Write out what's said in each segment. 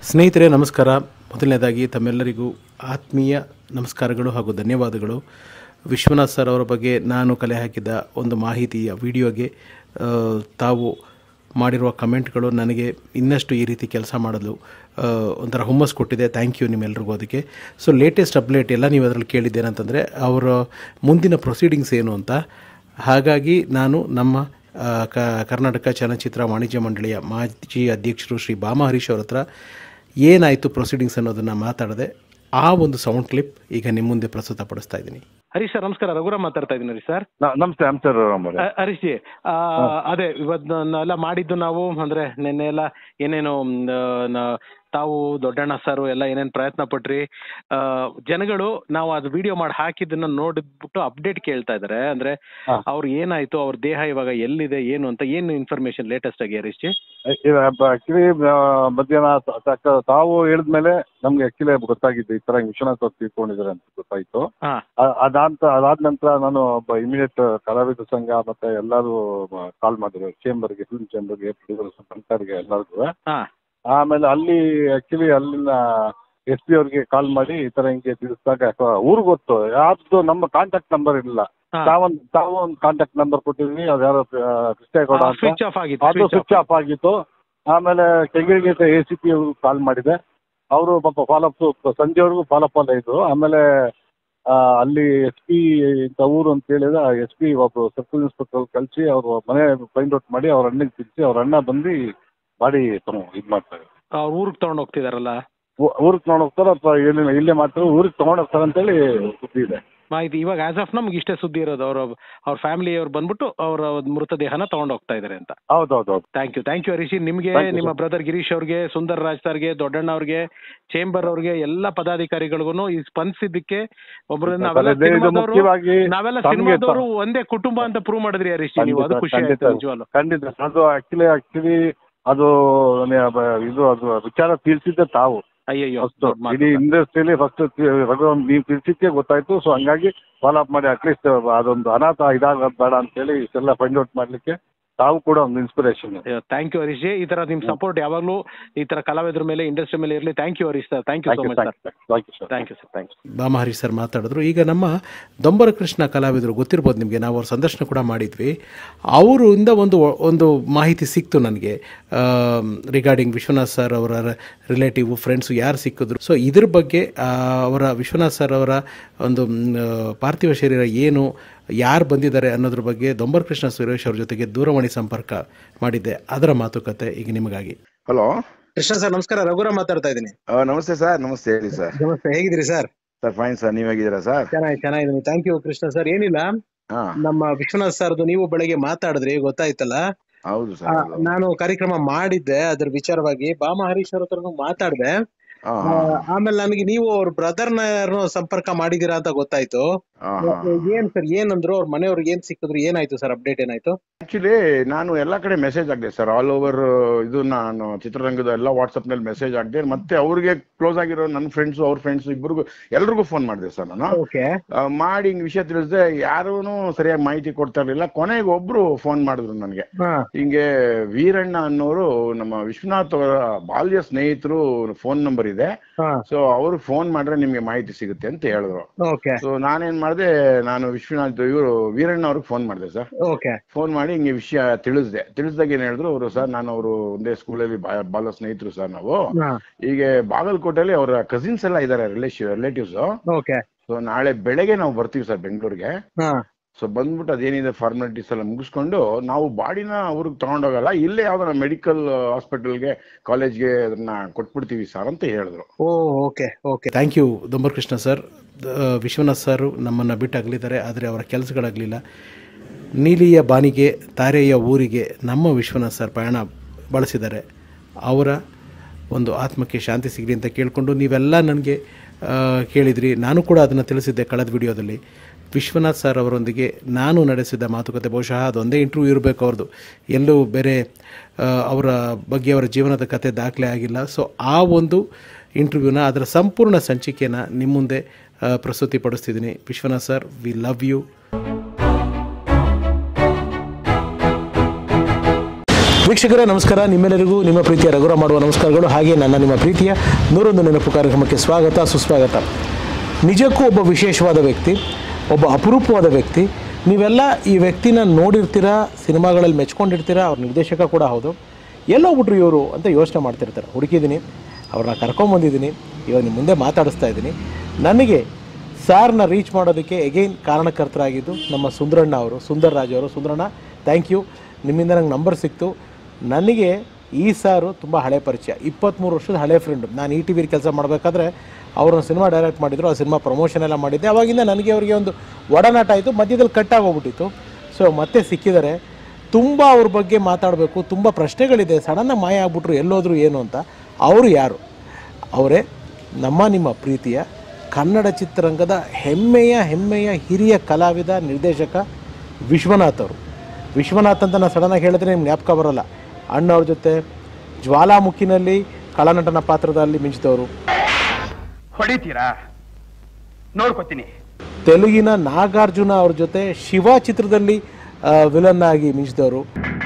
ಸ್ನೇಹಿತರೆ ನಮಸ್ಕಾರ ಮೊದಲನೇದಾಗಿ ತಮ್ಮೆಲ್ಲರಿಗೂ ಆತ್ಮೀಯ ನಮಸ್ಕಾರಗಳು ಹಾಗೂ ಧನ್ಯವಾದಗಳು ವಿಶ್ವನಾಥ್ ಸರ್ ಅವರ ಬಗ್ಗೆ ನಾನು ಕಲೆ ಹಾಕಿದ ಒಂದು ಮಾಹಿತಿಯ ವಿಡಿಯೋಗೆ ಆ, ತಾವು ಮಾಡಿರುವ ಕಮೆಂಟ್ಗಳು ನನಗೆ ಇನ್ನಷ್ಟು ಈ ರೀತಿ ಕೆಲಸ ಮಾಡಲು ಆ, ಒಂಥರ ಹುಮ್ಮಸ್ ಕೊಟ್ಟಿದೆ ಥ್ಯಾಂಕ್ ಯು ನಿಮ್ಮೆಲ್ರಿಗೂ ಅದಕ್ಕೆ ಸೊ ಲೇಟೆಸ್ಟ್ ಅಪ್ಡೇಟ್ ಎಲ್ಲ ನೀವು ಅದರಲ್ಲಿ ಕೇಳಿದ್ದೇನಂತಂದರೆ ಅವರ ಮುಂದಿನ ಪ್ರೊಸೀಡಿಂಗ್ಸ್ ಏನು ಅಂತ ಹಾಗಾಗಿ ನಾನು ನಮ್ಮ ಆ, ಕ ಕರ್ನಾಟಕ ಚಲನಚಿತ್ರ ವಾಣಿಜ್ಯ ಮಂಡಳಿಯ ಮಾಜಿ ಅಧ್ಯಕ್ಷರು ಶ್ರೀ ಭಾಮ ಹರೀಶ್ ಅವ್ರ ಹತ್ರ ಏನಾಯಿತು ಪ್ರೊಸೀಡಿಂಗ್ಸ್ ಅನ್ನೋದನ್ನು ಮಾತಾಡದೆ ಆ ಒಂದು ಸೌಂಡ್ ಕ್ಲಿಪ್ ಈಗ ನಿಮ್ಮ ಮುಂದೆ ಪ್ರಸ್ತುತಪಡಿಸ್ತಾ ಇದ್ದೀನಿ ಹರೀಶ್ ಸರ್ ನಮಸ್ಕಾರ ರಘುರಾಮ್ ಮಾತಾಡ್ತಾ ಇದ್ದೀನಿ ಹರೀಶ್ ಸರ್ ನ- ನಮಸ್ತೆ ನಮಸ್ತೆ ರಾಮ್ ಅವರೇ ಅ- ಹರೀಶ್ ಜಿ ಆ, ಅದೇ ಇವತ್ತೆಲ್ಲ ಮಾಡಿದ್ದು ನಾವು ಅಂದ್ರೆ ನಿನ್ನೆ ಎಲ್ಲ ಏನೇನು ಮ್, ಆ, ನ- ತಾವು ದೊಡ್ಡಣ್ಣ ಸರ್ ಎಲ್ಲ ಏನೇನು ಪ್ರಯತ್ನ ಪಟ್ರಿ ಆ, ಜನಗಳು ನಾವು ಅದು ವಿಡಿಯೋ ಮಾಡಿ ಹಾಕಿದ್ದನ್ನ ನೋಡಿದ್ಬಿಟ್ಟು ಅಪ್ಡೇಟ್ ಕೇಳ್ತಾ ಇದಾರೆ ಅಂದ್ರೆ ಹಾ. ಅವ್ರು ಏನಾಯ್ತು ಅವ್ರ ದೇಹ ಇವಾಗ ಎಲ್ಲಿದೆ ಏನು ಅಂತ ಏನು ಇನ್ಫಾರ್ಮೇಶನ್ ಲೇಟೆಸ್ಟ್ ಆಗಿ ಹರೀಶ್ ಜಿ ಆಕ್ಚುಲಿ ಮಧ್ಯಾಹ್ನ ತ- ತ- ತಾವು ಹೇಳಿದ್ಮೇಲೆ ನಮ್ಗೆ ಆಕ್ಚುಲಿ ಗೊತ್ತಾಗಿದ್ದು ಈ ತರ ವಿಶ್ವನಾಥ್ ಅವ್ರು ತೀರ್ಕೊಂಡಿದ್ದಾರೆ ಅಂತ ಗೊತ್ತಾಯ್ತು ಹಾ ಆ- ಅದಾದ ಅದಾದ ನಂತರ ನಾನು ಒಬ್ಬ ಇಮಿಡಿಯೇಟ್ ಕಲಾವಿದ ಸಂಘ ಮತ್ತೆ ಎಲ್ಲರೂ ಕಾಲ್ ಮಾಡಿದ್ರು ಚೇಂಬರ್ಗೆ ಫಿಲ್ಮ್ ಚೇಂಬರ್ಗೆ ಪ್ರೊಡ್ಯೂಸರ್ಗೆ ಎಲ್ಲರಿಗೂ ಹಾ ಆಮೇಲೆ ಅಲ್ಲಿ ಆಕ್ಚುಲಿ ಅಲ್ಲಿನ ಎಸ್ ಪಿ ಅವ್ರಿಗೆ ಕಾಲ್ ಮಾಡಿ ಈ ತರ ಹಿಂಗೆ ತಿಳಿಸಿದಾಗ ಊರು ಗೊತ್ತು ಯಾವ್ದು ನಮ್ಮ ಕಾಂಟ್ಯಾಕ್ಟ್ ನಂಬರ್ ಇಲ್ಲ ಹಾ. ತಾವೊಂದು ತಾವು ಒಂದು ಕಾಂಟ್ಯಾಕ್ಟ್ ನಂಬರ್ ಕೊಟ್ಟಿದ್ವಿ ಅದ್ಯಾರೋ ಕೃಷ್ಣೇಗೌಡ ಅಂತ ಸ್ವಿಚ್ ಆಫ್ ಆಗಿತ್ತು ಅದು switch off. ಸ್ವಿಚ್ ಆಫ್ ಆಗಿತ್ತು ಆಮೇಲೆ ಕೆಂಗೇರಿಗೆ ಎ ಸಿ ಪಿ ಅವರು ಕಾಲ್ ಮಾಡಿದೆ ಅವರು ಪಾಪ ಫಾಲೋಅಪ್ ಸಂಜೆವರೆಗೂ ಫಾಲೋಅಪ್ ಅಲ್ಲ ಇದ್ರು ಆಮೇಲೆ ಆ, ಅಲ್ಲಿ ಎಸ್ ಪಿ ಇಂಥ ಊರು ಅಂತ ಹೇಳಿದ್ರೆ ಎಸ್ ಪಿ ಒಬ್ರು ಸರ್ಕಲ್ ಇನ್ಸ್ಪೆಕ್ಟರ್ ಕಳಿಸಿ ಅವ್ರ ಮನೆ ಫೈಂಡ್ ಔಟ್ ಮಾಡಿ ಅವ್ರ ಅಣ್ಣಗೆ ತಿಳಿಸಿ ಅವ್ರ ಅಣ್ಣ ಬಂದು ಬಾಡಿ ಇದು ಮಾಡ್ತಾರೆ ಅವ್ರ ಊರಿಗೆ ತಗೊಂಡ್ ಹೋಗ್ತಿದಾರಲ್ಲ ಊರಿಗೆ ತಗೊಂಡು ಹೋಗ್ತಾರೋ ಅಥವಾ ಏನಿಲ್ಲ ಇಲ್ಲೇ ಮಾಡ್ತಾರೆ ಊರಿಗೆ ತಗೊಂಡು ಹೋಗ್ತಾರೆ ಅಂತೇಳಿ ಸುದ್ದಿ ಇದೆ ಮಾಹಿತಿ ಇವಾಗ ಆಸ್ ಆಫ್ ನಮ್ಗೆ ಇಷ್ಟೇ ಸುದ್ದಿ ಇರೋದು ಅವ್ರ ಅವ್ರ ಫ್ಯಾಮಿಲಿ ಅವ್ರು ಬಂದ್ಬಿಟ್ಟು ಅವರ ಮೃತದೇಹನ ತಗೊಂಡ್ ಹೋಗ್ತಾ ಇದಾರೆ ಅಂತ ಹೌದೌದೌದು thank you thank you Harish ನಿಮಗೆ Thank you, ನಿಮ್ಮ sir. ಬ್ರದರ್ ಗಿರೀಶ್ ಅವ್ರಿಗೆ ಸುಂದರ್ ರಾಜ್ ಸರ್ಗೆ ದೊಡ್ಡಣ್ಣ ಅವ್ರಿಗೆ ಚೇಂಬರ್ ಅವ್ರಿಗೆ ಎಲ್ಲ ಪದಾಧಿಕಾರಿಗಳಿಗೂ ಈ ಸ್ಪಂದಿಸಿದ್ದಕ್ಕೆ ಒಬ್ರು ನಾವೆಲ್ಲ ಅದೇ ಇದು ಸಿನಿಮಾದವರು ಮುಖ್ಯವಾಗಿ ನಾವೆಲ್ಲ ತಮ್ಗೆ ಸಿನಿಮಾದವರು ಒಂದೇ ಕುಟುಂಬ ಅಂತ ಪ್ರೂವ್ ಮಾಡಿದ್ರಿ ಹರೀಶ್ ಜಿ ನೀವು ಅದು ಖಂಡಿತ, ಖುಷಿ ಖಂಡಿತ. ಆಯ್ತು ನಿಜವಾಗ್ಲು ಖಂಡಿತ ಅದು ಆಕ್ಚುಲಿ ಆಕ್ಚುಲಿ ಅದು ನೆ- ಬ- ಇದು ಅದು ವಿಚಾರ ತಿಳಿಸಿದ್ದೆ ತಾವು ಅಯ್ಯಯ್ಯೋ ಫಸ್ಟ್ ದೊಡ್ಡ ಮಾತು ಇಡೀ sir. ಇಂಡಸ್ಟ್ರಿಯಲ್ಲಿ ಫಸ್ಟ್ ರಘುರಾಮ್ ನೀವು ತಿಳಿಸಿದ್ಕೆ ಗೊತ್ತಾಯ್ತು ಸೊ ಹಂಗಾಗಿ ಫಾಲೋ ಅಪ್ ಮಾಡಿ ಅಟ್ಲೀಸ್ಟ್ ಅದೊಂದು ಅನಾಥ ಇದಾಗೋದು ಬೇಡ ಅಂತೇಳಿ ಇಷ್ಟೆಲ್ಲ ಫೈಂಡ್ ಔಟ್ ಮಾಡ್ಲಿಕ್ಕೆ ತಾವು ಕೂಡ ಒಂದು inspiration thank you Harish ji ಈ ತರ ನಿಮ್ ಸಪೋರ್ಟ್ ಯಾವಾಗ್ಲೂ ಈ ತರ ಕಲಾವಿದ್ರ ಮೇಲೆ ಇಂಡಸ್ಟ್ರಿ ಮೇಲೆ ಇರಲಿ thank you Harish sir thank you so much sir thank you sir thank you sir thank you Bhama Harish sir ಮಾತಾಡಿದ್ರು ಈಗ ನಮ್ಮ ದೊಂಬರ ಕೃಷ್ಣ ಕಲಾವಿದರು ಗೊತ್ತಿರ್ಬೋದು ನಿಮಗೆ ನಾವು ಅವ್ರ ಸಂದರ್ಶನ ಕೂಡ ಮಾಡಿದ್ವಿ ಅವರಿಂದ ಒಂದು ಒಂದು ಮಾಹಿತಿ ಸಿಕ್ತು ನನಗೆ ರಿಗಾರ್ಡಿಂಗ್ ವಿಶ್ವನಾಥ್ ಸರ್ ಅವರ ರಿಲೇಟಿವ್ ಫ್ರೆಂಡ್ಸು ಯಾರು ಸಿಕ್ಕಿದ್ರು ಸೊ ಇದ್ರ ಬಗ್ಗೆ ಆ, ಅವರ ವಿಶ್ವನಾಥ್ ಸರ್ ಅವರ ಒಂದು ಮ್, ಆ, ಪಾರ್ಥಿವ ಶರೀರ ಏನು ಯಾರು ಬಂದಿದ್ದಾರೆ ಅನ್ನೋದ್ರ ಬಗ್ಗೆ ದೊಂಬರ ಕೃಷ್ಣ ಸುರೇಶ್ ಅವ್ರ ಜೊತೆಗೆ ದೂರವಾಣಿ ಸಂಪರ್ಕ ಮಾಡಿದ್ದೆ ಅದರ ಮಾತುಕತೆ ಈಗ ನಿಮಗಾಗಿ ಹಲೋ ಕೃಷ್ಣ ಸರ್ ನಮಸ್ಕಾರ ರಘುರಾಮ್ ಮಾತಾಡ್ತಾ ಇದ್ದೀನಿ ನಮಸ್ತೆ ಸರ್ ನಮಸ್ತೆ ಹೇಳಿ ಸರ್ ನಮಸ್ತೆ ಹೇಗಿದ್ದೀರಿ ಸರ್ ಸರ್ ಫೈನ್ ಸರ್ ನೀವ್ ಹೇಗಿದ್ದೀರಾ ಸರ್ ಚೆನ್ನಾಗಿ ಚೆನ್ನಾಗಿದ್ದೀನಿ ಥ್ಯಾಂಕ್ ಯು ಕೃಷ್ಣ ಸರ್ ಏನಿಲ್ಲ ಹಾ ನಮ್ಮ ವಿಶ್ವನಾಥ್ ಸರ್ದು ನೀವು ಬೆಳಗ್ಗೆ ಮಾತಾಡಿದ್ರಿ ಗೊತ್ತಾಯ್ತಲ್ಲ ಹೌದು ಆ, ಸರ್ ನಾನು ಕಾರ್ಯಕ್ರಮ ಮಾಡಿದ್ದೆ ಅದ್ರ ವಿಚಾರವಾಗಿ ಬಾಮ ಹರೀಶ್ ಅವ್ರ ಹತ್ರನೂ ಮಾತಾಡ್ದೆ ಹಾ ಆ, ಆಮೇಲೆ ನನಗೆ ನೀವು ಅವ್ರ ಬ್ರದರ್ನ ಸಂಪರ್ಕ ಮಾಡಿದೀರಾ ಅಂತ ಗೊತ್ತಾಯ್ತು ಹಾ ಹಾ ಏನ್ ಸರ್ ಏನಂದ್ರು ಅವ್ರ ಮನೆಯವ್ರಿಗೆ ಏನ್ ಸಿಕ್ಕಿದ್ರು ಏನಾಯ್ತು ಸರ್ ಅಪ್ಡೇಟ್ ಏನಾಯ್ತು ಆಕ್ಚುಲಿ ನಾನು ಎಲ್ಲಾ ಕಡೆ ಮೆಸೇಜ್ ಹಾಕ್ದೆ ಸರ್ ಆಲ್ ಓವರ್ ಇದು ನಾನು ಚಿತ್ರರಂಗದ ಎಲ್ಲ ವಾಟ್ಸ್ಆಪ್ ನಲ್ಲಿ ಮೆಸೇಜ್ ಹಾಕ್ದೆ ಮತ್ತೆ ಅವ್ರಿಗೆ ಕ್ಲೋಸ್ ಆಗಿರೋ ನನ್ನ ಫ್ರೆಂಡ್ಸ್ ಅವ್ರ ಫ್ರೆಂಡ್ಸ್ ಇಬ್ಬರಿಗೂ ಎಲ್ರಿಗೂ ಫೋನ್ ಮಾಡಿದೆ ಸರ್ ನಾನು ಓಕೆ ಆ, ಮಾಡಿ ಹಿಂಗ್ ವಿಷಯ ತಿಳಿಸ್ದೆ ಯಾರೂ ಸರಿಯಾಗಿ ಮಾಹಿತಿ ಕೊಡ್ತಾ ಇರ್ಲಿಲ್ಲ ಕೊನೆಗೆ ಒಬ್ರು ಫೋನ್ ಮಾಡಿದ್ರು ನನಗೆ ಹಾ ಹಿಂಗೆ ವೀರಣ್ಣ ಅನ್ನೋರು ನಮ್ಮ ವಿಶ್ವನಾಥ್ ಅವರ ಬಾಲ್ಯ ಸ್ನೇಹಿತರು ಫೋನ್ ನಂಬರ್ ಇದೆ ಹಾ ಸೊ ಅವ್ರು ಫೋನ್ ಮಾಡ್ರೆ ನಿಮ್ಗೆ ಮಾಹಿತಿ ಸಿಗುತ್ತೆ ಅಂತ ಹೇಳಿದ್ರು ಓಕೆ ಸೊ ನಾನೇನ್ ಮಾಡಿದೆ ನಾನು ವಿಶ್ವನಾಥ್ ಇವರು ವೀರಣ್ಣ ಅವ್ರಿಗೆ ಫೋನ್ ಮಾಡಿದೆ ಸರ್ ಓಕೆ ಫೋನ್ ಮಾಡಿ ಹಿಂಗೆ ವಿಷಯ ತಿಳಿಸ್ದೆ ತಿಳಿಸ್ದಾಗ ಏನ್ ಹೇಳಿದ್ರು ಅವರು ಸರ್ ನಾನು ಅವರು ಒಂದೇ ಸ್ಕೂಲಲ್ಲಿ ಬಾಲ ಸ್ನೇಹಿತರು ಸರ್ ನಾವು ಹಾ ಹೀಗೆ ಬಾಗಲಕೋಟೆಯಲ್ಲಿ ಅವರ ಕಸಿನ್ಸ್ ಎಲ್ಲ ಇದಾರೆ ರಿಲೇಟಿವ್ ರಿಲೇಟಿವ್ಸ್ ಓಕೆ ಸೊ ನಾಳೆ ಬೆಳಗ್ಗೆ ನಾವು ಬರ್ತೀವಿ ಸರ್ ಬೆಂಗಳೂರಿಗೆ ಹಾ ಸೊ ಬಂದ್ಬಿಟ್ಟು ಅದೇನಿದೆ ಫಾರ್ಮಾಲಿಟೀಸ್ ಎಲ್ಲ ಮುಗಿಸ್ಕೊಂಡು ನಾವು ಬಾಡಿನ ಅವ್ರಿಗೆ ತಗೊಂಡೋಗಲ್ಲ ಇಲ್ಲೇ ಯಾವ್ದಾರ ಮೆಡಿಕಲ್ ಹಾಸ್ಪಿಟಲ್ಗೆ ಕಾಲೇಜ್ಗೆ ಅದನ್ನ ಕೊಟ್ಬಿಡ್ತೀವಿ ಸರ್ ಅಂತ ಹೇಳಿದ್ರು oh okay okay thank you Dombar Krishna sir ದ- ವಿಶ್ವನಾಥ್ ಸರ್ ನಮ್ಮನ್ನು ಬಿಟ್ಟು ಅಗಲಿದ್ದಾರೆ ಆದರೆ ಅವರ ಕೆಲಸಗಳಾಗಲಿಲ್ಲ ನೀಲಿಯ ಬಾನಿಗೆ ತಾರೆಯ ಊರಿಗೆ ನಮ್ಮ ವಿಶ್ವನಾಥ್ ಸರ್ ಪಯಣ ಬಳಸಿದ್ದಾರೆ ಅವರ ಒಂದು ಆತ್ಮಕ್ಕೆ ಶಾಂತಿ ಸಿಗಲಿ ಅಂತ ಕೇಳಿಕೊಂಡು ನೀವೆಲ್ಲ ನನಗೆ ಆ, ಕೇಳಿದ್ರಿ ನಾನು ಕೂಡ ಅದನ್ನು ತಿಳಿಸಿದ್ದೆ ಕಳೆದ ವಿಡಿಯೋದಲ್ಲಿ ವಿಶ್ವನಾಥ್ ಸರ್ ಅವರೊಂದಿಗೆ ನಾನು ನಡೆಸಿದ ಮಾತುಕತೆ ಬಹುಶಃ ಅದೊಂದೇ ಇಂಟರ್ವ್ಯೂ ಇರಬೇಕು ಅವ್ರದ್ದು ಎಲ್ಲೂ ಬೇರೆ ಆ, ಅವರ ಬಗ್ಗೆ ಅವರ ಜೀವನದ ಕತೆ ದಾಖಲೆ ಆಗಿಲ್ಲ ಸೊ ಆ ಒಂದು ಇಂಟರ್ವ್ಯೂನ ಅದರ ಸಂಪೂರ್ಣ ಸಂಚಿಕೆನ ನಿಮ್ಮ ಮುಂದೆ ಆ, ಪ್ರಸ್ತುತಿಪಡಿಸ್ತಿದ್ದೀನಿ Vishwanath sir we love you ವೀಕ್ಷಕರೇ ನಮಸ್ಕಾರ ನಿಮ್ಮೆಲ್ಲರಿಗೂ ನಿಮ್ಮ ಪ್ರೀತಿಯ ರಘುರ ಮಾಡುವ ನಮಸ್ಕಾರಗಳು ಹಾಗೆ ನನ್ನ ನಿಮ್ಮ ಪ್ರೀತಿಯ ನೂರೊಂದು ನೆನಪು ಕಾರ್ಯಕ್ರಮಕ್ಕೆ ಸ್ವಾಗತ ಸುಸ್ವಾಗತ ನಿಜಕ್ಕೂ ಒಬ್ಬ ವಿಶೇಷವಾದ ವ್ಯಕ್ತಿ ಒಬ್ಬ ಅಪರೂಪವಾದ ವ್ಯಕ್ತಿ ನೀವೆಲ್ಲ ಈ ವ್ಯಕ್ತಿನ ನೋಡಿರ್ತೀರಾ ಸಿನಿಮಾಗಳಲ್ಲಿ ಮೆಚ್ಕೊಂಡಿರ್ತೀರಾ ಅವ್ರ ನಿರ್ದೇಶಕ ಕೂಡ ಹೌದು ಎಲ್ಲೋ ಬಿಟ್ರು ಇವರು ಅಂತ ಯೋಚನೆ ಮಾಡ್ತಿರ್ತಾರೆ ಹುಡುಕಿದ್ದೀನಿ ಅವ್ರನ್ನ ಕರ್ಕೊಂಬಂದಿದ್ದೀನಿ ಇವಾಗ ನಿಮ್ಮ ಮುಂದೆ ಮಾತಾಡಿಸ್ತಾ ಇದ್ದೀನಿ ನನಗೆ ಸಾರ್ನ ರೀಚ್ ಮಾಡೋದಕ್ಕೆ ಎಗೈನ್ ಕಾರಣಕರ್ತರಾಗಿದ್ದು ನಮ್ಮ ಸುಂದರಣ್ಣ ಅವರು ಸುಂದರ್ ರಾಜ್ ಅವರು ಸುಂದರಣ್ಣ ಥ್ಯಾಂಕ್ ಯು ನಿಮ್ಮಿಂದ ನಂಗೆ ನಂಬರ್ ಸಿಕ್ತು ನನಗೆ ಈ ಸಾರು ತುಂಬ ಹಳೆ ಪರಿಚಯ ಇಪ್ಪತ್ತ್ಮೂರು ವರ್ಷದ ಹಳೆ ಫ್ರೆಂಡು ನಾನು ಇ ಟಿ ವಿಲಿ ಕೆಲಸ ಮಾಡಬೇಕಾದ್ರೆ ಅವ್ರನ್ನ ಸಿನಿಮಾ ಡೈರೆಕ್ಟ್ ಮಾಡಿದ್ರು ಆ ಸಿನಿಮಾ ಪ್ರಮೋಷನ್ ಎಲ್ಲ ಮಾಡಿದ್ದೆ ಅವಾಗಿಂದ ನನಗೆ ಅವರಿಗೆ ಒಂದು ಒಡನಾಟ ಆಯಿತು ಮಧ್ಯದಲ್ಲಿ ಕಟ್ಟಾಗೋಗ್ಬಿಟ್ಟಿತ್ತು ಸೊ ಮತ್ತೆ ಸಿಕ್ಕಿದ್ದಾರೆ ತುಂಬ ಅವ್ರ ಬಗ್ಗೆ ಮಾತಾಡಬೇಕು ತುಂಬ ಪ್ರಶ್ನೆಗಳಿದೆ ಸಡನ್ನಾಗಿ ಮಾಯ ಆಗ್ಬಿಟ್ರು ಎಲ್ಲೋದ್ರು ಏನು ಅಂತ ಅವರು ಯಾರು ಅವರೇ ನಮ್ಮ ನಿಮ್ಮ ಪ್ರೀತಿಯ ಕನ್ನಡ ಚಿತ್ರರಂಗದ ಹೆಮ್ಮೆಯ ಹೆಮ್ಮೆಯ ಹಿರಿಯ ಕಲಾವಿದ ನಿರ್ದೇಶಕ ವಿಶ್ವನಾಥ್ ಅವರು ವಿಶ್ವನಾಥ್ ಅಂತ ನಾನು ಸಡನ್ನಾಗಿ ಹೇಳಿದ್ರೆ ನಿಮ್ಗೆ ಜ್ಞಾಪಕ ಬರೋಲ್ಲ ಅಣ್ಣವ್ರ ಜೊತೆ ಜ್ವಾಲಾಮುಖಿನಲ್ಲಿ ಕಳನಟನ ಪಾತ್ರದಲ್ಲಿ ಮಿಂಚಿದವರು ಹೊಡಿತೀರಾ ನೋಡ್ಕೊತೀನಿ ತೆಲುಗಿನ ನಾಗಾರ್ಜುನ ಅವ್ರ ಜೊತೆ ಶಿವ ಚಿತ್ರದಲ್ಲಿ ವಿಲನ್ ಆಗಿ ಮಿಂಚಿದವರು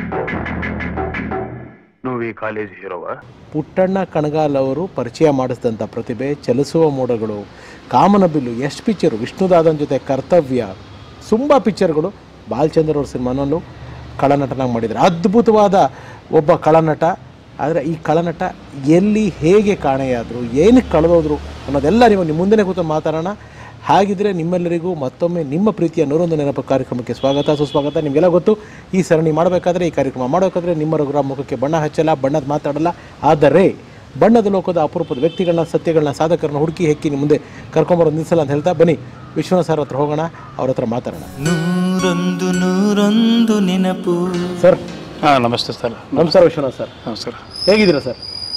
ನೀವು ಈ ಕಾಲೇಜ್ ಹೀರೋವ ಪುಟ್ಟಣ್ಣ ಕಣಗಾಲ್ ಅವರು ಪರಿಚಯ ಮಾಡಿಸಿದಂಥ ಪ್ರತಿಭೆ ಚಲಿಸುವ ಮೋಡಗಳು ಕಾಮನಬಿಲ್ಲು ಎಷ್ಟು ಪಿಕ್ಚರು ವಿಷ್ಣುದಾದನ್ ಜೊತೆ ಕರ್ತವ್ಯ ತುಂಬ ಪಿಕ್ಚರ್ಗಳು ಬಾಲಚಂದ್ರ ಅವ್ರ ಸಿನಿಮಾನಲ್ಲೂ ಕಳನಟನಾಗಿ ಮಾಡಿದ್ದಾರೆ ಅದ್ಭುತವಾದ ಒಬ್ಬ ಕಳನಟ ಆದರೆ ಈ ಕಳನಟ ಎಲ್ಲಿ ಹೇಗೆ ಕಾಣೆಯಾದರು ಏನಕ್ಕೆ ಕಳೆದೋದ್ರು ಅನ್ನೋದೆಲ್ಲ ನೀವು ನಿಮ್ಮ ಮುಂದೆ ಕೂತು ಮಾತಾಡೋಣ ಹಾಗಿದ್ರೆ ನಿಮ್ಮೆಲ್ಲರಿಗೂ ಮತ್ತೊಮ್ಮೆ ನಿಮ್ಮ ಪ್ರೀತಿಯ ನೂರೊಂದು ನೆನಪು ಕಾರ್ಯಕ್ರಮಕ್ಕೆ ಸ್ವಾಗತ ಸುಸ್ವಾಗತ ನಿಮಗೆಲ್ಲ ಗೊತ್ತು ಈ ಸರಣಿ ಮಾಡಬೇಕಾದ್ರೆ ಈ ಕಾರ್ಯಕ್ರಮ ಮಾಡಬೇಕಾದ್ರೆ ನಿಮ್ಮ ರಘುರ ಮುಖಕ್ಕೆ ಬಣ್ಣ ಹಚ್ಚಲ್ಲ ಬಣ್ಣದ ಮಾತಾಡಲ್ಲ ಆದರೆ ಬಣ್ಣದ ಲೋಕದ ಅಪರೂಪದ ವ್ಯಕ್ತಿಗಳನ್ನ ಸತ್ಯಗಳನ್ನ ಸಾಧಕರನ್ನ ಹುಡುಕಿ ಹೆಕ್ಕಿ ನಿಮ್ಮ ಮುಂದೆ ಕರ್ಕೊಂಬರೋದು ನಿಲ್ಲಿಸಲ್ಲ ಅಂತ ಹೇಳ್ತಾ ಬನ್ನಿ ವಿಶ್ವನಾಥ್ ಸರ್ ಹತ್ರ ಹೋಗೋಣ ಅವ್ರ ಹತ್ರ ಮಾತಾಡೋಣ ನೂರೊಂದು ನೂರೊಂದು ನೆನಪು ಸರ್ ಹಾಂ ನಮಸ್ತೆ ಸರ್ ನಮಸ್ಕಾರ ವಿಶ್ವನಾಥ್ ಸರ್ ನಮಸ್ಕಾರ ಹೇಗಿದ್ದೀರಾ ಸರ್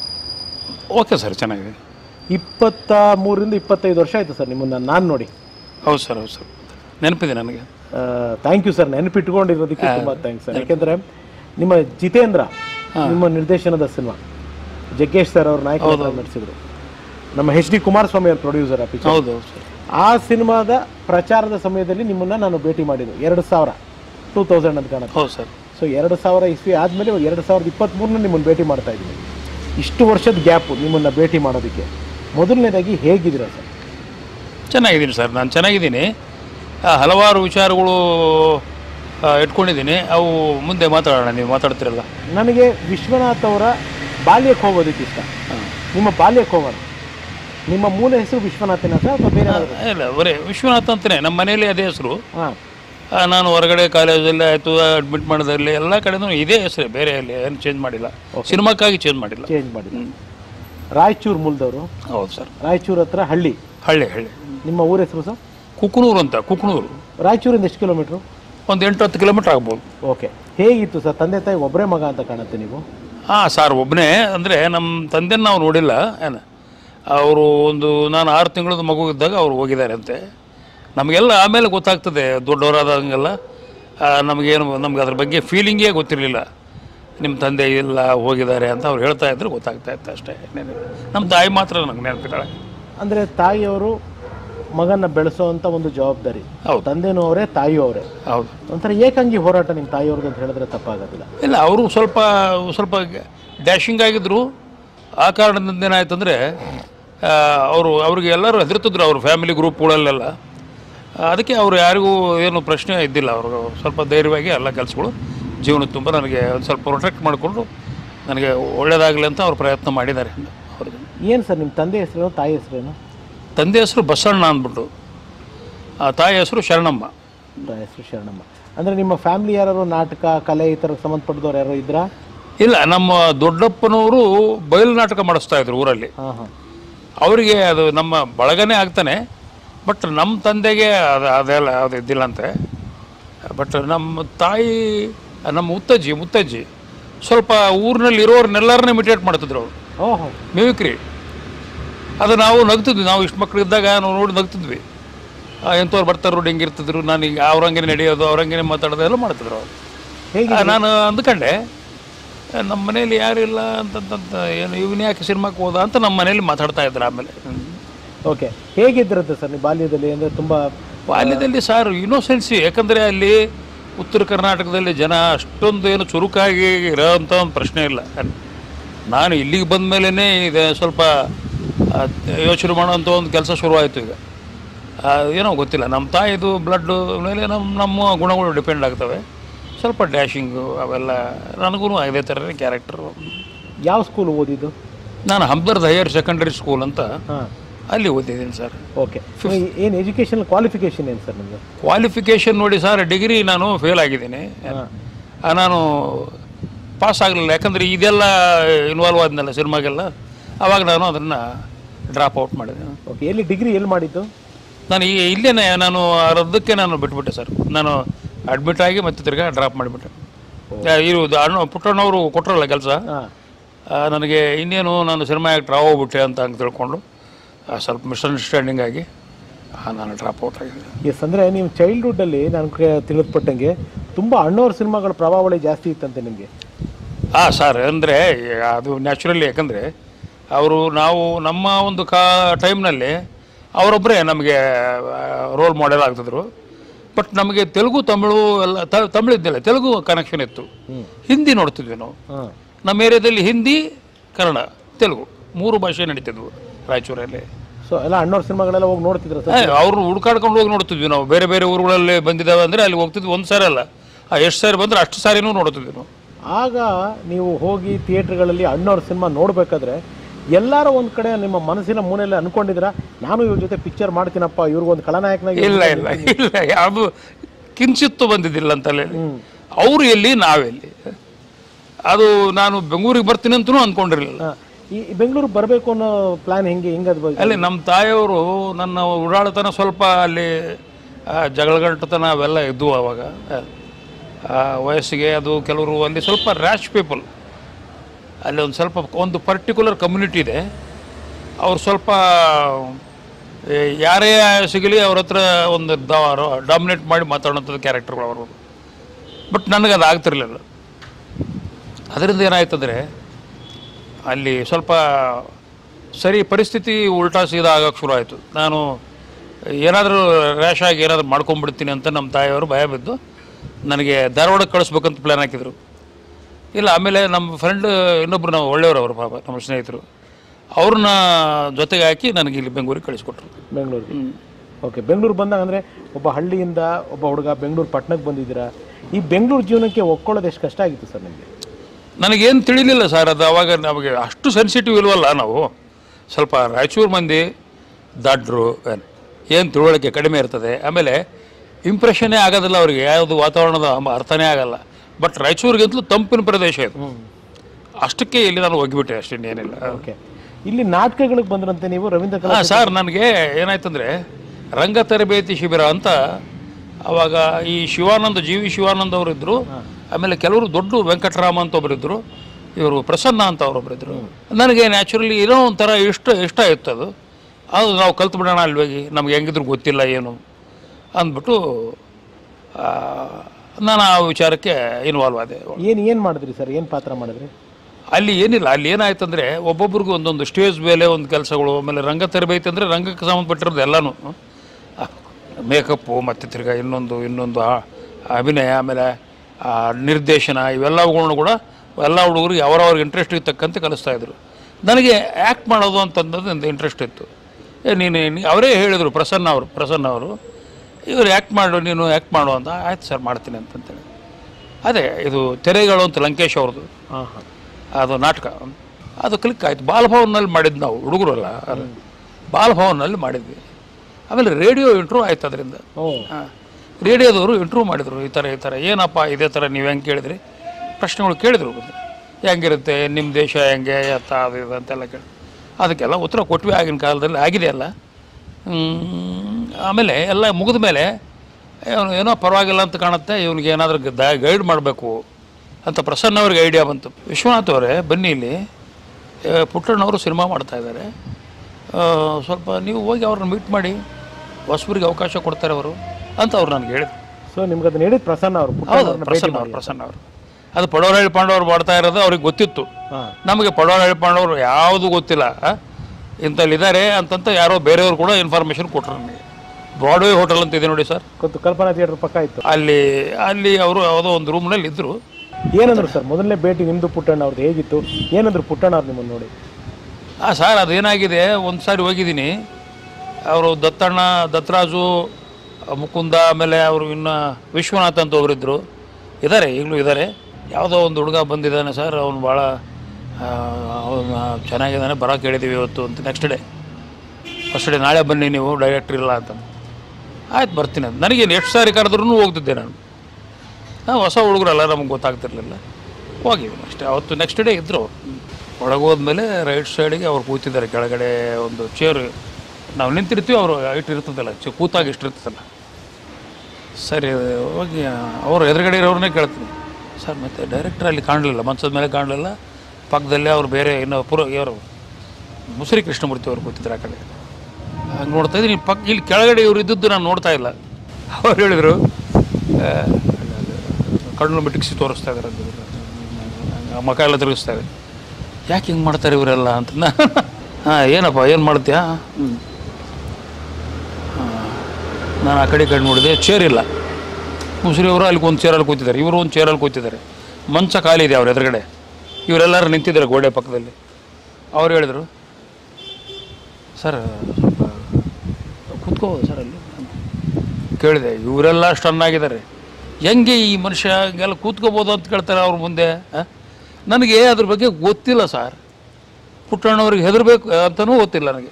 ಓಕೆ ಸರ್ ಚೆನ್ನಾಗಿದೆ ಇಪ್ಪತ್ತ ಮೂರರಿಂದ ಇಪ್ಪತ್ತೈದು ವರ್ಷ ಆಯಿತು ಸರ್ ನಿಮ್ಮನ್ನ ನಾನು ನೋಡಿ ಹೌದು ಸರ್ ಹೌದು ಸರ್ ನೆನಪಿದೆ ನನಗೆ ಥ್ಯಾಂಕ್ ಯು ಸರ್ ನೆನಪಿಟ್ಕೊಂಡಿರೋದಕ್ಕೆ ತುಂಬ ಥ್ಯಾಂಕ್ಸ್ ಸರ್ ಯಾಕೆಂದರೆ ನಿಮ್ಮ ಜಿತೇಂದ್ರ ನಿಮ್ಮ ನಿರ್ದೇಶನದ ಸಿನಿಮಾ ಜಗ್ಗೇಶ್ ಸರ್ ಅವ್ರ ನಾಯಕ ನಡೆಸಿದ್ರು ನಮ್ಮ ಎಚ್ ಡಿ ಕುಮಾರಸ್ವಾಮಿ ಅವ್ರ ಪ್ರೊಡ್ಯೂಸರ್ ಆ ಪಿಕ್ಚರ್ ಹೌದು ಹೌದು ಸರ್ ಆ ಸಿನಿಮಾದ ಪ್ರಚಾರದ ಸಮಯದಲ್ಲಿ ನಿಮ್ಮನ್ನ ನಾನು ಭೇಟಿ ಮಾಡಿದ್ದು ಎರಡು ಸಾವಿರ ಟೂ ತೌಸಂಡ್ ಅಂತ ಕಾಣುತ್ತೆ ಹೌದು ಸರ್ ಸೊ ಎರಡು ಸಾವಿರ ಇಸ್ವಿ ಆದಮೇಲೆ ಎರಡು ಸಾವಿರದ ಇಪ್ಪತ್ತ್ಮೂರನ್ನ ನಿಮ್ಮನ್ನು ಭೇಟಿ ಮಾಡ್ತಾ ಇದ್ದೀನಿ ಇಷ್ಟು ವರ್ಷದ ಗ್ಯಾಪು ನಿಮ್ಮನ್ನು ಭೇಟಿ ಮಾಡೋದಕ್ಕೆ ಮೊದಲನೇದಾಗಿ ಹೇಗಿದ್ದೀರಾ ಸರ್ ಚೆನ್ನಾಗಿದ್ದೀನಿ ಸರ್ ನಾನು ಚೆನ್ನಾಗಿದ್ದೀನಿ ಆ, ಹಲವಾರು ವಿಚಾರಗಳು ಆ, ಇಟ್ಕೊಂಡಿದ್ದೀನಿ ಅವು ಮುಂದೆ ಮಾತಾಡೋಣ ನೀವು ಮಾತಾಡ್ತಿರಲ್ಲ ನನಗೆ ವಿಶ್ವನಾಥ್ ಅವರ ಬಾಲ್ಯಕ್ಕೆ ಹೋಗೋದಕ್ಕೆ ಇಷ್ಟ ನಿಮ್ಮ ಬಾಲ್ಯಕ್ಕೆ ಹೋಗೋಣ ನಿಮ್ಮ ಮೂಲ ಹೆಸರು ವಿಶ್ವನಾಥನ ಸರ್ ಅಥವಾ ಬೇರೆ ಯಾವ್ದಾದ್ರು? ಇಲ್ಲ ಬರೀ ವಿಶ್ವನಾಥ್ ಅಂತಲೇ ನಮ್ಮ ಮನೇಲಿ ಅದೇ ಹೆಸರು ಹಾಂ ಆ, ನಾನು ಹೊರಗಡೆ ಕಾಲೇಜಲ್ಲಿ ಆಯಿತು ಅಡ್ಮಿಟ್ ಮಾಡೋದ್ರಲ್ಲಿ ಎಲ್ಲ ಕಡೆನೂ ಇದೇ ಹೆಸರೇ ಬೇರೆ ಅಲ್ಲಿ ಏನು ಚೇಂಜ್ ಮಾಡಿಲ್ಲ ಸಿನಿಮಾಕ್ಕಾಗಿ ಚೇಂಜ್ ಮಾಡಿಲ್ಲ ಚೇಂಜ್ ಮಾಡಿಲ್ಲ ರಾಯಚೂರು ಮೂಲದವರು ಹೌದು ಸರ್ ರಾಯಚೂರು ಹತ್ರ ಹಳ್ಳಿ ಹಳ್ಳಿ ಹಳ್ಳಿ ನಿಮ್ಮ ಊರ ಹೆಸರು ಸರ್ ಕುಕ್ನೂರು ಅಂತ ಕುಕ್ನೂರು ರಾಯಚೂರಿಂದ ಎಷ್ಟು ಕಿಲೋಮೀಟ್ರು ಒಂದು ಎಂಟು ಹತ್ತು ಕಿಲೋಮೀಟ್ರ್ ಆಗ್ಬೋದು ಓಕೆ ಹೇಗಿತ್ತು ಸರ್ ತಂದೆ ತಾಯಿ ಒಬ್ಬರೇ ಮಗ ಅಂತ ಕಾಣುತ್ತೆ ನೀವು ಹಾಂ ಸರ್ ಒಬ್ಬನೇ ಅಂದರೆ ನಮ್ಮ ತಂದೆನ ನಾವು ನೋಡಿಲ್ಲ ಏನು ಅವರು ಒಂದು ನಾನು ಆರು ತಿಂಗಳದ ಮಗು ಇದ್ದಾಗ ಅವ್ರು ಹೋಗಿದ್ದಾರೆ ಅಂತೆ ನಮಗೆಲ್ಲ ಆಮೇಲೆ ಗೊತ್ತಾಗ್ತದೆ ದೊಡ್ಡವರಾದಂಗೆಲ್ಲ ಆ, ನಮಗೇನು ನಮ್ಗೆ ಅದ್ರ ಬಗ್ಗೆ ಫೀಲಿಂಗೇ ಗೊತ್ತಿರಲಿಲ್ಲ ನಿಮ್ಮ ತಂದೆ ಇಲ್ಲ ಹೋಗಿದ್ದಾರೆ ಅಂತ ಅವ್ರು ಹೇಳ್ತಾ ಇದ್ರು ಗೊತ್ತಾಗ್ತಾ ಇತ್ತು ಅಷ್ಟೇ ಏನೇನಿಲ್ಲ ನಮ್ಮ ತಾಯಿ ಮಾತ್ರ ನಂಗೆ ನೆನಪಿದ್ದಾಳೆ ಅಂದರೆ ತಾಯಿಯವರು ಮಗನ ಬೆಳೆಸೋವಂಥ ಒಂದು ಜವಾಬ್ದಾರಿ ಹೌದು. ತಂದೆನೂ ಅವರೇ ತಾಯಿಯೂ ಅವರೇ ಹೌದು ಒಂಥರ ಏಕಾಂಗಿ ಹೋರಾಟ ನಿಮ್ಮ ತಾಯಿಯವ್ರದ್ದು ಅಂತ ಹೇಳಿದ್ರೆ ತಪ್ಪಾಗೋದಿಲ್ಲ ಇಲ್ಲ ಅವರು ಸ್ವಲ್ಪ ಸ್ವಲ್ಪ ಡ್ಯಾಶಿಂಗ್ ಆಗಿದ್ರು ಆ ಕಾರಣದಿಂದ ಏನಾಯ್ತಂದರೆ ಅವರು ಅವ್ರಿಗೆ ಎಲ್ಲರೂ ಹೆದರ್ತಿದ್ರು ಅವ್ರ ಫ್ಯಾಮಿಲಿ ಗ್ರೂಪ್ಗಳಲ್ಲೆಲ್ಲ ಅದಕ್ಕೆ ಅವರು ಯಾರಿಗೂ ಏನು ಪ್ರಶ್ನೆ ಇದ್ದಿಲ್ಲ ಅವರು ಸ್ವಲ್ಪ ಧೈರ್ಯವಾಗಿ ಎಲ್ಲ ಕೆಲಸಗಳು ಜೀವನ ತುಂಬ ನನಗೆ ಒಂದು ಸ್ವಲ್ಪ ಪ್ರೊಟೆಕ್ಟ್ ಮಾಡಿಕೊಂಡು ನನಗೆ ಒಳ್ಳೆಯದಾಗಲಿ ಅಂತ ಅವ್ರು ಪ್ರಯತ್ನ ಮಾಡಿದ್ದಾರೆ ಅವ್ರಿಗೆ ಏನು ಸರ್ ನಿಮ್ಮ ತಂದೆ ಹೆಸರೇನು ತಾಯಿ ಹೆಸರೇನು ತಂದೆ ಹೆಸರು ಬಸಣ್ಣ ಅಂದ್ಬಿಟ್ಟು ಆ ತಾಯಿ ಹೆಸರು ಶರಣಮ್ಮ ತಾಯಿ ಹೆಸರು ಶರಣಮ್ಮ ಅಂದರೆ ನಿಮ್ಮ ಫ್ಯಾಮಿಲಿ ಯಾರು ನಾಟಕ ಕಲೆ ಈ ಥರ ಸಂಬಂಧಪಟ್ಟದವ್ರು ಯಾರು ಇದ್ರಾ ಇಲ್ಲ ನಮ್ಮ ದೊಡ್ಡಪ್ಪನವರು ಬಯಲು ನಾಟಕ ಮಾಡಿಸ್ತಾ ಇದ್ರು ಊರಲ್ಲಿ ಹಾಂ ಹಾಂ ಅವರಿಗೆ ಅದು ನಮ್ಮ ಬಳಗನೇ ಆಗ್ತಾನೆ ಬಟ್ ನಮ್ಮ ತಂದೆಗೆ ಅದು ಅದೆಲ್ಲ ಅದು ಇದ್ದಿಲ್ಲಂತೆ ಬಟ್ ನಮ್ಮ ತಾಯಿ ನಮ್ಮ ಮುತ್ತಜ್ಜಿ ಮುತ್ತಜ್ಜಿ ಸ್ವಲ್ಪ ಊರಿನಲ್ಲಿ ಇರೋರ್ನೆಲ್ಲರನ್ನೇ ಮಿಟೇಟ್ ಮಾಡ್ತಿದ್ರು ಅವರು ಓಹೋ ಮಿಮಿಕ್ರಿ ಅದು ನಾವು ನಗ್ತಿದ್ವಿ ನಾವು ಇಷ್ಟು ಮಕ್ಳು ಇದ್ದಾಗ ನಾವು ನೋಡಿ ನಗ್ತಿದ್ವಿ ಆ, ಎಂಥವ್ರು ಬರ್ತಾರೋ ಹಿಂಗಿರ್ತಿದ್ರು ನಾನು ಈಗ ಅವ್ರಂಗೆ ನಡೆಯೋದು ಅವ್ರಂಗೆ ಮಾತಾಡೋದು ಎಲ್ಲ ಮಾಡ್ತಿದ್ರು ಅವರು ಹೇಗೆ ಆ, ನಾನು ಅಂದ್ಕೊಂಡೆ ಆ, ನಮ್ಮ ಮನೇಲಿ ಯಾರಿಲ್ಲ ಅಂತಂತ ಏನು ಇವನ್ ಯಾಕೆ ಸಿನಿಮಾಕ್ಕೆ ಹೋದ ಅಂತ ನಮ್ಮ ಮನೇಲಿ ಮಾತಾಡ್ತಾ ಇದ್ರು ಆಮೇಲೆ ಹ್ಮ್. ಓಕೆ ಹೇಗಿದ್ದಿರುತ್ತೆ ಸರ್ ನೀವು ಬಾಲ್ಯದಲ್ಲಿ ಅಂದರೆ ತುಂಬ ಬಾಲ್ಯದಲ್ಲಿ ಸಾರ್ ಇನ್ನೋಸೆನ್ಸಿ ಯಾಕಂದರೆ ಅಲ್ಲಿ ಉತ್ತರ ಕರ್ನಾಟಕದಲ್ಲಿ ಜನ ಅಷ್ಟೊಂದು ಏನು ಚುರುಕಾಗಿ ಇರೋವಂಥ ಒಂದು ಪ್ರಶ್ನೆ ಇಲ್ಲ ನಾನು ಇಲ್ಲಿಗೆ ಬಂದ ಮೇಲೇ ಇದೆ ಸ್ವಲ್ಪ ಆ, ಯೋಚನೆ ಮಾಡೋವಂಥ ಒಂದು ಕೆಲಸ ಶುರುವಾಯಿತು ಈಗ ಆ, ಏನೋ ಗೊತ್ತಿಲ್ಲ ನಮ್ಮ ತಾಯಿದು ಬ್ಲಡ್ಡು ಮೇಲೆ ನಮ್ಮ ನಮ್ಮ ಗುಣಗಳು ಡಿಪೆಂಡ್ ಆಗ್ತವೆ ಸ್ವಲ್ಪ ಡ್ಯಾಶಿಂಗು ಅವೆಲ್ಲ ನನಗೂ ಅದೇ ಥರನೇ ಕ್ಯಾರೆಕ್ಟರು ಯಾವ ಸ್ಕೂಲ್ ಓದಿದ್ದು ನಾನು ಹಮ್ದರ್ದ್ ಹೈಯರ್ ಸೆಕೆಂಡರಿ ಸ್ಕೂಲ್ ಅಂತ ಹಾಂ ಅಲ್ಲಿ ಓದಿದ್ದೀನಿ ಸರ್ ಓಕೆ ಏನು ಎಜುಕೇಷನ್ ಕ್ವಾಲಿಫಿಕೇಷನ್ ಏನು ಸರ್ ನಿಮ್ಮದು ಕ್ವಾಲಿಫಿಕೇಷನ್ ನೋಡಿ ಸರ್ ಡಿಗ್ರಿ ನಾನು ಫೇಲ್ ಆಗಿದ್ದೀನಿ ಆ, ನಾನು ಪಾಸ್ ಆಗಲಿಲ್ಲ ಯಾಕಂದರೆ ಇದೆಲ್ಲ ಇನ್ವಾಲ್ವ್ ಆದ್ನಲ್ಲ ಸಿನಿಮಾಗೆಲ್ಲ ಆವಾಗ ನಾನು ಅದನ್ನು ಡ್ರಾಪ್ ಔಟ್ ಮಾಡಿದೆ ಓಕೆ ಎಲ್ಲಿ ಡಿಗ್ರಿ ಎಲ್ಲಿ ಮಾಡಿದ್ದು ನಾನು ಈ ಇಲ್ಲೇನೆ ನಾನು ಅರ್ಧಕ್ಕೆ ನಾನು ಬಿಟ್ಬಿಟ್ಟೆ ಸರ್ ನಾನು ಅಡ್ಮಿಟ್ ಆಗಿ ಮತ್ತೆ ತಿರ್ಗಾ ಡ್ರಾಪ್ ಮಾಡಿಬಿಟ್ಟೆ ಇರು ಅಣ್ಣ ಪುಟ್ಟಣ್ಣವರು ಕೊಟ್ಟರಲ್ಲ ಕೆಲಸ ಹಾಂ ನನಗೆ ಇನ್ನೇನು ನಾನು ಸಿನಿಮಾ ಆ್ಯಕ್ಟ್ರ್ ಆಗೋಗ್ಬಿಟ್ಟೆ ಅಂತ ಹಂಗೆ ತಿಳ್ಕೊಂಡು ಆ, ಸ್ವಲ್ಪ ಮಿಸ್ಅಂಡರ್ಸ್ಟ್ಯಾಂಡಿಂಗ್ ಆಗಿ ಆ, ನಾನು ಡ್ರಾಪ್ ಔಟ್ ಆಗಿದ್ದೆ ಎಸ್ ಅಂದರೆ ನೀವು ಚೈಲ್ಡ್ಹುಡ್ಡಲ್ಲಿ ನಾನು ತಿಳಿದ್ಪಟ್ಟಂಗೆ ತುಂಬ ಅಣ್ಣವ್ರ ಸಿನಿಮಾಗಳ ಪ್ರಭಾವಳಿ ಜಾಸ್ತಿ ಇತ್ತಂತೆ ನಿಮಗೆ ಹಾಂ ಸರ್ ಅಂದರೆ ಅದು ನ್ಯಾಚುರಲಿ ಯಾಕಂದರೆ ಅವರು ನಾವು ನಮ್ಮ ಒಂದು ಕಾ ಟೈಮ್ನಲ್ಲಿ ಅವರೊಬ್ಬರೇ ನಮಗೆ ರೋಲ್ ಮಾಡೆಲ್ ಆಗ್ತಿದ್ರು ಬಟ್ ನಮಗೆ ತೆಲುಗು ತಮಿಳು ಎಲ್ಲ ತ- ತಮಿಳು ಇದ್ದಿಲ್ಲ ತೆಲುಗು ಕನೆಕ್ಷನ್ ಇತ್ತು ಹಿಂದಿ ನೋಡ್ತಿದ್ವಿ ನಾವು ಹಾಂ ನಮ್ಮ ಏರಿಯಾದಲ್ಲಿ ಹಿಂದಿ ಕನ್ನಡ ತೆಲುಗು ಮೂರು ಭಾಷೆ ನಡೀತಿದ್ವು ರಾಯಚೂರಲ್ಲಿ ಸೊ ಎಲ್ಲ ಅಣ್ಣವ್ರ ಸಿನಿಮಾಗಳೆಲ್ಲ ಹೋಗಿ ನೋಡ್ತಿದ್ರ ಸರ್ ಅವರು ಹುಡ್ಕಾಡ್ಕೊಂಡು ಹೋಗಿ ನೋಡ್ತಿದ್ವಿ ನಾವು ಬೇರೆ ಬೇರೆ ಊರುಗಳಲ್ಲಿ ಬಂದಿದ್ದಾವೆ ಅಂದರೆ ಅಲ್ಲಿ ಹೋಗ್ತಿದ್ವಿ ಒಂದು ಸಾರಿ ಅಲ್ಲ ಆ ಎಷ್ಟು ಸಾರಿ ಬಂದ್ರೆ ಅಷ್ಟು ಸಾರಿನೂ ನೋಡ್ತಿದ್ವಿ ನಾವು ಆಗ ನೀವು ಹೋಗಿ ಥಿಯೇಟ್ರ್ಗಳಲ್ಲಿ ಅಣ್ಣವ್ರ ಸಿನಿಮಾ ನೋಡಬೇಕಾದ್ರೆ ಎಲ್ಲರೂ ಒಂದು ಕಡೆ ನಿಮ್ಮ ಮನಸ್ಸಿನ ಮೂಲೆಯಲ್ಲಿ ಅನ್ಕೊಂಡಿದ್ರ ನಾನು ಇವ್ರ ಜೊತೆ ಪಿಕ್ಚರ್ ಮಾಡ್ತೀನಪ್ಪ ಇವ್ರಿಗೊಂದು ಖಳನಾಯಕನಾಗಿ ಇಲ್ಲ ಇಲ್ಲ ಇಲ್ಲ ಯಾವುದು ಕಿಂಚಿತ್ತು ಬಂದಿದ್ದಿಲ್ಲ ಅಂತಲೇ ಅವರು ಎಲ್ಲಿ ನಾವೆಲ್ಲಿ ಅದು ನಾನು ಬೆಂಗಳೂರಿಗೆ ಬರ್ತೀನಿ ಅಂತಲೂ ಅಂದ್ಕೊಂಡಿರಲಿಲ್ಲ ಹಾ. ಈ ಬೆಂಗಳೂರು ಬರಬೇಕು ಅನ್ನೋ ಪ್ಲಾನ್ ಹೆಂಗೆ ಹೆಂಗದ್ ಬಗ್ಗೆ ಅಲ್ಲಿ ನಮ್ಮ ತಾಯಿಯವರು ನನ್ನ ಉಡಾಳತನ ಸ್ವಲ್ಪ ಅಲ್ಲಿ ಆ, ಜಗಳಗಂಟತನ ಅವೆಲ್ಲ ಇದ್ವು ಅವಾಗ ಆ, ವಯಸ್ಸಿಗೆ ಅದು ಕೆಲವರು ಅಲ್ಲಿ ಸ್ವಲ್ಪ ರ್ಯಾಶ್ ಪೀಪಲ್ ಅಲ್ಲಿ ಒಂದು ಸ್ವಲ್ಪ ಒಂದು ಪರ್ಟಿಕ್ಯುಲರ್ ಕಮ್ಯುನಿಟಿ ಇದೆ ಅವ್ರು ಸ್ವಲ್ಪ ಏ, ಯಾರೇ ಸಿಗಲಿ ಅವ್ರ ಹತ್ರ ಒಂದು ಡಾಮಿನೇಟ್ ಮಾಡಿ ಮಾತಾಡೋಂಥದ್ದು ಕ್ಯಾರೆಕ್ಟರ್ಗಳು ಅವರು ಬಟ್ ನನಗೆ ಅದು ಆಗ್ತಿರ್ಲಿಲ್ಲ ಅದರಿಂದ ಏನಾಯ್ತಂದರೆ ಅಲ್ಲಿ ಸ್ವಲ್ಪ ಸರಿ ಪರಿಸ್ಥಿತಿ ಉಲ್ಟಾ ಸೀದಾ ಆಗೋಕ್ಕೆ ಶುರು ಆಯಿತು ನಾನು ಏನಾದರೂ ರ್ಯಾಶ್ ಆಗಿ ಏನಾದರೂ ಮಾಡ್ಕೊಂಡ್ಬಿಡ್ತೀನಿ ಅಂತ ನಮ್ಮ ತಾಯಿಯವರು ಭಯ ಬಿದ್ದು ನನಗೆ ಧಾರವಾಡಕ್ಕೆ ಕಳಿಸ್ಬೇಕಂತ ಪ್ಲ್ಯಾನ್ ಹಾಕಿದರು ಇಲ್ಲ ಆಮೇಲೆ ನಮ್ಮ ಫ್ರೆಂಡ್ ಇನ್ನೊಬ್ರು ನಾವು ಒಳ್ಳೆಯವರು ಅವರು ಪಾಪ ನಮ್ಮ ಸ್ನೇಹಿತರು ಅವ್ರನ್ನ ಜೊತೆಗೆ ಹಾಕಿ ನನಗೆ ಇಲ್ಲಿ ಬೆಂಗಳೂರಿಗೆ ಕಳಿಸ್ಕೊಟ್ರು ಬೆಂಗಳೂರಿಗೆ ಓಕೆ ಬೆಂಗಳೂರು ಬಂದಾಗ ಅಂದರೆ ಒಬ್ಬ ಹಳ್ಳಿಯಿಂದ ಒಬ್ಬ ಹುಡುಗ ಬೆಂಗಳೂರು ಪಟ್ಟಣಕ್ಕೆ ಬಂದಿದ್ದೀರಾ ಈ ಬೆಂಗಳೂರು ಜೀವನಕ್ಕೆ ಒಕ್ಕೊಳ್ಳೋದು ಎಷ್ಟು ಕಷ್ಟ ಆಗಿತ್ತು ಸರ್ ನಿಮಗೆ ನನಗೇನು ತಿಳಿಲಿಲ್ಲ ಸರ್ ಅದು ಅವಾಗ ನಮಗೆ ಅಷ್ಟು ಸೆನ್ಸಿಟಿವ್ ಇಲ್ವಲ್ಲ ನಾವು ಸ್ವಲ್ಪ ರಾಯಚೂರು ಮಂದಿ ದಡ್ರು ಏನು ತಿಳುವಳಿಕೆ ಕಡಿಮೆ ಇರ್ತದೆ ಆಮೇಲೆ ಇಂಪ್ರೆಷನ್ನೇ ಆಗೋದಿಲ್ಲ ಅವರಿಗೆ ಯಾವುದು ವಾತಾವರಣದ ಅಮ- ಅರ್ಥನೇ ಆಗಲ್ಲ ಬಟ್ ರಾಯಚೂರಿಗಿಂತಲೂ ತಂಪಿನ ಪ್ರದೇಶ ಇದು ಅಷ್ಟಕ್ಕೆ ಇಲ್ಲಿ ನಾನು ಹೋಗಿಬಿಟ್ಟೆ ಅಷ್ಟೇ ಏನಿಲ್ಲ ಓಕೆ ಇಲ್ಲಿ ನಾಟಕಗಳಿಗೆ ಬಂದ್ರಂತೆ ನೀವು ರವೀಂದ್ರ ಕಲಾ ಹಾಂ ಸರ್ ನನಗೆ ಏನಾಯ್ತಂದರೆ ರಂಗ ತರಬೇತಿ ಶಿಬಿರ ಅಂತ ಅವಾಗ ಈ ಶಿವಾನಂದ ಜಿ ವಿ ಶಿವಾನಂದ ಅವರು ಇದ್ದರು ಆಮೇಲೆ ಕೆಲವರು ದೊಡ್ಡ ವೆಂಕಟರಾಮ ಅಂತ ಒಬ್ಬರಿದ್ದರು ಇವರು ಪ್ರಸನ್ನ ಅಂತ ಅವರೊಬ್ಬರಿದ್ದರು ನನಗೆ ನ್ಯಾಚುರಲಿ ಏನೋ ಒಂಥರ ಇಷ್ಟ ಇಷ್ಟ ಇತ್ತು ಅದು ಅದು ನಾವು ಕಲ್ತು ಬಿಡೋಣ ಅಲ್ಲಿ ಹೋಗಿ ನಮ್ಗೆ ಹೆಂಗಿದ್ರು ಗೊತ್ತಿಲ್ಲ ಏನು ಅಂದ್ಬಿಟ್ಟು ಆ, ನಾನು ಆ ವಿಚಾರಕ್ಕೆ ಇನ್ವಾಲ್ವ್ ಆದೆ ಏನು ಏನು ಮಾಡಿದ್ರಿ ಸರ್ ಏನು ಪಾತ್ರ ಮಾಡಿದ್ರಿ ಅಲ್ಲಿ ಏನಿಲ್ಲ ಅಲ್ಲಿ ಏನಾಯ್ತಂದ್ರೆ ಒಬ್ಬೊಬ್ರಿಗೂ ಒಂದೊಂದು ಸ್ಟೇಜ್ ಮೇಲೆ ಒಂದು ಕೆಲಸಗಳು ಆಮೇಲೆ ರಂಗ ತರಬೇತಿ ಅಂದರೆ ರಂಗಕ್ಕೆ ಸಂಬಂಧಪಟ್ಟಿರೋದು ಎಲ್ಲನೂ ಮೇಕಪ್ಪು ಮತ್ತು ತಿರ್ಗಾ ಇನ್ನೊಂದು ಇನ್ನೊಂದು ಆ- ಅಭಿನಯ ಆಮೇಲೆ ಆ ನಿರ್ದೇಶನ ಇವೆಲ್ಲವುಗಳನ್ನು ಕೂಡ ಎಲ್ಲ ಹುಡುಗರಿಗೆ ಅವರವ್ರಿಗೆ ಇಂಟ್ರೆಸ್ಟಿಗೆ ತಕ್ಕಂತೆ ಕಲಿಸ್ತಾ ಇದ್ರು ನನಗೆ ಆ್ಯಕ್ಟ್ ಮಾಡೋದು ಅಂತಂದದ್ದು ಒಂದು ಇಂಟ್ರೆಸ್ಟ್ ಇತ್ತು ಏ ನೀನು ನೀ- ಅವರೇ ಹೇಳಿದರು ಪ್ರಸನ್ನ ಅವರು ಪ್ರಸನ್ನ ಅವರು ಇವರು ಆ್ಯಕ್ಟ್ ಮಾಡು ನೀನು ಆ್ಯಕ್ಟ್ ಮಾಡು ಅಂತ ಆಯ್ತು ಸರ್ ಮಾಡ್ತೀನಿ ಅಂತಂತೇಳಿ ಅದೇ ಇದು ತೆರೆಗಳು ಅಂತ ಲಂಕೇಶ್ ಅವ್ರದ್ದು ಹಾಂ ಹಾಂ ಅದು ನಾಟಕ ಅದು ಕ್ಲಿಕ್ ಆಯಿತು ಬಾಲಭವನಲ್ಲಿ ಮಾಡಿದ್ದು ನಾವು ಹುಡುಗರಲ್ಲ ಅದು ಬಾಲಭವನಲ್ಲಿ ಮಾಡಿದ್ವಿ ಆಮೇಲೆ ರೇಡಿಯೋ ಇಂಟ್ರೂ ಆಯ್ತು ಅದರಿಂದ ಓ ರೇಡಿಯೋದವರು ಇಂಟ್ರೂ ಮಾಡಿದರು ಈ ಥರ ಈ ಥರ ಏನಪ್ಪ ಇದೇ ಥರ ನೀವು ಹೆಂಗೆ ಕೇಳಿದ್ರಿ ಪ್ರಶ್ನೆಗಳು ಕೇಳಿದ್ರು ಹೆಂಗಿರುತ್ತೆ ನಿಮ್ಮ ದೇಶ ಹೆಂಗೆ ಎತ್ತ ಅದು ಇದು ಅಂತೆಲ್ಲ ಕೇಳಿ ಅದಕ್ಕೆಲ್ಲ ಉತ್ತರ ಕೊಟ್ವಿ ಆಗಿನ ಕಾಲದಲ್ಲಿ ಆಗಿದೆ ಅಲ್ಲ ಹ್ಮ್, ಆಮೇಲೆ ಎಲ್ಲ ಮುಗಿದ ಮೇಲೆ ಇವನು ಏನೋ ಪರವಾಗಿಲ್ಲ ಅಂತ ಕಾಣುತ್ತೆ ಇವನಿಗೆ ಏನಾದರೂ ಗೈಡ್ ಮಾಡಬೇಕು ಅಂತ ಪ್ರಸನ್ನ ಅವ್ರಿಗೆ ಐಡಿಯಾ ಬಂತು ವಿಶ್ವನಾಥ್ ಅವರೇ ಬನ್ನಿ ಇಲ್ಲಿ ಆ, ಪುಟ್ಟಣ್ಣವರು ಸಿನಿಮಾ ಮಾಡ್ತಾ ಇದ್ದಾರೆ ಆ, ಸ್ವಲ್ಪ ನೀವು ಹೋಗಿ ಅವ್ರನ್ನ ಮೀಟ್ ಮಾಡಿ ಹೊಸಬರಿಗೆ ಅವಕಾಶ ಕೊಡ್ತಾರೆ ಅವರು ಅಂತ ಅವ್ರು ನನಗೆ ಹೇಳಿದ್ರು ಸೊ ನಿಮ್ಗೆ ಅದನ್ನ ಹೇಳಿದ್ ಪ್ರಸನ್ನ ಅವರು ಹೌದು ಪ್ರಸನ್ನ ಅವರು ಪ್ರಸನ್ನ ಅವರು ಅದು ಪಡವರಹಳ್ಳಿ ಪಾಂಡವರು ಮಾಡ್ತಾ ಇರೋದು ಅವ್ರಿಗೆ ಗೊತ್ತಿತ್ತು ಹಾಂ ನಮಗೆ ಪಡವರಹಳ್ಳಿ ಪಾಂಡವರು ಯಾವುದು ಗೊತ್ತಿಲ್ಲ ಆ? ಇಂಥಲ್ಲಿದ್ದಾರೆ ಅಂತಂತ ಯಾರೋ ಬೇರೆಯವರು ಕೂಡ ಇನ್ಫಾರ್ಮೇಷನ್ ಕೊಟ್ಟರು ನನಗೆ ಬ್ರಾಡ್ವೇ ಹೋಟೆಲ್ ಅಂತ ಇದೆ ನೋಡಿ ಸರ್ ಗೊತ್ತು ಕಲ್ಪನಾ ಥಿಯೇಟರ್ ಪಕ್ಕ ಇತ್ತು ಅಲ್ಲಿ ಅಲ್ಲಿ ಅವರು ಯಾವುದೋ ಒಂದು ರೂಮ್ನಲ್ಲಿ ಇದ್ದರು ಏನಂದ್ರು ಸರ್ ಮೊದಲನೇ ಭೇಟಿ ನಿಮ್ದು ಪುಟ್ಟಣ್ಣ ಅವ್ರದ್ದು ಹೇಗಿತ್ತು ಏನಂದ್ರು ಪುಟ್ಟಣ್ಣ ಅವ್ರು ನಿಮ್ಮನ್ನು ನೋಡಿ ಹಾಂ ಸರ್ ಅದೇನಾಗಿದೆ ಒಂದು ಸಾರಿ ಹೋಗಿದ್ದೀನಿ ಅವರು ದತ್ತಣ್ಣ ದತ್ತರಾಜು ಮುಕುಂದ ಆಮೇಲೆ ಅವರು ಇನ್ನು ವಿಶ್ವನಾಥ್ ಅಂತ ಒಬ್ಬರಿದ್ದರು ಇದ್ದಾರೆ ಈಗಲೂ ಇದ್ದಾರೆ ಯಾವುದೋ ಒಂದು ಹುಡುಗ ಬಂದಿದ್ದಾನೆ ಸರ್ ಅವನು ಭಾಳ ಅವನು ಚೆನ್ನಾಗಿದ್ದಾನೆ ಬರೋಕೆ ಹೇಳಿದ್ದೀವಿ ಇವತ್ತು ಅಂತ ನೆಕ್ಸ್ಟ್ ಡೇ ಫಸ್ಟ್ ಡೇ ನಾಳೆ ಬನ್ನಿ ನೀವು ಡೈರೆಕ್ಟ್ರ್ ಇಲ್ಲ ಅಂತ ಆಯ್ತು ಬರ್ತೀನಿ ಅಂತ ನನಗೇನು ಎಷ್ಟು ಸಾರಿ ಕರೆದ್ರೂ ಹೋಗ್ತಿದ್ದೆ ನಾನು ನಾವು ಹೊಸ ಹುಡುಗರಲ್ಲ ನಮಗೆ ಗೊತ್ತಾಗ್ತಿರ್ಲಿಲ್ಲ ಹೋಗಿದ್ದೀನಿ ಅಷ್ಟೇ ಅವತ್ತು ನೆಕ್ಸ್ಟ್ ಡೇ ಇದ್ದರು ಒಳಗೆ ಹೋದ್ಮೇಲೆ ರೈಟ್ ಸೈಡಿಗೆ ಅವ್ರು ಕೂತಿದ್ದಾರೆ ಕೆಳಗಡೆ ಒಂದು ಚೇರ್ ನಾವು ನಿಂತಿರ್ತೀವಿ ಅವರು ಇಟ್ಟು ಇರ್ತದಲ್ಲ ಚೆ ಕೂತಾಗ ಇಷ್ಟು ಇರ್ತದಲ್ಲ ಸರಿ ಹೋಗಿ ಅವರು ಎದುರುಗಡೆ ಇರೋರನ್ನೇ ಕೇಳ್ತೀನಿ ಸರ್ ಮತ್ತೆ ಡೈರೆಕ್ಟರ್ ಅಲ್ಲಿ ಕಾಣಲಿಲ್ಲ ಮಂಚದ ಮೇಲೆ ಕಾಣಲಿಲ್ಲ ಪಕ್ಕದಲ್ಲೇ ಅವ್ರು ಬೇರೆ ಇನ್ನೂ ಪುರ ಇವರು ಮುಸುರಿ ಕೃಷ್ಣಮೂರ್ತಿ ಅವರು ಕೂತಿದ್ರು ಆ ಕಡೆ ಹಂಗೆ ನೋಡ್ತಾ ಇದ್ದೀನಿ ಪಕ್ಕ ಇಲ್ಲಿ ಕೆಳಗಡೆ ಇವರು ಇದ್ದದ್ದು ನಾನು ನೋಡ್ತಾ ಇಲ್ಲ ಅವ್ರು ಹೇಳಿದರು ಕಣ್ಣು ಮಿಟಕ್ಸಿ ತೋರಿಸ್ತಾ ಇದ್ದಾರೆ ಅಂತ ಮಕ ಎಲ್ಲ ತಿರುಗಿಸ್ತಾ ಇದೆ ಯಾಕೆ ಹಿಂಗೆ ಮಾಡ್ತಾರೆ ಇವರೆಲ್ಲ ಅಂತ ಹಾಂ ಏನಪ್ಪ ಏನು ಮಾಡ್ತೀಯಾ ಹ್ಞೂ ನಾನು ಆ ಕಡೆ ಈ ಕಡೆ ನೋಡಿದೆ ಚೇರ್ ಇಲ್ಲ ಮುಸ್ರಿ ಅವರು ಅಲ್ಲಿ ಒಂದು ಚೇರಲ್ಲಿ ಕೂತಿದ್ದಾರೆ ಇವರು ಒಂದು ಚೇರಲ್ಲಿ ಕೂತಿದ್ದಾರೆ ಮಂಚ ಖಾಲಿ ಇದೆ ಅವ್ರ ಎದುರುಗಡೆ ಇವರೆಲ್ಲರೂ ನಿಂತಿದ್ದಾರೆ ಗೋಡೆ ಪಕ್ಕದಲ್ಲಿ ಅವ್ರು ಹೇಳಿದರು ಸರ್ ಸ್ವಲ್ಪ ಕೂತ್ಕೋ ಸರ್ ಅಲ್ಲಿ ಅಂತ ಕೇಳಿದೆ ಇವರೆಲ್ಲ ಸ್ಟನ್ ಆಗಿದ್ದಾರೆ ಹೆಂಗೆ ಈ ಮನುಷ್ಯ ಹಿಂಗೆಲ್ಲ ಕೂತ್ಕೋಬೋದು ಅಂತ ಕೇಳ್ತಾರೆ ಅವ್ರ ಮುಂದೆ ಆ? ನನಗೆ ಅದ್ರ ಬಗ್ಗೆ ಗೊತ್ತಿಲ್ಲ ಸರ್ ಪುಟ್ಟಣ್ಣವ್ರಿಗೆ ಹೆದರ್ಬೇಕು ಅಂತಲೂ ಗೊತ್ತಿಲ್ಲ ನನಗೆ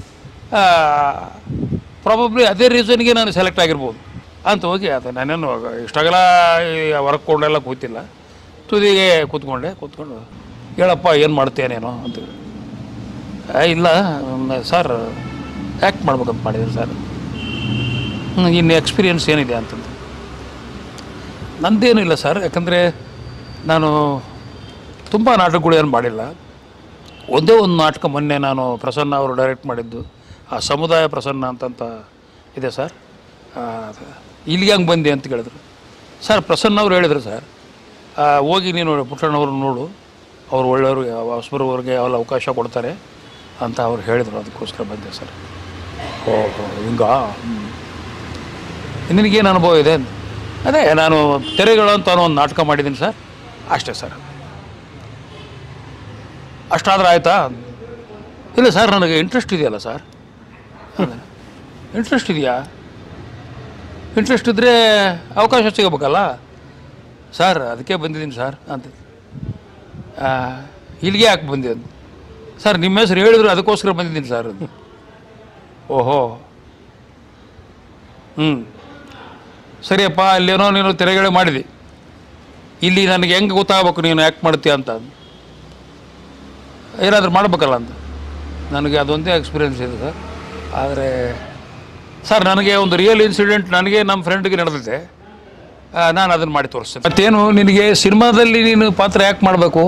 ಪ್ರಾಬಬ್ಲಿ ಅದೇ ರೀಸನ್ಗೆ ನಾನು ಸೆಲೆಕ್ಟ್ ಆಗಿರ್ಬೋದು ಅಂತ ಹೋಗಿ ಅದು ನಾನೇನು ಇಷ್ಟಾಗಲ ಹೊರಕೊಂಡೆಲ್ಲ ಕೂತಿಲ್ಲ ತುದಿಗೆ ಕೂತ್ಕೊಂಡೆ ಕೂತ್ಕೊಂಡು ಹೇಳಪ್ಪ ಏನು ಮಾಡ್ತೇನೇನೋ ಅಂತ "ಆ, ಇಲ್ಲ ಸರ್ ಆ್ಯಕ್ಟ್ ಮಾಡ್ಬೇಕಂತ ಮಾಡಿದ್ದೀನಿ ಸರ್ ಹ್ಮ್, ಇನ್ನು ಎಕ್ಸ್ಪೀರಿಯನ್ಸ್ ಏನಿದೆ ಅಂತಂದು ನಂದೇನೂ ಇಲ್ಲ ಸರ್ ಯಾಕಂದರೆ ನಾನು ತುಂಬ ನಾಟಕಗಳು ಏನು ಮಾಡಿಲ್ಲ ಒಂದೇ ಒಂದು ನಾಟಕ ಮೊನ್ನೆ ನಾನು ಪ್ರಸನ್ನ ಅವರು ಡೈರೆಕ್ಟ್ ಮಾಡಿದ್ದು ಆ ಸಮುದಾಯ ಪ್ರಸನ್ನ ಅಂತಂತ ಇದೆ ಸರ್ ಆ, ಅದು ಇಲ್ಲಿಗೆ ಹಂಗೆ ಬಂದೆ ಅಂತ ಕೇಳಿದ್ರು ಸರ್ ಪ್ರಸನ್ನ ಅವ್ರು ಹೇಳಿದ್ರು ಸರ್ ಆ, ಹೋಗಿ ನೀನು ಪುಟ್ಟಣ್ಣವ್ರು ನೋಡು ಅವ್ರು ಒಳ್ಳೆಯವರು ಹೊಸಬರವ್ರಿಗೆ ಯಾವ ಅವಕಾಶ ಕೊಡ್ತಾರೆ ಅಂತ ಅವ್ರು ಹೇಳಿದರು ಅದಕ್ಕೋಸ್ಕರ ಬಂದೆ ಸರ್ ಓಹೋ ಹಿಂಗಾ ನಿನಗೇನು ಅನುಭವ ಇದೆ ಅದೇ ನಾನು ತೆರೆಗಳು ಅಂತ ಅನ್ನೋ ಒಂದು ನಾಟಕ ಮಾಡಿದ್ದೀನಿ ಸರ್ ಅಷ್ಟೇ ಸರ್ ಅಷ್ಟಾದ್ರೆ ಆಯಿತಾ ಇಲ್ಲ ಸರ್ ನನಗೆ ಇಂಟ್ರೆಸ್ಟ್ ಇದೆಯಲ್ಲ ಸರ್ ಇಂಟ್ರೆಸ್ಟ್ ಇದೆಯಾ ಇಂಟ್ರೆಸ್ಟ್ ಇದ್ದರೆ ಅವಕಾಶ ಸಿಗಬೇಕಲ್ಲ ಸರ್ ಅದಕ್ಕೆ ಬಂದಿದ್ದೀನಿ ಸರ್ ಅಂತ ಆ, ಇಲ್ಲಿಗೆ ಯಾಕೆ ಬಂದೆ ಅಂತ ಸರ್ ನಿಮ್ಮ ಹೆಸರು ಹೇಳಿದ್ರು ಅದಕ್ಕೋಸ್ಕರ ಬಂದಿದ್ದೀನಿ ಸರ್ ಅಂತ ಓಹೋ ಹ್ಞೂ ಸರಿಯಪ್ಪ ಅಲ್ಲೇನೋ ನೀನು ತೆರೆಗಡೆ ಮಾಡಿದಿ ಇಲ್ಲಿ ನನಗೆ ಹೆಂಗೆ ಗೊತ್ತಾಗಬೇಕು ನೀನು ಯಾಕೆ ಮಾಡ್ತೀಯ ಅಂತ ಏನಾದರೂ ಮಾಡಬೇಕಲ್ಲ ಅಂತ ನನಗೆ ಅದೊಂದೇ ಎಕ್ಸ್ಪೀರಿಯನ್ಸ್ ಇದೆ ಸರ್ ಆದರೆ ಸರ್ ನನಗೆ ಒಂದು ರಿಯಲ್ ಇನ್ಸಿಡೆಂಟ್ ನನಗೆ ನಮ್ಮ ಫ್ರೆಂಡ್ಗೆ ನಡೆದಿದೆ ಆ, ನಾನು ಅದನ್ನು ಮಾಡಿ ತೋರಿಸ್ತೇನೆ ಮತ್ತೇನು ನಿನಗೆ ಸಿನಿಮಾದಲ್ಲಿ ನೀನು ಪಾತ್ರ ಯಾಕೆ ಮಾಡಬೇಕು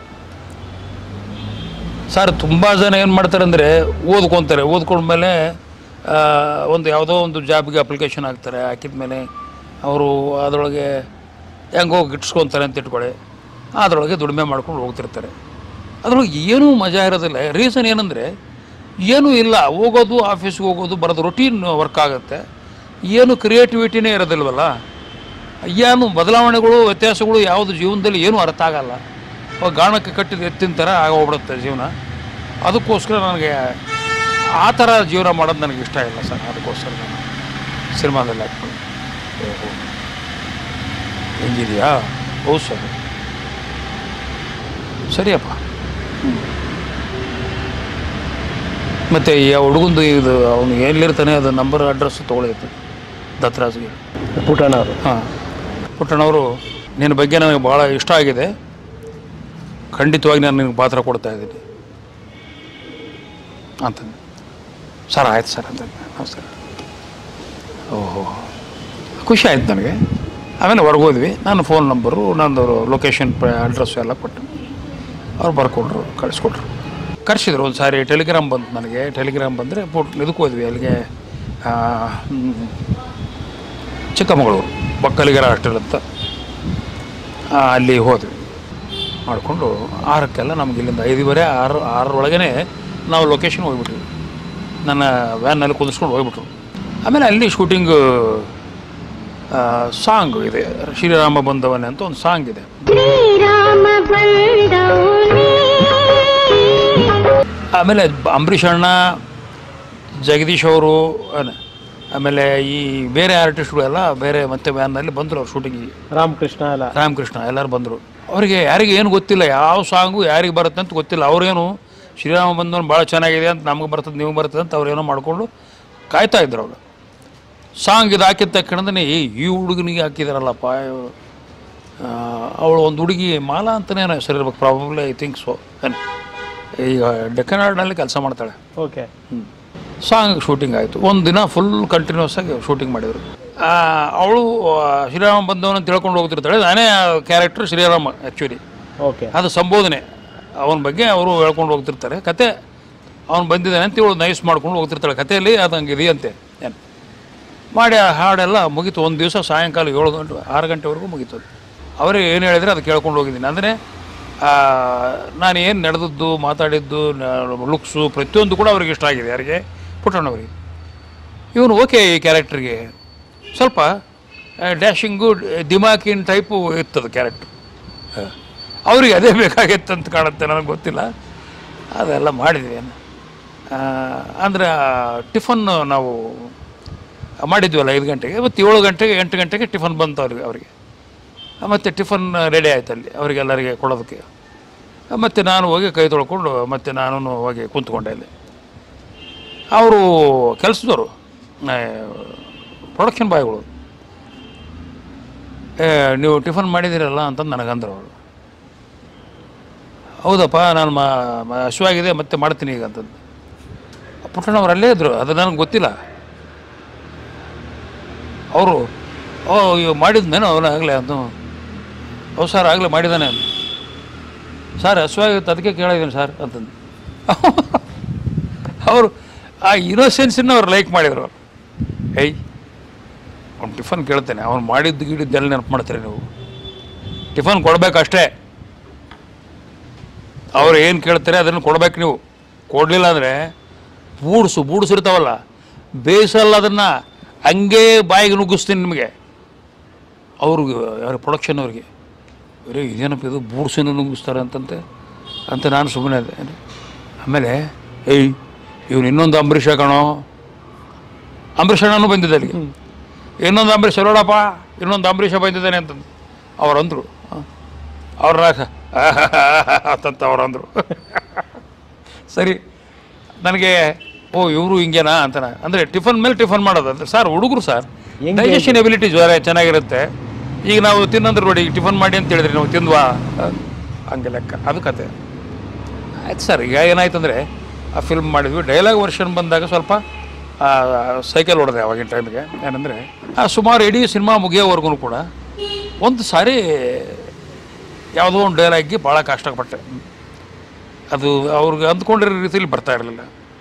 ಸರ್ ತುಂಬ ಜನ ಏನು ಮಾಡ್ತಾರೆ ಅಂದರೆ ಓದ್ಕೊತಾರೆ ಓದ್ಕೊಂಡ್ಮೇಲೆ ಆ, ಒಂದು ಯಾವುದೋ ಒಂದು ಜಾಬ್ಗೆ ಅಪ್ಲಿಕೇಶನ್ ಹಾಕ್ತಾರೆ ಹಾಕಿದ ಮೇಲೆ ಅವರು ಅದರೊಳಗೆ ಹೆಂಗೋ ಗಿಟ್ಸ್ಕೊತಾರೆ ಅಂತ ಇಟ್ಕೊಳ್ಳಿ ಅದರೊಳಗೆ ದುಡಿಮೆ ಮಾಡ್ಕೊಂಡು ಹೋಗ್ತಿರ್ತಾರೆ ಅದ್ರೊಳಗೆ ಏನೂ ಮಜಾ ಇರೋದಿಲ್ಲ ರೀಸನ್ ಏನಂದರೆ ಏನೂ ಇಲ್ಲ ಹೋಗೋದು ಆಫೀಸ್ಗೆ ಹೋಗೋದು ಬರೋದು ರೊಟೀನ್ ವರ್ಕ್ ಆಗುತ್ತೆ ಏನು ಕ್ರಿಯೇಟಿವಿಟಿನೇ ಇರೋದಿಲ್ವಲ್ಲ ಏನು ಬದಲಾವಣೆಗಳು ವ್ಯತ್ಯಾಸಗಳು ಯಾವುದು ಜೀವನದಲ್ಲಿ ಏನೂ ಅರ್ಥ ಆಗಲ್ಲ ಅವಾಗ ಗಾಣಕ್ಕೆ ಕಟ್ಟಿದ ಎತ್ತಿನ ಥರ ಆಗೋಗ್ಬಿಡುತ್ತೆ ಜೀವನ ಅದಕ್ಕೋಸ್ಕರ ನನಗೆ ಆ ಥರ ಜೀವನ ಮಾಡೋದು ನನಗೆ ಇಷ್ಟ ಇಲ್ಲ ಸರ್ ಅದಕ್ಕೋಸ್ಕರ ನಾನು ಸಿನಿಮಾದಲ್ಲಿ ಹಾಕ್ಕೊಂಡು ಓಹೋ ಹೆಂಗಿದೆಯಾ ಹೌದು ಸರ್ ಸರಿಯಪ್ಪ ಮತ್ತು ಈ ಹುಡುಗಂದು ಇದು ಅವನು ಎಲ್ಲಿರ್ತಾನೆ ಅದು ನಂಬರ್ ಅಡ್ರೆಸ್ ತೊಗೊಳೈತೆ ದತ್ತರಾಜ್ಗೆ ಪುಟ್ಟಣ್ಣ ಅವರು ಹಾಂ ಪುಟ್ಟಣ್ಣವರು ನಿನ್ನ ಬಗ್ಗೆ ನನಗೆ ಭಾಳ ಇಷ್ಟ ಆಗಿದೆ ಖಂಡಿತವಾಗಿ ನಾನು ನಿನಗೆ ಪಾತ್ರ ಕೊಡ್ತಾ ಇದ್ದೀನಿ ಅಂತಂದೆ ಸರ್ ಆಯ್ತು ಸರ್ ಅಂತ ಸರ್ ಓಹೋ ಖುಷಿ ಆಯ್ತು ನನಗೆ ಆಮೇಲೆ ಹೊರಗೆ ಹೋದ್ವಿ ನಾನು ಫೋನ್ ನಂಬರು ನಂದು ಲೊಕೇಶನ್ ಅಡ್ರೆಸ್ಸು ಎಲ್ಲ ಕೊಟ್ಟು ಅವ್ರು ಬರ್ಕೊಟ್ರು ಕಳಿಸ್ಕೊಟ್ರು ಕರೆಸಿದ್ರು ಒಂದು ಸಾರಿ ಟೆಲಿಗ್ರಾಮ್ ಬಂತು ನನಗೆ ಟೆಲಿಗ್ರಾಮ್ ಬಂದರೆ ಪುಟ್ ಇದಕ್ಕೆ ಹೋದ್ವಿ ಅಲ್ಲಿಗೆ ಆ, ಹ್ಮ್, ಚಿಕ್ಕಮಗಳೂರು ಬಕ್ಕಲಿಗೆರ ಹಾಸ್ಟೆಲ್ ಅಂತ ಆ, ಅಲ್ಲಿ ಹೋದ್ವಿ ಮಾಡಿಕೊಂಡು ಆರಕ್ಕೆಲ್ಲ ನಮ್ಗೆ ಇಲ್ಲಿಂದ ಐದುವರೆ ಆರು ಆರರೊಳಗೇ ನಾವು ಲೊಕೇಶನ್ ಹೋಗ್ಬಿಟ್ವಿ ನನ್ನ ವ್ಯಾನಲ್ಲಿ ಕುದಿಸ್ಕೊಂಡು ಹೋಗ್ಬಿಟ್ರು ಆಮೇಲೆ ಅಲ್ಲಿ ಶೂಟಿಂಗು ಸಾಂಗ್ ಇದೆ ಶ್ರೀರಾಮ ಬಂದವನೇ ಅಂತ ಒಂದು ಸಾಂಗ್ ಇದೆ ಶ್ರೀರಾಮ ಬಂದವನೇ ಆಮೇಲೆ ಬ- ಅಂಬರೀಷ್ ಅಣ್ಣ ಜಗದೀಶ್ ಅವರು ಅನ- ಆಮೇಲೆ ಈ ಬೇರೆ ಆರ್ಟಿಸ್ಟ್ಗಳೆಲ್ಲ ಬೇರೆ ಮತ್ತೆ ವ್ಯಾನ್ನಲ್ಲಿ ಬಂದರು ಅವ್ರು ಶೂಟಿಂಗಿಗೆ ರಾಮಕೃಷ್ಣ ಎಲ್ಲ ರಾಮಕೃಷ್ಣ ಎಲ್ಲರೂ ಬಂದರು ಅವರಿಗೆ ಯಾರಿಗೆ ಏನು ಗೊತ್ತಿಲ್ಲ ಯಾವ ಸಾಂಗು ಯಾರಿಗೆ ಬರುತ್ತೆ ಅಂತ ಗೊತ್ತಿಲ್ಲ ಅವ್ರೇನು ಶ್ರೀರಾಮ ಬಂದವನು ಭಾಳ ಚೆನ್ನಾಗಿದೆ ಅಂತ ನಮಗೆ ಬರ್ತದೆ ನಿಮಗೆ ಬರ್ತದೆ ಅಂತ ಅವ್ರೇನೋ ಮಾಡಿಕೊಂಡು ಕಾಯ್ತಾ ಇದ್ರು ಅವರು ಸಾಂಗ್ ಇದು ಹಾಕಿದ ತಕ್ಷಣನೇ ಏ ಈ ಹುಡುಗನಿಗೆ ಹಾಕಿದಾರಲ್ಲಪ್ಪ ಅವಳು ಒಂದು ಹುಡುಗಿ ಮಾಲಾ ಅಂತಲೇ ಏನೋ ಹೆಸರು ಇರ್ಬೇಕು ಪ್ರಾಬಬ್ಲಿ ಐ ಥಿಂಕ್ ಸೊ ಈಗ ಡೆಕ್ಕನಾಡ್ನಲ್ಲಿ ಕೆಲಸ ಮಾಡ್ತಾಳೆ ಓಕೆ ಸಾಂಗ್ ಶೂಟಿಂಗ್ ಆಯಿತು ಒಂದು ದಿನ ಫುಲ್ ಕಂಟಿನ್ಯೂಸ್ ಆಗಿ ಶೂಟಿಂಗ್ ಮಾಡಿದರು ಅವಳು ಶ್ರೀರಾಮ ಬಂದವನು ಅಂತ ತಿಳ್ಕೊಂಡು ಹೋಗ್ತಿರ್ತಾಳೆ ನಾನೇ ಕ್ಯಾರೆಕ್ಟರ್ ಶ್ರೀರಾಮ ಆ್ಯಕ್ಚುಲಿ ಓಕೆ ಅದು ಸಂಬೋಧನೆ ಅವನ ಬಗ್ಗೆ ಅವರು ಹೇಳ್ಕೊಂಡು ಹೋಗ್ತಿರ್ತಾರೆ ಕತೆ ಅವನು ಬಂದಿದ್ದಾನೆ ಅಂತ ಇವಳು ನೈಸ್ ಮಾಡ್ಕೊಂಡು ಹೋಗ್ತಿರ್ತಾಳೆ ಕಥೆಯಲ್ಲಿ ಅದು ಹಂಗೆ ಇದೆಯಂತೆ ಏನು ಮಾಡಿ ಆ ಹಾಡೆಲ್ಲ ಮುಗೀತು ಒಂದು ದಿವಸ ಸಾಯಂಕಾಲ ಏಳು ಗಂಟೆ ಆರು ಗಂಟೆವರೆಗೂ ಮುಗೀತು ಅದು ಅವರೇ ಏನು ಹೇಳಿದ್ರೆ ಅದು ಕೇಳ್ಕೊಂಡು ಹೋಗಿದ್ದೀನಿ ಅಂದರೆ ನಾನು ಏನು ನಡೆದದ್ದು ಮಾತಾಡಿದ್ದು ಲುಕ್ಸು ಪ್ರತಿಯೊಂದು ಕೂಡ ಅವ್ರಿಗೆ ಇಷ್ಟ ಆಗಿದೆ ಯಾರಿಗೆ ಪುಟ್ಟಣ್ಣವರಿಗೆ ಇವನು ಓಕೆ ಈ ಕ್ಯಾರೆಕ್ಟ್ರಿಗೆ ಸ್ವಲ್ಪ ಡ್ಯಾಶಿಂಗು ದಿಮಾಕಿನ್ ಟೈಪು ಇತ್ತದು ಕ್ಯಾರೆಕ್ಟ್ರ್ ಅವ್ರಿಗೆ ಅದೇ ಬೇಕಾಗಿತ್ತು ಅಂತ ಕಾಣುತ್ತೆ ನನಗೆ ಗೊತ್ತಿಲ್ಲ ಅದೆಲ್ಲ ಮಾಡಿದ್ವಿ ಅಂದರೆ ಟಿಫನ್ ನಾವು ಮಾಡಿದ್ವಲ್ಲ ಐದು ಗಂಟೆಗೆ ಮತ್ತು ಏಳು ಗಂಟೆಗೆ ಎಂಟು ಗಂಟೆಗೆ ಟಿಫನ್ ಬಂತು ಅವ್ರಿಗೆ ಅವರಿಗೆ ಮತ್ತು ಟಿಫನ್ ರೆಡಿ ಆಯ್ತು ಅಲ್ಲಿ ಅವರಿಗೆಲ್ಲರಿಗೆ ಕೊಡೋದಕ್ಕೆ ಮತ್ತು ನಾನು ಹೋಗಿ ಕೈ ತೊಳ್ಕೊಂಡು ಮತ್ತು ನಾನು ಹೋಗಿ ಕೂತ್ಕೊಂಡೆ ಅಲ್ಲಿ ಅವರು ಕೆಲಸದವರು ಪ್ರೊಡಕ್ಷನ್ ಬಾಯ್ಗಳು ಏ ನೀವು ಟಿಫನ್ ಮಾಡಿದ್ದೀರಲ್ಲ ಅಂತಂದು ನನಗಂದ್ರು ಅವರು ಹೌದಪ್ಪ ನಾನು ಮಾ ಮ- ಹಸಿವಾಗಿದೆ ಮತ್ತೆ ಮಾಡ್ತೀನಿ ಈಗ ಅಂತಂದು ಪುಟ್ಟಣ್ಣವ್ರು ಅಲ್ಲೇ ಇದ್ದರು ಅದು ನನಗೆ ಗೊತ್ತಿಲ್ಲ ಅವರು ಓ ಇವ್ ಮಾಡಿದ್ನೇನೋ ಅವನು ಆಗಲೇ ಅದು ಹೌದು ಸರ್ ಆಗಲೇ ಮಾಡಿದ್ದಾನೆ ಅಂತ ಸರ್ ಹಸುವಾಗಿತ್ತು ಅದಕ್ಕೆ ಕೇಳಿದ್ದೀನಿ ಸರ್ ಅಂತಂದು ಅವರು ಆ ಇನೋಸೆನ್ಸನ್ನು ಅವ್ರು ಲೈಕ್ ಮಾಡಿದರು ಏಯ್ ಅವ್ನು ಟಿಫನ್ ಕೇಳ್ತೇನೆ ಅವ್ನು ಮಾಡಿದ್ದು ಗಿಡಿದ್ದೆಲ್ಲ ನೆನಪು ಮಾಡ್ತೀರಿ ನೀವು ಟಿಫನ್ ಕೊಡಬೇಕಷ್ಟೇ ಅವ್ರು ಏನು ಕೇಳ್ತಾರೆ ಅದನ್ನು ಕೊಡ್ಬೇಕು ನೀವು ಕೊಡಲಿಲ್ಲ ಅಂದರೆ ಬೂಡ್ಸು ಬೂಡ್ಸಿರ್ತಾವಲ್ಲ ಬೇಯಿಸಲ್ಲ ಅದನ್ನು ಹಂಗೆ ಬಾಯಿಗೆ ನುಗ್ಗಿಸ್ತೀನಿ ನಿಮಗೆ ಅವ್ರಿಗೆ ಯಾರು ಪ್ರೊಡಕ್ಷನ್ ಅವ್ರಿಗೆ ಬರೀ ಇದೇನಪ್ಪ ಇದು ಬೂಡ್ಸನ್ನು ನುಗ್ಗಿಸ್ತಾರೆ ಅಂತಂತೆ ಅಂತ ನಾನು ಸುಮ್ಮನೆ ಅದೇ ಆಮೇಲೆ ಏಯ್ ಇವನು ಇನ್ನೊಂದು ಅಂಬರೀಷ ಕಣೋ ಅಂಬರೀಷ್ ಅಣ್ಣನೂ ಬಂದಿದ್ದೆ ಅಲ್ಲಿಗೆ ಇನ್ನೊಂದು ಅಂಬರೀಷ್ ನೋಡಪ್ಪ ಇನ್ನೊಂದು ಅಂಬರೀಷ ಬಂದಿದ್ದಾನೆ ಅಂತಂದು ಅವ್ರು ಅಂದರು ಅವ್ರ ಅಂತಂತ ಅವ್ರು ಅಂದರು ಸರಿ ನನಗೆ ಓ ಇವರು ಹಿಂಗೇನಾ ಅಂತ ಅಂದರೆ ಟಿಫನ್ ಮೇಲೆ ಟಿಫನ್ ಮಾಡೋದು ಅಂದ್ರೆ ಸರ್ ಹುಡುಗರು ಸರ್ ಡೈಜೆಷನ್ ಎಬಿಲಿಟಿ ಜ್ವರ ಚೆನ್ನಾಗಿರುತ್ತೆ ಈಗ ನಾವು ತಿನ್ನಂದ್ರೆ ನೋಡಿ ಈಗ ಟಿಫನ್ ಮಾಡಿ ಅಂತ ಹೇಳಿದ್ರಿ ನಾವು ತಿಂದ್ವಾ ಹಂಗೆ ಲೆಕ್ಕ ಅದು ಕತೆ ಆಯ್ತು ಸರ್ ಈಗ ಏನಾಯ್ತು ಅಂದರೆ ಆ ಫಿಲ್ಮ್ ಮಾಡಿದ್ವಿ ಡೈಲಾಗ್ ವರ್ಷನ್ ಬಂದಾಗ ಸ್ವಲ್ಪ ಸೈಕಲ್ ಹೊಡೆದೆ ಅವಾಗಿನ ಟೈಮಿಗೆ ಏನಂದರೆ ಆ ಸುಮಾರು ಇಡೀ ಸಿನಿಮಾ ಮುಗಿಯೋವರೆಗೂ ಕೂಡ ಒಂದು ಸಾರಿ ಯಾವುದೋ ಒಂದು ಡೈಲಾಗ್ಗೆ ಭಾಳ ಕಷ್ಟಪಟ್ಟೆ ಅದು ಅವ್ರಿಗೆ ಅಂದ್ಕೊಂಡಿರೋ ರೀತಿಯಲ್ಲಿ ಬರ್ತಾ ಇರಲಿಲ್ಲ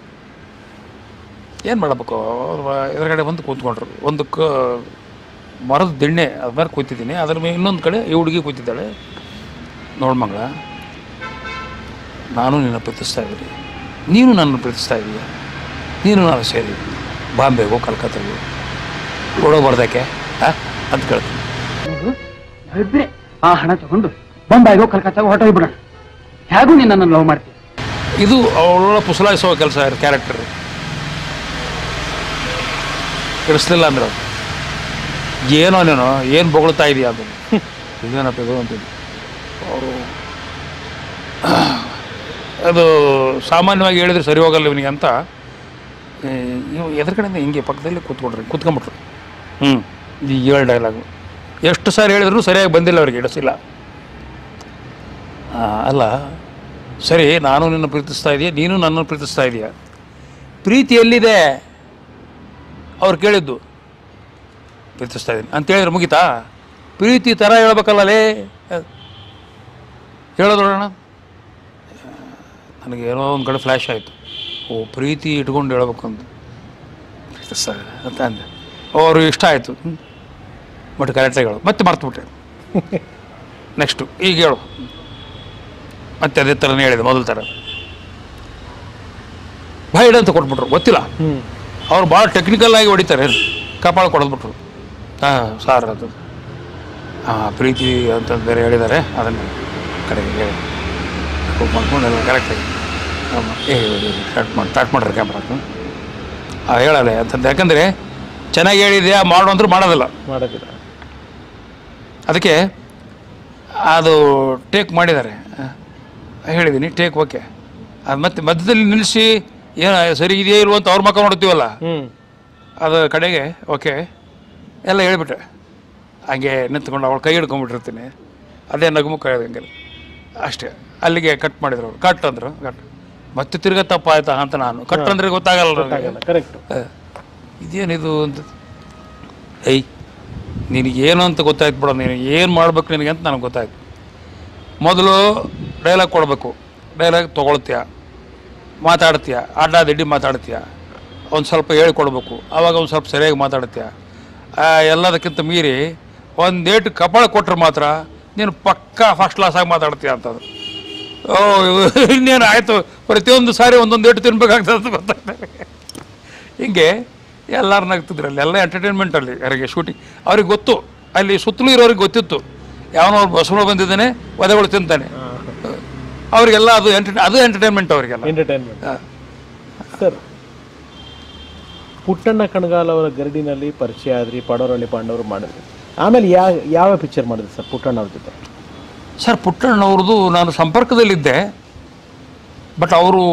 ಏನು ಮಾಡಬೇಕು ಅವ್ರು ಎದುರುಗಡೆ ಬಂದು ಕೂತ್ಕೊಂಡ್ರು ಒಂದು ಕ ಮರದ ದಿಣ್ಣೆ ಅದ್ರ ಮೇಲೆ ಕೂತಿದ್ದೀನಿ ಅದ್ರ ಮೇಲೆ ಇನ್ನೊಂದು ಕಡೆ ಈ ಹುಡುಗಿ ಕೂತಿದ್ದಾಳೆ ನೋಡ್ಮಂಗಳ ನಾನು ನಿನ್ನ ಪ್ರೀತಿಸ್ತಾ ಇದ್ದೀನಿ ನೀನು ನನ್ನ ಪ್ರೀತಿಸ್ತಾ ಇದೀಯ ನೀನು ನಾನು ಸೇರಿ ಬಾಂಬೆಗೋ ಕಲ್ಕತ್ತಾಗೋ ಓಡೋಗ್ಬಾರ್ದಕ್ಕೆ ಹಾಂ ಅಂತ ಕೇಳ್ತೀನಿ ನಾವಿಬ್ರೆ ಆ ಹಣ ತಗೊಂಡು ಬೊಂಬಾಯಿಗೋ ಕಲ್ಕತ್ತಾಗ ಹೊರಟೋಗ್ಬಿಡೋಣ ಹೇಗೂ ನೀನು ನನ್ನನ್ನು ಲವ್ ಮಾಡ್ತೀನಿ ಇದು ಅವಳ ಪುಸಲಾಯಿಸೋ ಕೆಲಸ ಕ್ಯಾರೆಕ್ಟರ್ ಇಡಿಸ್ಲಿಲ್ಲ ಅಂದ್ರೆ ಅದು. ಏನೋ ನೀನು ಏನು ಬೊಗಳ್ತಾ ಇದೆಯಾ ಅದು ಇದೇನಪ್ಪ ಇದು ಅಂತಿದ್ದು ಅವರು ಅದು ಸಾಮಾನ್ಯವಾಗಿ ಹೇಳಿದ್ರೆ ಸರಿ ಹೋಗಲ್ಲ ಇವನಿಗೆ ಅಂತ ಏ, ಇವ್ ಎದುರುಗಡೆಯಿಂದ ಹಿಂಗೆ ಪಕ್ಕದಲ್ಲಿ ಕೂತ್ಕೊಂಡ್ರಿ ಕೂತ್ಕೊಂಬಿಟ್ರು ಹ್ಞೂ ಈ ಏಳು ಡೈಲಾಗು ಎಷ್ಟು ಸಾರಿ ಹೇಳಿದ್ರು ಸರಿಯಾಗಿ ಬಂದಿಲ್ಲ ಅವ್ರಿಗೆ ಇಡಿಸಿಲ್ಲ ಆ, ಅಲ್ಲ ಸರಿ ನಾನು ನಿನ್ನ ಪ್ರೀತಿಸ್ತಾ ಇದೆಯಾ ನೀನು ನನ್ನನ್ನು ಪ್ರೀತಿಸ್ತಾ ಇದೆಯಾ ಪ್ರೀತಿ ಎಲ್ಲಿದೆ ಅವ್ರು ಕೇಳಿದ್ದು ಪ್ರೀತಿಸ್ತಾ ಇದ್ದೀನಿ ಅಂತ ಹೇಳಿದ್ರೆ ಮುಗೀತಾ ಪ್ರೀತಿ ಥರ ಹೇಳ್ಬೇಕಲ್ಲಲೇ ಹೇಳೋದೋಣ ನನಗೆ ಏನೋ ಒಂದು ಕಡೆ ಫ್ಲ್ಯಾಶ್ ಆಯಿತು ಓ ಪ್ರೀತಿ ಇಟ್ಕೊಂಡು ಹೇಳ್ಬೇಕು ಅಂತ ಪ್ರೀತಿಸ್ತಾ ಇದ್ದಾರೆ ಅಂತ ಅಂದೆ ಅವರು ಇಷ್ಟ ಆಯಿತು ಬಟ್ ಕರೆಕ್ಟಾಗಿ ಹೇಳು ಮತ್ತೆ ಮರ್ತುಬಿಟ್ಟೆ ನೆಕ್ಸ್ಟು ಈಗ ಹೇಳು ಮತ್ತೆ ಅದೇ ಥರನೇ ಹೇಳಿದೆ ಮೊದಲ ಥರ ಬೈಡ್ ಅಂತ ಕೊಟ್ಬಿಟ್ರು ಗೊತ್ತಿಲ್ಲ ಅವ್ರು ಭಾಳ ಟೆಕ್ನಿಕಲ್ ಆಗಿ ಹೊಡಿತಾರೆ ಕಪಾಳ ಕೊಡದ್ಬಿಟ್ರು ಹಾಂ ಸಾರ್ ಅದು ಹಾಂ ಪ್ರೀತಿ ಅಂತ ಬೇರೆ ಹೇಳಿದ್ದಾರೆ ಅದನ್ನು ಕಡೆಗೆ ಹೇಳಿ ಮಾಡ್ಕೊಂಡೆಲ್ಲ ಕರೆಕ್ಟಾಗಿ ಏ ಸ್ಟಾರ್ಟ್ ಮಾಡಿ ಸ್ಟಾರ್ಟ್ ಮಾಡ್ರಿ ಕ್ಯಾಮ್ರಾ ಹಾಂ ಹೇಳಲ್ಲ ಅಂತಂದು ಯಾಕಂದರೆ ಚೆನ್ನಾಗಿ ಹೇಳಿದ್ಯಾ ಮಾಡು ಅಂದ್ರೆ ಮಾಡೋದಿಲ್ಲ ಮಾಡೋದಿಲ್ಲ ಅದಕ್ಕೆ ಅದು ಟೇಕ್ ಮಾಡಿದ್ದಾರೆ ಆ, ಹೇಳಿದ್ದೀನಿ ಟೇಕ್ ಓಕೆ ಅದು ಮತ್ತೆ ಮಧ್ಯದಲ್ಲಿ ನಿಲ್ಲಿಸಿ ಏನು ಸರಿ ಇದೆಯೇ ಇಲ್ವೋ ಅಂತ ಅವ್ರ ಮಕ್ಕ ನೋಡ್ತೀವಲ್ಲ ಹ್ಞೂ ಅದು ಕಡೆಗೆ ಓಕೆ ಎಲ್ಲ ಹೇಳ್ಬಿಟ್ಟೆ ಹಂಗೆ ನಿಂತ್ಕೊಂಡು ಅವಳು ಕೈ ಹಿಡ್ಕೊಂಡ್ಬಿಟ್ಟಿರ್ತೀನಿ ಅದೇ ನಗುಮುಖ ಹಂಗೆ ಅಷ್ಟೇ ಅಲ್ಲಿಗೆ ಕಟ್ ಮಾಡಿದ್ರು ಅವ್ರು ಕಟ್ ಅಂದರು ಕಟ್ ಮತ್ತೆ ತಿರ್ಗಾ ತಪ್ಪಾಯ್ತಾ ಅಂತ ನಾನು ಕಟ್ ಅಂದ್ರೆ ಗೊತ್ತಾಗಲ್ಲ ನನಗೆ. ಕರೆಕ್ಟ್ ಆ, ಇದೇನಿದು ಅಂತ ಏಯ್ ನಿನಗೆ ಏನು ಅಂತ ಗೊತ್ತಾಯ್ತು ಬಿಡೋ ನೀನು ಏನು ಮಾಡ್ಬೇಕು ನಿನಗೆ ಅಂತ ನನಗೆ ಗೊತ್ತಾಯ್ತು ಮೊದಲು ಡೈಲಾಗ್ ಕೊಡಬೇಕು ಡೈಲಾಗ್ ತೊಗೊಳ್ತೀಯ ಮಾತಾಡ್ತೀಯ ಅಡ್ಡಾದಿಡ್ಡಿ ಮಾತಾಡ್ತೀಯ ಒಂದು ಸ್ವಲ್ಪ ಹೇಳ್ಕೊಡ್ಬೇಕು ಆವಾಗ ಒಂದು ಸ್ವಲ್ಪ ಸರಿಯಾಗಿ ಮಾತಾಡ್ತೀಯ ಆ, ಎಲ್ಲದಕ್ಕಿಂತ ಮೀರಿ ಒಂದು ಏಟು ಕಪಾಳ ಕೊಟ್ಟರೆ ಮಾತ್ರ ನೀನು ಪಕ್ಕಾ ಫಸ್ಟ್ ಕ್ಲಾಸಾಗಿ ಮಾತಾಡ್ತೀಯ ಅಂತಂದು ಓ ಇನ್ನೇನು ಆಯಿತು ಪ್ರತಿಯೊಂದು ಸಾರಿ ಒಂದೊಂದು ಏಟು ತಿನ್ಬೇಕಾಗ್ತದೆ ಅಂತ ಗೊತ್ತಾಗ್ತದೆ ಹಿಂಗೆ ಎಲ್ಲರೂ ನಗ್ತಿದ್ರಲ್ಲಿ ಎಲ್ಲ ಎಂಟರ್ಟೈನ್ಮೆಂಟಲ್ಲಿ ಯಾರಿಗೆ ಶೂಟಿಂಗ್ ಅವ್ರಿಗೆ ಗೊತ್ತು ಅಲ್ಲಿ ಸುತ್ತಲೂ ಇರೋರಿಗೆ ಗೊತ್ತಿತ್ತು ಯಾವನೋ ಒಬ್ಬ ಬಸವಣ್ಣ ಬಂದಿದ್ದಾನೆ ಒದೆಗಳು ತಿಂತಾನೆ ಅವರಿಗೆಲ್ಲ ಅದು ಎಂಟರ್ ಅದು ಎಂಟರ್ಟೈನ್ಮೆಂಟ್ ಅವರಿಗೆಲ್ಲ ಎಂಟರ್ಟೈನ್ಮೆಂಟ್ ಸರ್ ಪುಟ್ಟಣ್ಣ ಕಣಗಾಲ್ ಅವರ ಗರಡಿನಲ್ಲಿ ಪರಿಚಯ ಆದ್ರಿ ಪಡೋರಳ್ಳಿ ಪಾಂಡವರು ಮಾಡಿದ್ರಿ ಆಮೇಲೆ ಯಾವ ಯಾವ ಪಿಕ್ಚರ್ ಮಾಡಿದ್ರಿ ಸರ್ ಪುಟ್ಟಣ್ಣ ಅವ್ರ ಜೊತೆ ಸರ್ ಪುಟ್ಟಣ್ಣವ್ರದ್ದು ನಾನು ಸಂಪರ್ಕದಲ್ಲಿದ್ದೆ ಬಟ್ ಅವರು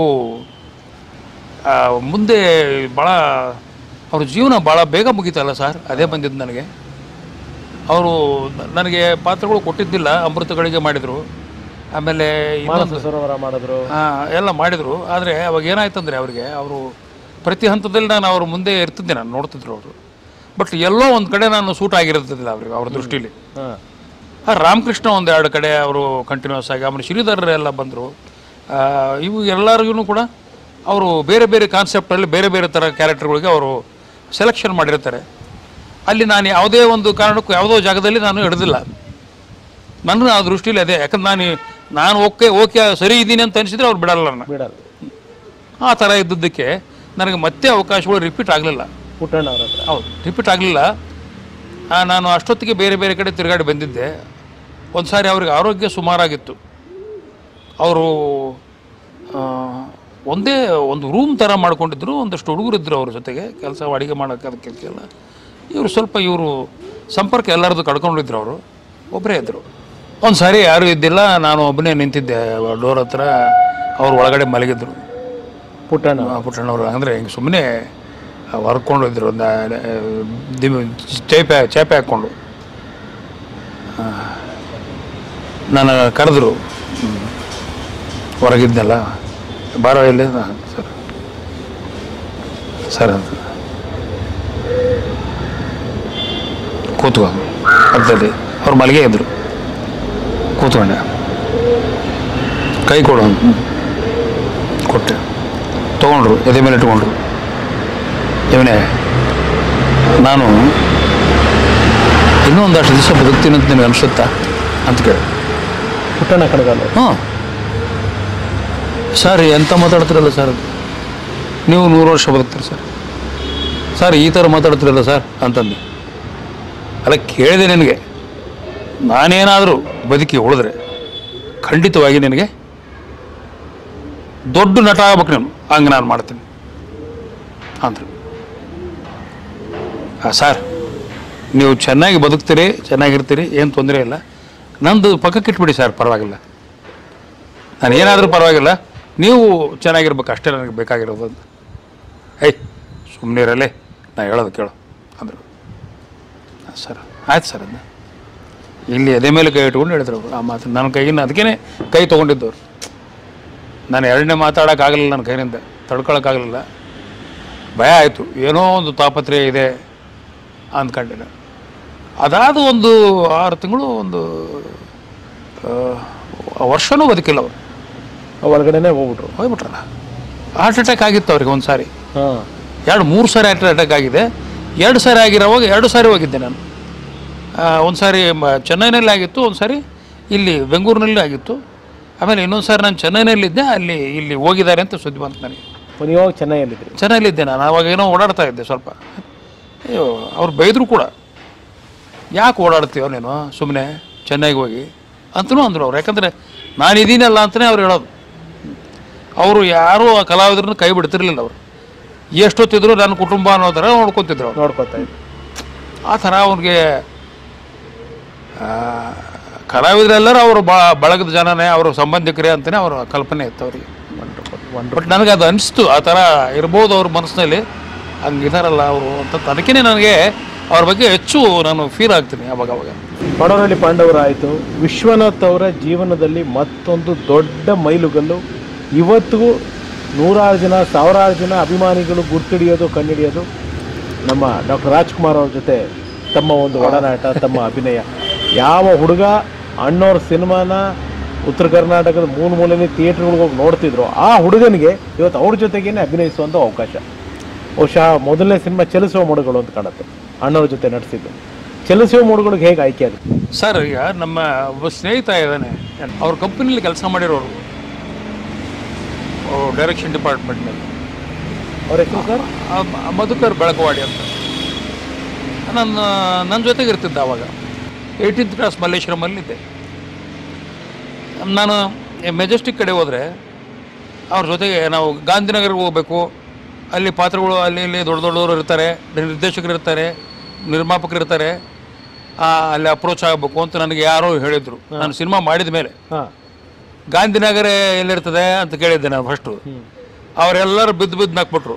ಮುಂದೆ ಭಾಳ ಅವ್ರ ಜೀವನ ಭಾಳ ಬೇಗ ಮುಗೀತಲ್ಲ ಸರ್ ಅದೇ ಬಂದಿದ್ದು ನನಗೆ ಅವರು ನನಗೆ ಪಾತ್ರಗಳು ಕೊಟ್ಟಿದ್ದಿಲ್ಲ ಅಮೃತಗಳಿಗೆ ಮಾಡಿದರು ಆಮೇಲೆ ಇನ್ನೊಂದು ಮಾನಸ ಸರೋವರ ಮಾಡಿದ್ರು ಆ, ಎಲ್ಲ ಮಾಡಿದರು ಆದರೆ ಅವಾಗ ಏನಾಯ್ತಂದರೆ ಅವರಿಗೆ ಅವರು ಪ್ರತಿ ಹಂತದಲ್ಲಿ ನಾನು ಅವ್ರ ಮುಂದೆ ಇರ್ತಿದ್ದೆ ನಾನು ನೋಡ್ತಿದ್ರು ಅವರು ಬಟ್ ಎಲ್ಲೋ ಒಂದು ಕಡೆ ನಾನು ಸೂಟ್ ಆಗಿರ್ತಿದ್ದಿಲ್ಲ ಅವ್ರಿಗೆ ಅವ್ರ ದೃಷ್ಟಿಲಿ ಹಾಂ ಆ ರಾಮಕೃಷ್ಣ ಒಂದು ಎರಡು ಕಡೆ ಅವರು ಕಂಟಿನ್ಯೂಸ್ ಆಗಿ ಆಮೇಲೆ ಶ್ರೀಧರ್ ಎಲ್ಲ ಬಂದರು ಇವು ಎಲ್ಲರಿಗೂ ಕೂಡ ಅವರು ಬೇರೆ ಬೇರೆ ಕಾನ್ಸೆಪ್ಟಲ್ಲಿ ಬೇರೆ ಬೇರೆ ಥರ ಕ್ಯಾರೆಕ್ಟರ್ಗಳಿಗೆ ಅವರು ಸೆಲೆಕ್ಷನ್ ಮಾಡಿರ್ತಾರೆ ಅಲ್ಲಿ ನಾನು ಯಾವುದೇ ಒಂದು ಕಾರಣಕ್ಕೂ ಯಾವುದೋ ಜಾಗದಲ್ಲಿ ನಾನು ಹಿಡ್ದಿಲ್ಲ ನನ್ನ ಆ ದೃಷ್ಟಿಲಿ ಅದೇ ಯಾಕಂದ್ರೆ ನಾನು ನಾನು ಓಕೆ ಓಕೆ ಸರಿ ಇದ್ದೀನಿ ಅಂತ ಅನಿಸಿದ್ರೆ ಅವ್ರು ಬಿಡಲ್ಲ ನನ್ನ ಬಿಡಲ್ಲ ಆ ಥರ ಇದ್ದದ್ದಕ್ಕೆ ನನಗೆ ಮತ್ತೆ ಅವಕಾಶಗಳು ರಿಪೀಟ್ ಆಗಲಿಲ್ಲ ಪುಟ್ಟಣ್ಣ ಅವ್ರ ಹತ್ರ ಹೌದು ರಿಪೀಟ್ ಆಗಲಿಲ್ಲ ನಾನು ಅಷ್ಟೊತ್ತಿಗೆ ಬೇರೆ ಬೇರೆ ಕಡೆ ತಿರುಗಾಡಿ ಬಂದಿದ್ದೆ ಒಂದು ಸಾರಿ ಅವ್ರಿಗೆ ಆರೋಗ್ಯ ಸುಮಾರಾಗಿತ್ತು ಅವರು ಒಂದೇ ಒಂದು ರೂಮ್ ಥರ ಮಾಡ್ಕೊಂಡಿದ್ರು ಒಂದಷ್ಟು ಹುಡುಗರಿದ್ದರು ಅವ್ರ ಜೊತೆಗೆ ಕೆಲಸ ಅಡುಗೆ ಮಾಡೋಕ್ಕೆ ಅದಕ್ಕೆಲ್ಲ ಇವರು ಸ್ವಲ್ಪ ಇವರು ಸಂಪರ್ಕ ಎಲ್ಲರದ್ದು ಕಳ್ಕೊಂಡಿದ್ರು ಅವರು ಒಬ್ಬರೇ ಇದ್ದರು ಒಂದು ಸಾರಿ ಯಾರೂ ಇದ್ದಿಲ್ಲ ನಾನು ಒಬ್ಬನೇ ನಿಂತಿದ್ದೆ ಡೋರ್ ಹತ್ರ ಅವ್ರು ಒಳಗಡೆ ಮಲಗಿದ್ರು ಪುಟ್ಟಣ್ಣ ಆ ಪುಟ್ಟಣ್ಣವರು ಅಂದರೆ ಹಿಂಗೆ ಸುಮ್ಮನೆ ಹೊರ್ಕೊಂಡು ಇದ್ರು ಒಂದು ದಿಮ್ ಚೇಪೆ ಚಾಪೆ ಹಾಕ್ಕೊಂಡು ಆ, ನಾನು ಕರೆದ್ರು ಹ್ಮ್. ಹೊರಗಿದ್ನಲ್ಲ ಬಾರೋ ಇಲ್ಲಿ ನಾನು, ಸರ್ ಸರ್ ಅಂತ ಕೂತ್ಕೊ ಪಕ್ಕದಲ್ಲಿ ಅವ್ರು ಮಲಗೇ ಇದ್ರು ಕೂತ್ಕೊಂಡೆ ಕೈ ಕೊಡು ಅಂದ್ರು. ಕೊಟ್ಟೆ ತೊಗೊಂಡ್ರು ಎದೆ ಮೇಲೆ ಇಟ್ಕೊಂಡ್ರು ಇವನೇ ನಾನು ಇನ್ನೂ ಒಂದಷ್ಟು ದಿವಸ ಬದುಕ್ತೀನಿ ಅಂತ ನಿನಗೆ ಅನಿಸುತ್ತಾ ಅಂತ ಕೇಳಿ ಪುಟ್ಟಣ್ಣ ಕಣಗಾಲ್ ಅವ್ರು. ಹಾಂ ಸರ್ ಎಂತ ಮಾತಾಡ್ತಿರಲ್ಲ ಸರ್ ನೀವು ನೂರು ವರ್ಷ ಬದುಕ್ತೀರಿ ಸರ್ ಸರ್ ಈ ಥರ ಮಾತಾಡ್ತಿರಲ್ಲ ಸರ್ ಅಂತಂದು ಅಲ್ಲ ಕೇಳಿದೆ ನಿನಗೆ ನಾನೇನಾದರೂ ಬದುಕಿ ಉಳಿದ್ರೆ ಖಂಡಿತವಾಗಿ ನಿನಗೆ ದೊಡ್ಡ ನಟ ಆಗ್ಬೇಕು ನೀನು ಹಂಗೆ ನಾನು ಮಾಡ್ತೀನಿ ಅಂದರು ಹಾಂ ಸರ್ ನೀವು ಚೆನ್ನಾಗಿ ಬದುಕ್ತೀರಿ ಚೆನ್ನಾಗಿರ್ತೀರಿ ಏನು ತೊಂದರೆ ಇಲ್ಲ ನಂದು ಪಕ್ಕಕ್ಕೆ ಇಟ್ಬಿಡಿ ಸರ್ ಪರವಾಗಿಲ್ಲ ನಾನು ಏನಾದರೂ ಪರವಾಗಿಲ್ಲ ನೀವು ಚೆನ್ನಾಗಿರ್ಬೇಕು ಅಷ್ಟೇ ನನಗೆ ಬೇಕಾಗಿರೋದು ಅಂತ ಏಯ್ ಸುಮ್ಮನೆ ಇರಲೇ ನಾ ಹೇಳೋದು ಕೇಳು ಅಂದರು ಸರ್ ಆಯ್ತು ಸರ್ ಅಂದ ಇಲ್ಲಿ ಎದೆ ಮೇಲೆ ಕೈ ಇಟ್ಕೊಂಡು ಹೇಳಿದ್ರು ಅವ್ರು ಆ ಮಾತು ನನ್ನ ಕೈಯಿಂದ ಅದಕ್ಕೇ ಕೈ ತೊಗೊಂಡಿದ್ದವ್ರು ನಾನು ಎರಡನೇ ಮಾತಾಡೋಕ್ಕಾಗಲಿಲ್ಲ ನನ್ನ ಕೈನಿಂದ ತಡ್ಕೊಳಕ್ಕಾಗಲಿಲ್ಲ ಭಯ ಆಯಿತು ಏನೋ ಒಂದು ತಾಪತ್ರಯ ಇದೆ ಅಂದ್ಕೊಂಡಿದ್ದೆ ಅದಾದ ಒಂದು ಆರು ತಿಂಗಳು ಒಂದು ಆ, ವರ್ಷನೂ ಬದುಕಿಲ್ಲ ಅವರು ಒಳಗಡೆನೆ ಹೋಗ್ಬಿಟ್ರು ಹೋಗ್ಬಿಟ್ರಲ್ಲ ಹಾರ್ಟ್ ಅಟ್ಯಾಕ್ ಆಗಿತ್ತು ಅವ್ರಿಗೆ ಒಂದು ಸಾರಿ ಹಾಂ ಎರಡು ಮೂರು ಸಾರಿ ಹಾರ್ಟ್ ಅಟ್ಯಾಕ್ ಆಗಿದೆ ಎರಡು ಸಾರಿ ಆಗಿರೋವಾಗ ಎರಡು ಸಾರಿ ಹೋಗಿದ್ದೆ ನಾನು ಒಂದು ಸಾರಿ ಮ- ಚೆನ್ನೈನಲ್ಲಿ ಆಗಿತ್ತು ಒಂದು ಸಾರಿ ಇಲ್ಲಿ ಬೆಂಗಳೂರಿನಲ್ಲಿ ಆಗಿತ್ತು ಆಮೇಲೆ ಇನ್ನೊಂದು ಸಾರಿ ನಾನು ಚೆನ್ನೈನಲ್ಲಿದ್ದೆ ಅಲ್ಲಿ ಇಲ್ಲಿ ಹೋಗಿದ್ದಾರೆ ಅಂತ ಸುದ್ದಿ ಬಂತು ನನಗೆ ನೀವು ಯಾವಾಗ ಚೆನ್ನೈಯಲ್ಲಿದ್ರಿ ಚೆನ್ನಾಗಿದ್ದೆ ನಾನು ಅವಾಗ ಏನೋ ಓಡಾಡ್ತಾ ಇದ್ದೆ ಸ್ವಲ್ಪ ಅಯ್ಯೋ ಅವ್ರು ಬೈದರು ಕೂಡ ಯಾಕೆ ಓಡಾಡ್ತೀವೋ ನೀನು ಸುಮ್ಮನೆ ಚೆನ್ನೈಗೆ ಹೋಗಿ ಅಂತಲೂ ಅಂದರು ಅವ್ರು ಯಾಕಂದರೆ ನಾನು ಇದೀನಲ್ಲ ಅಂತಲೇ ಅವ್ರು ಹೇಳೋದು ಅವರು ಯಾರೂ ಆ ಕಲಾವಿದ್ರನ್ನ ಕೈ ಬಿಡ್ತಿರ್ಲಿಲ್ಲ ಅವರು ಎಷ್ಟೊತ್ತಿದ್ರು ನನ್ನ ಕುಟುಂಬ ಅನ್ನೋ ಥರ ನೋಡ್ಕೊತಿದ್ರು ಅವ್ರು ನೋಡ್ಕೊತಾ ಇದ್ರಿ ಆ ಥರ ಅವ್ರಿಗೆ ಆ, ಕಲಾವಿದರೆಲ್ಲರೂ ಅವರು ಬ ಬಳಗದ ಜನನೇ ಅವರು ಸಂಬಂಧಿಕರೇ ಅಂತಲೇ ಅವರ ಕಲ್ಪನೆ ಇತ್ತು ಅವರಿಗೆ ಬಟ್ ನನಗೆ ಅದು ಅನಿಸ್ತು ಆ ಥರ ಇರ್ಬೋದು ಅವ್ರ ಮನಸ್ಸಿನಲ್ಲಿ ಹಂಗಿದಾರಲ್ಲ ಅವರು ಅಂತ ಅದಕ್ಕೇ ನನಗೆ ಅವ್ರ ಬಗ್ಗೆ ಹೆಚ್ಚು ನಾನು ಫೀಲ್ ಆಗ್ತೀನಿ ಅವಾಗ ಅವಾಗ ಪಡವರಳ್ಳಿ ಪಾಂಡವರಾಯಿತು ವಿಶ್ವನಾಥ್ ಅವರ ಜೀವನದಲ್ಲಿ ಮತ್ತೊಂದು ದೊಡ್ಡ ಮೈಲುಗಲ್ಲು ಇವತ್ತಿಗೂ ನೂರಾರು ಜನ ಸಾವಿರಾರು ಜನ ಅಭಿಮಾನಿಗಳು ಗುರ್ತಿಡಿಯೋದು ಕಂಡಿಡಿಯೋದು ನಮ್ಮ ಡಾಕ್ಟರ್ ರಾಜ್ಕುಮಾರ್ ಅವ್ರ ಜೊತೆ ತಮ್ಮ ಒಂದು ಒಡನಾಟ ತಮ್ಮ ಅಭಿನಯ ಯಾವ ಹುಡುಗ ಅಣ್ಣವ್ರ ಸಿನಿಮಾನ ಉತ್ತರ ಕರ್ನಾಟಕದ ಮೂಲ ಮೂಲೆಯಲ್ಲಿ ಥಿಯೇಟ್ರ್ಗಳಿಗೆ ಹೋಗಿ ನೋಡ್ತಿದ್ರು ಆ ಹುಡುಗನಿಗೆ ಇವತ್ತು ಅವ್ರ ಜೊತೆಗೇನೆ ಅಭಿನಯಿಸುವಂಥ ಅವಕಾಶ ಬಹುಶಃ ಮೊದಲನೇ ಸಿನಿಮಾ ಚಲಿಸುವ ಮೋಡಗಳು ಅಂತ ಕಾಣುತ್ತೆ ಅಣ್ಣವ್ರ ಜೊತೆ ನಡೆಸಿದ್ದು ಚಲಿಸುವ ಮೋಡಗಳಿಗೆ ಹೇಗೆ ಆಯ್ಕೆ ಆಗುತ್ತೆ ಸರ್ ಈಗ ನಮ್ಮ ಒಬ್ಬ ಸ್ನೇಹಿತ ಇದ್ದಾನೆ ಅವ್ರ ಕಂಪನಿಲಿ ಕೆಲಸ ಮಾಡಿರೋರು ಡೈರೆಕ್ಷನ್ ಡಿಪಾರ್ಟ್ಮೆಂಟ್ನಲ್ಲಿ ಅವ್ರ ಹೆಸರು ಸರ್ ಮಧುಕರ್ ಬೆಳಕವಾಡಿ ಅಂತ ನನ್ನ ನನ್ನ ಜೊತೆಗೆ ಇರ್ತಿದ್ದ ಅವಾಗ ಏಯ್ಟೀನ್ತ್ ಕ್ಲಾಸ್ ಮಲ್ಲೇಶ್ವರಮಲ್ಲಿದ್ದೆ ನಾನು ಮೆಜೆಸ್ಟಿಕ್ ಕಡೆ ಹೋದರೆ ಅವ್ರ ಜೊತೆಗೆ ನಾವು ಗಾಂಧಿನಗರ್ಗೆ ಹೋಗ್ಬೇಕು ಅಲ್ಲಿ ಪಾತ್ರಗಳು ಅಲ್ಲಿ ಇಲ್ಲಿ ದೊಡ್ಡ ದೊಡ್ಡವರು ಇರ್ತಾರೆ ನಿರ್ದೇಶಕರು ಇರ್ತಾರೆ ನಿರ್ಮಾಪಕರು ಇರ್ತಾರೆ ಆ, ಅಲ್ಲಿ ಅಪ್ರೋಚ್ ಆಗಬೇಕು ಅಂತ ನನಗೆ ಯಾರೋ ಹೇಳಿದರು ನಾನು ಸಿನಿಮಾ ಮಾಡಿದ ಮೇಲೆ ಹಾಂ ಗಾಂಧಿನಗರ ಎಲ್ಲಿರ್ತದೆ ಅಂತ ಕೇಳಿದ್ದೆ ನಾನು ಫಸ್ಟು ಅವರೆಲ್ಲರೂ ಬಿದ್ದು ಬಿದ್ದು ನಾಕ್ಬಿಟ್ರು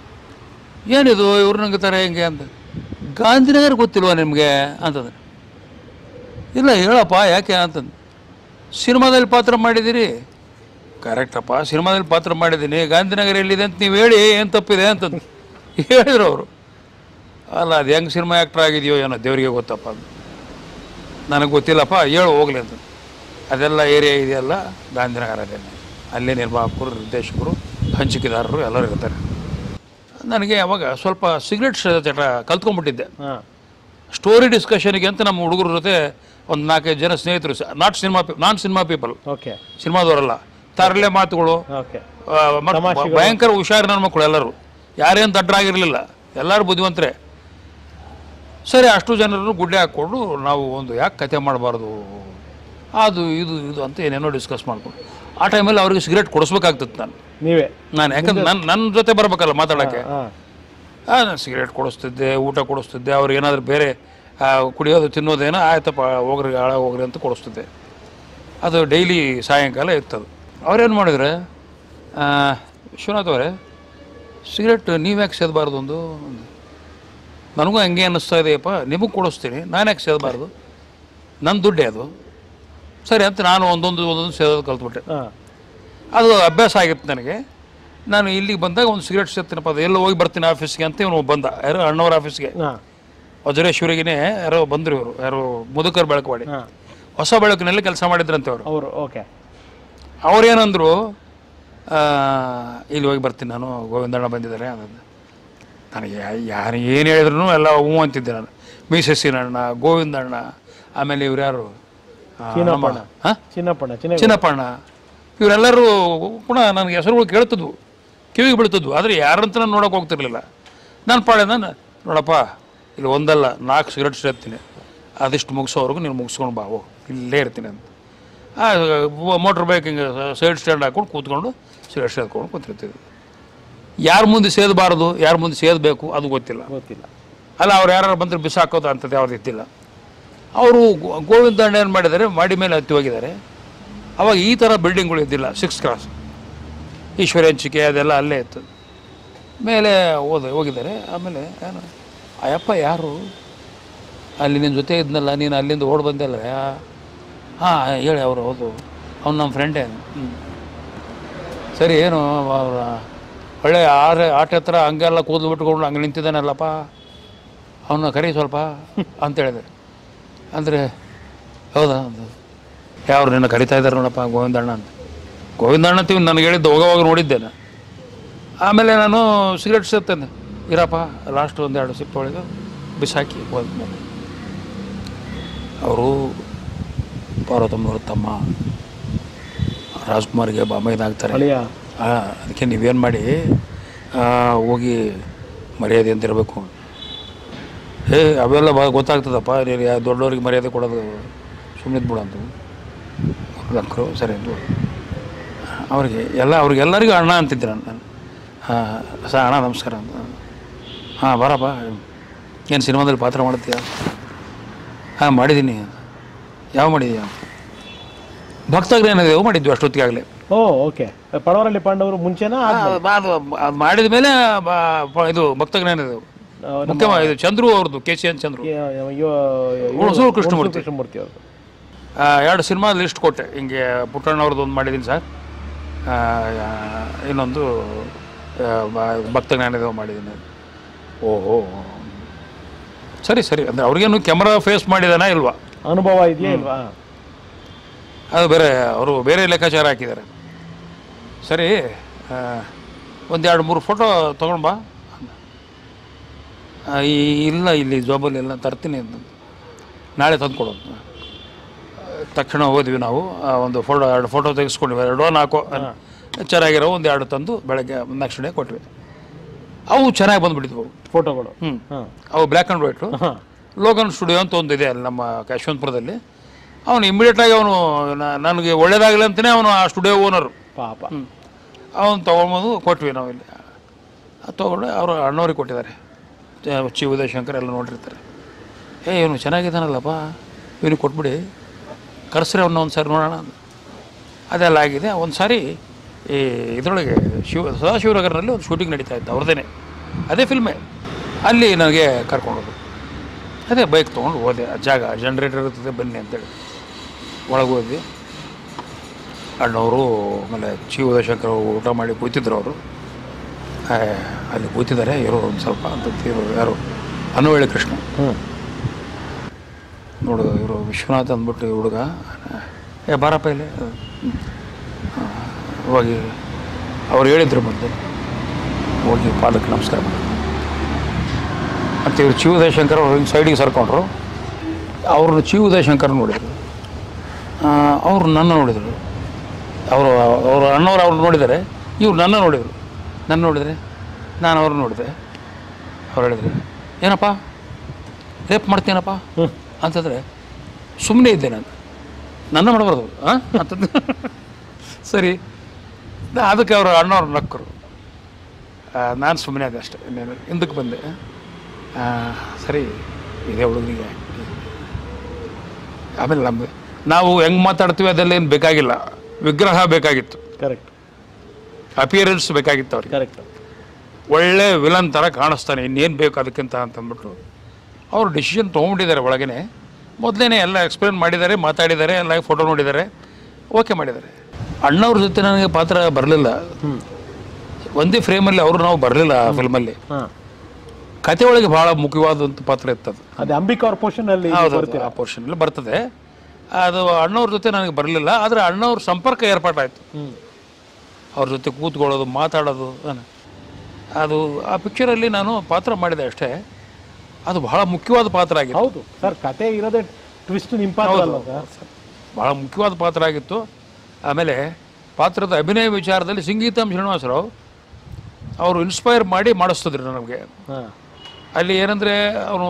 ಏನಿದು ಇವ್ರು ನಂಗೆ ಹೆಂಗೆ ಅಂತ ಗಾಂಧಿನಗರ ಗೊತ್ತಿಲ್ವಾ ನಿಮಗೆ ಅಂತಂದ್ರೆ ಇಲ್ಲ ಹೇಳಪ್ಪ ಯಾಕೆ ಅಂತಂದು ಸಿನಿಮಾದಲ್ಲಿ ಪಾತ್ರ ಮಾಡಿದ್ದೀರಿ ಕರೆಕ್ಟಪ್ಪ ಸಿನಿಮಾದಲ್ಲಿ ಪಾತ್ರ ಮಾಡಿದ್ದೀನಿ ಗಾಂಧಿನಗರ ಎಲ್ಲಿದೆ ಅಂತ ನೀವು ಹೇಳಿ ಏನು ತಪ್ಪಿದೆ ಅಂತಂದು ಹೇಳಿದ್ರು ಅವರು ಅಲ್ಲ ಅದು ಹೆಂಗೆ ಸಿನಿಮಾ ಆ್ಯಕ್ಟ್ರ್ ಆಗಿದೆಯೋ ಏನೋ ದೇವರಿಗೆ ಗೊತ್ತಪ್ಪ ಅಂತ ನನಗೆ ಗೊತ್ತಿಲ್ಲಪ್ಪ ಹೇಳು ಹೋಗ್ಲಿ ಅಂತ ಅದೆಲ್ಲ ಏರಿಯಾ ಇದೆಯಲ್ಲ ಗಾಂಧಿನಗರ ಅದೇನೆ ಅಲ್ಲೇ ನಿರ್ಮಾಪಕರು ನಿರ್ದೇಶಕರು ಹಂಚಿಕೆದಾರರು ಎಲ್ಲರೂ ಇರ್ತಾರೆ ನನಗೆ ಅವಾಗ ಸ್ವಲ್ಪ ಸಿಗರೆಟ್ ಚಟ ಕಲ್ತ್ಕೊಂಡ್ಬಿಟ್ಟಿದ್ದೆ ಹಾಂ ಸ್ಟೋರಿ ಡಿಸ್ಕಷನ್ಗೆ ಅಂತ ನಮ್ಮ ಹುಡುಗರ ಜೊತೆ ಒಂದು ನಾಲ್ಕೈದು ಜನ ಸ್ನೇಹಿತರು not cinema non cinema people okay ಸಿನಿಮಾದವರಲ್ಲ ತರಲೆ ಮಾತುಗಳು ಓಕೆ ಆ, ಮತ್ತು ಭಯಂಕರ ಹುಷಾರು ನನ್ನ ಮಕ್ಕಳು ಎಲ್ಲರೂ ಯಾರೇನು ದಡ್ಡರಾಗಿರಲಿಲ್ಲ ಎಲ್ಲರೂ ಬುದ್ಧಿವಂತರೇ ಸರಿ ಅಷ್ಟು ಜನರನ್ನು ಗುಡ್ಡೆ ಹಾಕ್ಕೊಂಡು ನಾವು ಒಂದು ಯಾಕೆ ಕತೆ ಮಾಡಬಾರ್ದು ಅದು ಇದು ಇದು ಅಂತ ಏನೇನೋ ಡಿಸ್ಕಸ್ ಮಾಡ್ಕೊಂಡು ಆ ಟೈಮಲ್ಲಿ ಅವ್ರಿಗೆ ಸಿಗರೇಟ್ ಕೊಡಿಸ್ಬೇಕಾಗ್ತಿತ್ತು ನಾನು ನೀವೇ ನಾನು ಯಾಕಂದ್ರೆ ನನ್ನ ನನ್ನ ಜೊತೆ ಬರಬೇಕಲ್ಲ ಮಾತಾಡೋಕ್ಕೆ ಹಾಂ ಆ, ನಾನು ಸಿಗರೇಟ್ ಕೊಡಿಸ್ತಿದ್ದೆ ಊಟ ಕೊಡಿಸ್ತಿದ್ದೆ ಅವ್ರಿಗೆ ಏನಾದರೂ ಬೇರೆ ಆ, ಕುಡಿಯೋದು ತಿನ್ನೋದೇನೋ ಆಯ್ತಪ್ಪ ಹೋಗ್ರಿ ಹಾಳ ಹೋಗ್ರಿ ಅಂತ ಕೊಡಿಸ್ತಿದ್ದೆ ಅದು ಡೈಲಿ ಸಾಯಂಕಾಲ ಇರ್ತದು ಅವ್ರೇನು ಮಾಡಿದ್ರೆ ಆ, ವಿಶ್ವನಾಥ್ ಅವರೇ ಸಿಗರೇಟ್ ನೀವು ಯಾಕೆ ಸೇದಬಾರ್ದು ಒಂದು ಅಂದೆ. ನನಗೂ ಹಂಗೆ ಅನ್ನಿಸ್ತಾ ಇದೆಯಪ್ಪ ನಿಮಗೆ ಕೊಡಿಸ್ತೀನಿ ನಾನು ಯಾಕೆ ಸೇದಬಾರ್ದು ನನ್ನ ದುಡ್ಡೇ ಅದು ಸರಿ ಅಂತ ನಾನು ಒಂದೊಂದು ಒಂದೊಂದು ಸೇದೋದು ಕಲ್ತ್ಬಿಟ್ಟೆ ಹಾಂ ಅದು ಅಭ್ಯಾಸ ಆಗಿತ್ತು ನನಗೆ ನಾನು ಇಲ್ಲಿಗೆ ಬಂದಾಗ ಒಂದು ಸಿಗರೇಟ್ ಸೇರ್ತೀನಪ್ಪ ಅದು ಎಲ್ಲ ಹೋಗಿ ಬರ್ತೀನಿ ಆಫೀಸ್ಗೆ ಅಂತ ಇವನು ಬಂದ ಯಾರೋ ಅಣ್ಣವ್ರ ಆಫೀಸ್ಗೆ ಹಾಂ ವಜ್ರೇಶ್ವರಿಗಿನೇ ಯಾರೋ ಬಂದರು ಇವರು ಯಾರೋ ಮುದುಕರ್ ಬೆಳಕವಾಡಿ ಹಾಂ ಹೊಸ ಬೆಳಕಿನಲ್ಲಿ ಕೆಲಸ ಮಾಡಿದ್ರಂತೆ ಅವರು ಅವರು ಓಕೆ ಅವ್ರೇನಂದ್ರು ಆ, ಇಲ್ಲಿ ಹೋಗಿ ಬರ್ತೀನಿ ನಾನು ಗೋವಿಂದಣ್ಣ ಬಂದಿದ್ದಾರೆ ಅನ್ನೋದು ನನಗೆ ಯಾ- ಯಾರು ಏನು ಹೇಳಿದ್ರು ಎಲ್ಲ ಹ್ಞೂ ಅಂತಿದ್ದೆ ನಾನು ಮೀಸಸ್ಸಿನಣ್ಣ ಗೋವಿಂದಣ್ಣ ಆಮೇಲೆ ಇವ್ರು ಯಾರು ಆ, ನಮ್ಮ- ಚಿನ್ನಪ್ಪಣ್ಣ. ಹಾ? ಚಿನ್ನಪ್ಪಣ್ಣ ಚಿನ್ನ ಚಿನ್ನಪ್ಪಣ್ಣ ಇವರೆಲ್ಲರೂ ಕೂಡ ನನಗೆ ಹೆಸರುಗಳು ಕೇಳ್ತಿದ್ವು ಕಿವಿಗೆ ಬೀಳ್ತಿದ್ವು ಆದರೆ ಯಾರಂತ ನಾನು ನೋಡೋಕೆ ಹೋಗ್ತಿರ್ಲಿಲ್ಲ ನಾನು ಪಾಳೆ ನಾನು ನೋಡಪ್ಪ ಇಲ್ಲಿ ಒಂದಲ್ಲ ನಾಲ್ಕು ಸಿಗರೆಟ್ ಸೇರ್ತೀನಿ ಅದಿಷ್ಟು ಮುಗಿಸೋವರೆಗೂ ನೀನು ಮುಗಿಸ್ಕೊಂಡು ಬಾ ಹೋಗು ಇಲ್ಲೇ ಇರ್ತೀನಿ ಅಂತ ಮೋಟ್ರ್ ಬೈಕ್ ಹಿಂಗೆ ಸೈಡ್ ಸ್ಟ್ಯಾಂಡ್ ಹಾಕ್ಕೊಂಡು ಕೂತ್ಕೊಂಡು ಸಿಗರೆಟ್ ಸೇದ್ಕೊಂಡು ಕೂತಿರ್ತಿದ್ವಿ ಯಾರ ಮುಂದೆ ಸೇದಬಾರ್ದು ಯಾರ ಮುಂದೆ ಸೇದಬೇಕು ಅದು ಗೊತ್ತಿಲ್ಲ ಗೊತ್ತಿಲ್ಲ ಅಲ್ಲ ಅವ್ರು ಯಾರು ಬಂದರೆ ಬಿಸಾಕೋದು ಅಂಥದ್ದು ಯಾವ್ದು ಇದ್ದಿಲ್ಲ ಅವರು ಗೋವಿಂದಣ್ಣ ಏನು ಮಾಡಿದ್ದಾರೆ ಮಾಡಿ ಮೇಲೆ ಹತ್ತಿ ಹೋಗಿದ್ದಾರೆ ಅವಾಗ ಈ ಥರ ಬಿಲ್ಡಿಂಗ್ಗಳು ಇದ್ದಿಲ್ಲ ಸಿಕ್ಸ್ ಕ್ರಾಸ್ ಈಶ್ವರ ಹಂಚಿಕೆ ಅದೆಲ್ಲ ಅಲ್ಲೇ ಇತ್ತು ಮೇಲೆ ಹೋದ ಹೋಗಿದ್ದಾರೆ ಆಮೇಲೆ ಏನು ಅಯ್ಯಪ್ಪ ಯಾರು ಅಲ್ಲಿ ನಿನ್ನ ಜೊತೆ ಇದ್ನಲ್ಲ ನೀನು ಅಲ್ಲಿಂದ ಓಡ್ ಬಂದಲ್ಲ ಹಾಂ ಹೇಳಿ ಅವರು ಹೌದು ಅವ್ನು ನಮ್ಮ ಫ್ರೆಂಡೇ ಹ್ಞೂ ಸರಿ ಏನು ಅವರ ಒಳ್ಳೆ ಆಟ ಆಟ ಹತ್ರ ಹಂಗೆಲ್ಲ ಕೂದಲು ಬಿಟ್ಕೊಂಡು ಹಂಗೆ ನಿಂತಿದ್ದಾನಲ್ಲಪ್ಪ ಅವನ್ನ ಕರಿ ಸ್ವಲ್ಪ ಅಂತ ಹೇಳಿದೆ ಅಂದರೆ ಹೌದಾ ಅಂತ ಯಾರು ನಿನ್ನ ಕರಿತಾ ಇದ್ದಾರೆ ನೋಡಪ್ಪ ಗೋವಿಂದಣ್ಣ ಅಂತ ಗೋವಿಂದಣ್ಣ ಅಂತೀವಿ ನನಗೆ ಹೇಳಿದ್ದು ಹೋಗೋವಾಗ ನೋಡಿದ್ದೇನೆ ಆಮೇಲೆ ನಾನು ಸಿಗರೆಟ್ ಸೇರ್ತೇನೆ ಇರಪ್ಪ ಲಾಸ್ಟ್ ಒಂದೆರಡು ಸಿಪ್ ಒಳಗೆ ಬಿಸಾಕಿ ಹೋದ್ಮೇಲೆ ಅವರು ಪಾರ್ವತಮ್ಮನವ್ರ ತಮ್ಮ ರಾಜ್ಕುಮಾರ್ಗೆ ಬಾಂಬೈದಾಗ್ತಾರೆ ಅಳಿಯ ಆ, ಅದಕ್ಕೆ ನೀವೇನು ಮಾಡಿ ಆ, ಹೋಗಿ ಮರ್ಯಾದೆ ಅಂತ ಇರಬೇಕು ಏ ಅವೆಲ್ಲ ಭಾಳ ಗೊತ್ತಾಗ್ತದಪ್ಪ ನೀನು ಯಾ ದೊಡ್ಡವ್ರಿಗೆ ಮರ್ಯಾದೆ ಕೊಡೋದು ಸುಮ್ಮನೆ ಬಿಡು ಅಂತ ಲಕ್ಕರು ಸರಿ ಅಂತ ಅವ್ರಿಗೆ ಎಲ್ಲ ಅವ್ರಿಗೆಲ್ಲರಿಗೂ ಅಣ್ಣ ಅಂತಿದ್ದೆ ನಾನು ನಾನು ಹಾಂ ಸ ಅಣ್ಣ ನಮಸ್ಕಾರ ಅಂತ ಹಾಂ ಬರಪ್ಪ ಏನು ಸಿನಿಮಾದಲ್ಲಿ ಪಾತ್ರ ಮಾಡ್ತೀಯ ಹಾಂ ಮಾಡಿದ್ದೀನಿ ಯಾವ ಮಾಡಿದ್ಯಾ ಭಕ್ತಜ್ಞಾನದೇವು ಮಾಡಿದ್ವಿ ಅಷ್ಟೊತ್ತಿಗಾಗಲೇ ಓ ಓಕೆ ಪಡವರಳ್ಳಿ ಪಾಂಡವರು ಮುಂಚೆನಾ ಆದ್ಮೇಲೆ? ಅದು ಅದು ಮಾಡಿದ ಮೇಲೆ ಇದು ಭಕ್ತಜ್ಞಾನದೇವು ಆ, ನಮ್ಮ- ಮುಖ್ಯ ಇದು ಚಂದ್ರು ಅವ್ರದ್ದು ಕೆ ಸಿ ಎನ್ ಚಂದ್ರು ಯೋ- ಯೋ- ಇವ್ರು- ಹುಣಸೂರು ಕೃಷ್ಣಮೂರ್ತಿ. ಕೃಷ್ಣಮೂರ್ತಿ ಅವರು ಆ, ಎರಡು ಸಿನಿಮಾ ಲಿಸ್ಟ್ ಕೊಟ್ಟೆ ಹಿಂಗೆ ಪುಟ್ಟಣ್ಣವ್ರದ್ದು ಒಂದು ಮಾಡಿದ್ದೀನಿ ಸರ್ ಆ, ಇನ್ನೊಂದು ಆ, ಬ- ಭಕ್ತಜ್ಞಾನದೇವ ಮಾಡಿದ್ದೀನಿ ಓಹೋ ಸರಿ ಸರಿ ಅಂದರೆ ಅವ್ರಿಗೇನು ಕ್ಯಾಮ್ರಾ ಫೇಸ್ ಮಾಡಿದಾನ ಇಲ್ವಾ ಅನುಭವ ಇದೆಯಾ ಇಲ್ವಾ ಅದು ಬೇರೆ ಅವರು ಬೇರೆ ಲೆಕ್ಕಾಚಾರ ಹಾಕಿದ್ದಾರೆ ಸರಿ ಆ, ಒಂದೆರಡು ಮೂರು ಫೋಟೋ ತೊಗೊಂಡು ಬಾ ಆ, ಈ ಇಲ್ಲ ಇಲ್ಲಿ ಜಾಬಲ್ಲಿ ಎಲ್ಲ ತರ್ತೀನಿ ಅಂತ ನಾಳೆ ತಂದು ಕೊಡೋದು ತಕ್ಷಣ ಹೋದ್ವಿ ನಾವು ಆ, ಒಂದು ಫೋಟೋ ಎರಡು ಫೋಟೋ ತೆಗೆಸ್ಕೊಂಡ್ವಿ ಎರಡೋ ನಾಲ್ಕು ಚೆನ್ನಾಗಿರೋ ಒಂದು ಎರಡು ತಂದು ಬೆಳಗ್ಗೆ ನೆಕ್ಸ್ಟ್ ಡೇ ಕೊಟ್ವಿ ಅವು ಚೆನ್ನಾಗಿ ಬಂದುಬಿಟ್ಟಿದ್ವು ಫೋಟೋಗಳು ಹ್ಞೂ ಹಾಂ ಅವು ಬ್ಲ್ಯಾಕ್ ಆ್ಯಂಡ್ ವೈಟು ಹಾಂ ಲೋಗನ್ ಸ್ಟುಡಿಯೋ ಅಂತ ಒಂದು ಇದೆ ಅಲ್ಲಿ ನಮ್ಮ ಯಶವಂತಪುರದಲ್ಲಿ ಅವನು ಇಮಿಡಿಯೇಟಾಗಿ ಅವನು ನನಗೆ ಒಳ್ಳೇದಾಗಲಿ ಅಂತಲೇ ಅವನು ಆ ಸ್ಟುಡಿಯೋ ಓನರು ಪಾಪ ಅವನು ತೊಗೊಂಬಂದು ಕೊಟ್ವಿ ನಾವು ಇಲ್ಲಿ ಅದು ತೊಗೊಂಡು ಅವರು ಅಣ್ಣವ್ರಿಗೆ ಕೊಟ್ಟಿದ್ದಾರೆ ಚ- ಚಿ ಉದಯಶಂಕರ್ ಎಲ್ಲ ನೋಡಿರ್ತಾರೆ ಏ ಇವನು ಚೆನ್ನಾಗಿದ್ದಾನಲ್ಲಪ್ಪ ಇವನಿಗೆ ಕೊಟ್ಬಿಡಿ ಕರೆಸ್ರಿ ಅವನ್ನ ಒಂದು ಸಾರಿ ನೋಡೋಣ ಅಂದ. ಅದೆಲ್ಲ ಆಗಿದೆ ಒಂದು ಸಾರಿ ಈ ಇದರೊಳಗೆ ಶಿವ ಸದಾಶಿವನಗರನಲ್ಲಿ ಒಂದು ಶೂಟಿಂಗ್ ನಡೀತಾ ಇತ್ತು ಅವ್ರದ್ದೇನೆ ಅದೇ ಫಿಲ್ಮೇ ಅಲ್ಲಿ ನನಗೆ ಕರ್ಕೊಂಡೋದು ಅದೇ ಬೈಕ್ ತೊಗೊಂಡು ಹೋದೆ ಆ ಜಾಗ ಜನ್ರೇಟರ್ ಇರ್ತದೆ ಬನ್ನಿ ಅಂತೇಳಿ ಒಳಗೆ ಹೋದ್ವಿ ಅಣ್ಣವರು ಆಮೇಲೆ ಚಿ ಉದಯಶಂಕರ್ ಅವ್ರು ಊಟ ಮಾಡಿ ಕೂತಿದ್ರು ಅವರು ಅಲ್ಲಿ ಕೂತಿದ್ದಾರೆ ಇವರು ಒಂದು ಸ್ವಲ್ಪ ಅಂತ ಇವರು ಯಾರು ಅನ್ನವೇಳಿ ಕೃಷ್ಣ ನೋಡು ಇವರು ವಿಶ್ವನಾಥ್ ಅಂದ್ಬಿಟ್ಟು ಈ ಹುಡುಗ ಏ ಬಾರಪ್ಪ ಇಲ್ಲಿ ಹ್ಮ್. ಆ, ಹೋಗಿ ಅವ್ರು ಹೇಳಿದ್ರು ಬಂದು ಹೋಗಿ ಪಾದಕ್ಕೆ ನಮಸ್ಕಾರ ಮಾಡಿ ಮತ್ತು ಇವರು ಚಿ ಉದಯಶಂಕರ್ ಅವ್ರು ಹಿಂಗೆ ಸೈಡಿಗೆ ಸರ್ಕೊಂಡ್ರು ಅವ್ರನ್ನ ಚಿ ಉದಯಶಂಕರ್ ನೋಡಿದರು ಅವರು ನನ್ನ ನೋಡಿದರು ಅವರು ಅವರು ಅಣ್ಣವ್ರು ಅವ್ರು ನೋಡಿದ್ದಾರೆ ಇವ್ರು ನನ್ನ ನೋಡಿದರು ನನ್ನ ನೋಡಿದರೆ ನಾನು ಅವ್ರನ್ನ ನೋಡಿದೆ ಅವ್ರು ಹೇಳಿದ್ರು ಏನಪ್ಪ ರೇಪ್ ಮಾಡ್ತೀನಪ್ಪ ಅಂತಂದರೆ ಸುಮ್ಮನೆ ಇದ್ದೆ ನಾನು ನನ್ನ ಮಾಡಬಾರ್ದು ಹಾಂ ಅಂತಂದು ಸರಿ ನಾ- ಅದಕ್ಕೆ ಅವರು ಅಣ್ಣವ್ರು ನಕ್ಕರು ನಾನು ಸುಮ್ಮನೆ ಅದೇ ಅಷ್ಟೇ ಇನ್ನೇನು ಹಿಂದಕ್ಕೆ ಬಂದೆ ಆ, ಸರಿ ಇದೇ ಹುಡುಗನಿಗೆ ಆಮೇಲೆ ನಮ್ಮ ನಾವು ಹೆಂಗೆ ಮಾತಾಡ್ತೀವಿ ಅದೆಲ್ಲ ಏನು ಬೇಕಾಗಿಲ್ಲ ವಿಗ್ರಹ ಬೇಕಾಗಿತ್ತು ಕರೆಕ್ಟ್ ಅಪಿಯರೆನ್ಸ್ ಬೇಕಾಗಿತ್ತು ಅವ್ರಿಗೆ ಕರೆಕ್ಟ್ ಒಳ್ಳೆ ವಿಲನ್ ಥರ ಕಾಣಿಸ್ತಾನೆ ಇನ್ನೇನು ಬೇಕು ಅದಕ್ಕಿಂತ ಅಂತಂದ್ಬಿಟ್ಟು ಅವರು ಡಿಸಿಷನ್ ತೊಗೊಂಡಿದ್ದಾರೆ ಒಳಗೇ ಮೊದಲೇ ಎಲ್ಲ ಎಕ್ಸ್ಪ್ಲೇನ್ ಮಾಡಿದ್ದಾರೆ ಮಾತಾಡಿದ್ದಾರೆ ಎಲ್ಲ ಫೋಟೋ ನೋಡಿದ್ದಾರೆ ಓಕೆ ಮಾಡಿದ್ದಾರೆ ಅಣ್ಣವ್ರ ಜೊತೆ ನನಗೆ ಪಾತ್ರ ಬರಲಿಲ್ಲ ಒಂದೇ ಫ್ರೇಮಲ್ಲಿ ಅವರು ನಾವು ಬರಲಿಲ್ಲ ಆ ಫಿಲ್ಮಲ್ಲಿ ಹಾಂ ಕತೆ ಒಳಗೆ ಭಾಳ ಮುಖ್ಯವಾದಂಥ ಪಾತ್ರ ಇತ್ತದು ಅದೇ ಅಂಬಿಕಾ ಅವ್ರ ಪೋರ್ಷನ್ ಅಲ್ಲಿ ಹೌದು ಬರ್ತೀರಾ ಆ ಪೋರ್ಷನಲ್ಲಿ ಬರ್ತದೆ ಅದು ಅಣ್ಣವ್ರ ಜೊತೆ ನನಗೆ ಬರಲಿಲ್ಲ ಆದರೆ ಅಣ್ಣವ್ರ ಸಂಪರ್ಕ ಏರ್ಪಾಟಾಯಿತು ಅವ್ರ ಜೊತೆ ಕೂತ್ಕೊಳ್ಳೋದು ಮಾತಾಡೋದು ಏನು. ಅದು ಆ ಪಿಕ್ಚರಲ್ಲಿ ನಾನು ಪಾತ್ರ ಮಾಡಿದೆ ಅಷ್ಟೇ ಅದು ಬಹಳ ಮುಖ್ಯವಾದ ಪಾತ್ರ ಆಗಿತ್ತು ಹೌದು ಸರ್ ಕತೆ ಇರೋದೇ ಟ್ವಿಸ್ಟ್ ನಿಮ್ಮ ಪಾತ್ರ ಅಲ್ಲ ಸರ್ ಬಹಳ ಮುಖ್ಯವಾದ ಪಾತ್ರ ಆಗಿತ್ತು ಆಮೇಲೆ ಪಾತ್ರದ ಅಭಿನಯ ವಿಚಾರದಲ್ಲಿ ಸಂಗೀತಂ ಶ್ರೀನಿವಾಸರಾವ್ ಅವರು ಇನ್ಸ್ಪೈರ್ ಮಾಡಿ ಮಾಡಿಸ್ತಿದ್ರು ನಮಗೆ ಹಾಂ ಅಲ್ಲಿ ಏನಂದರೆ ಅವನು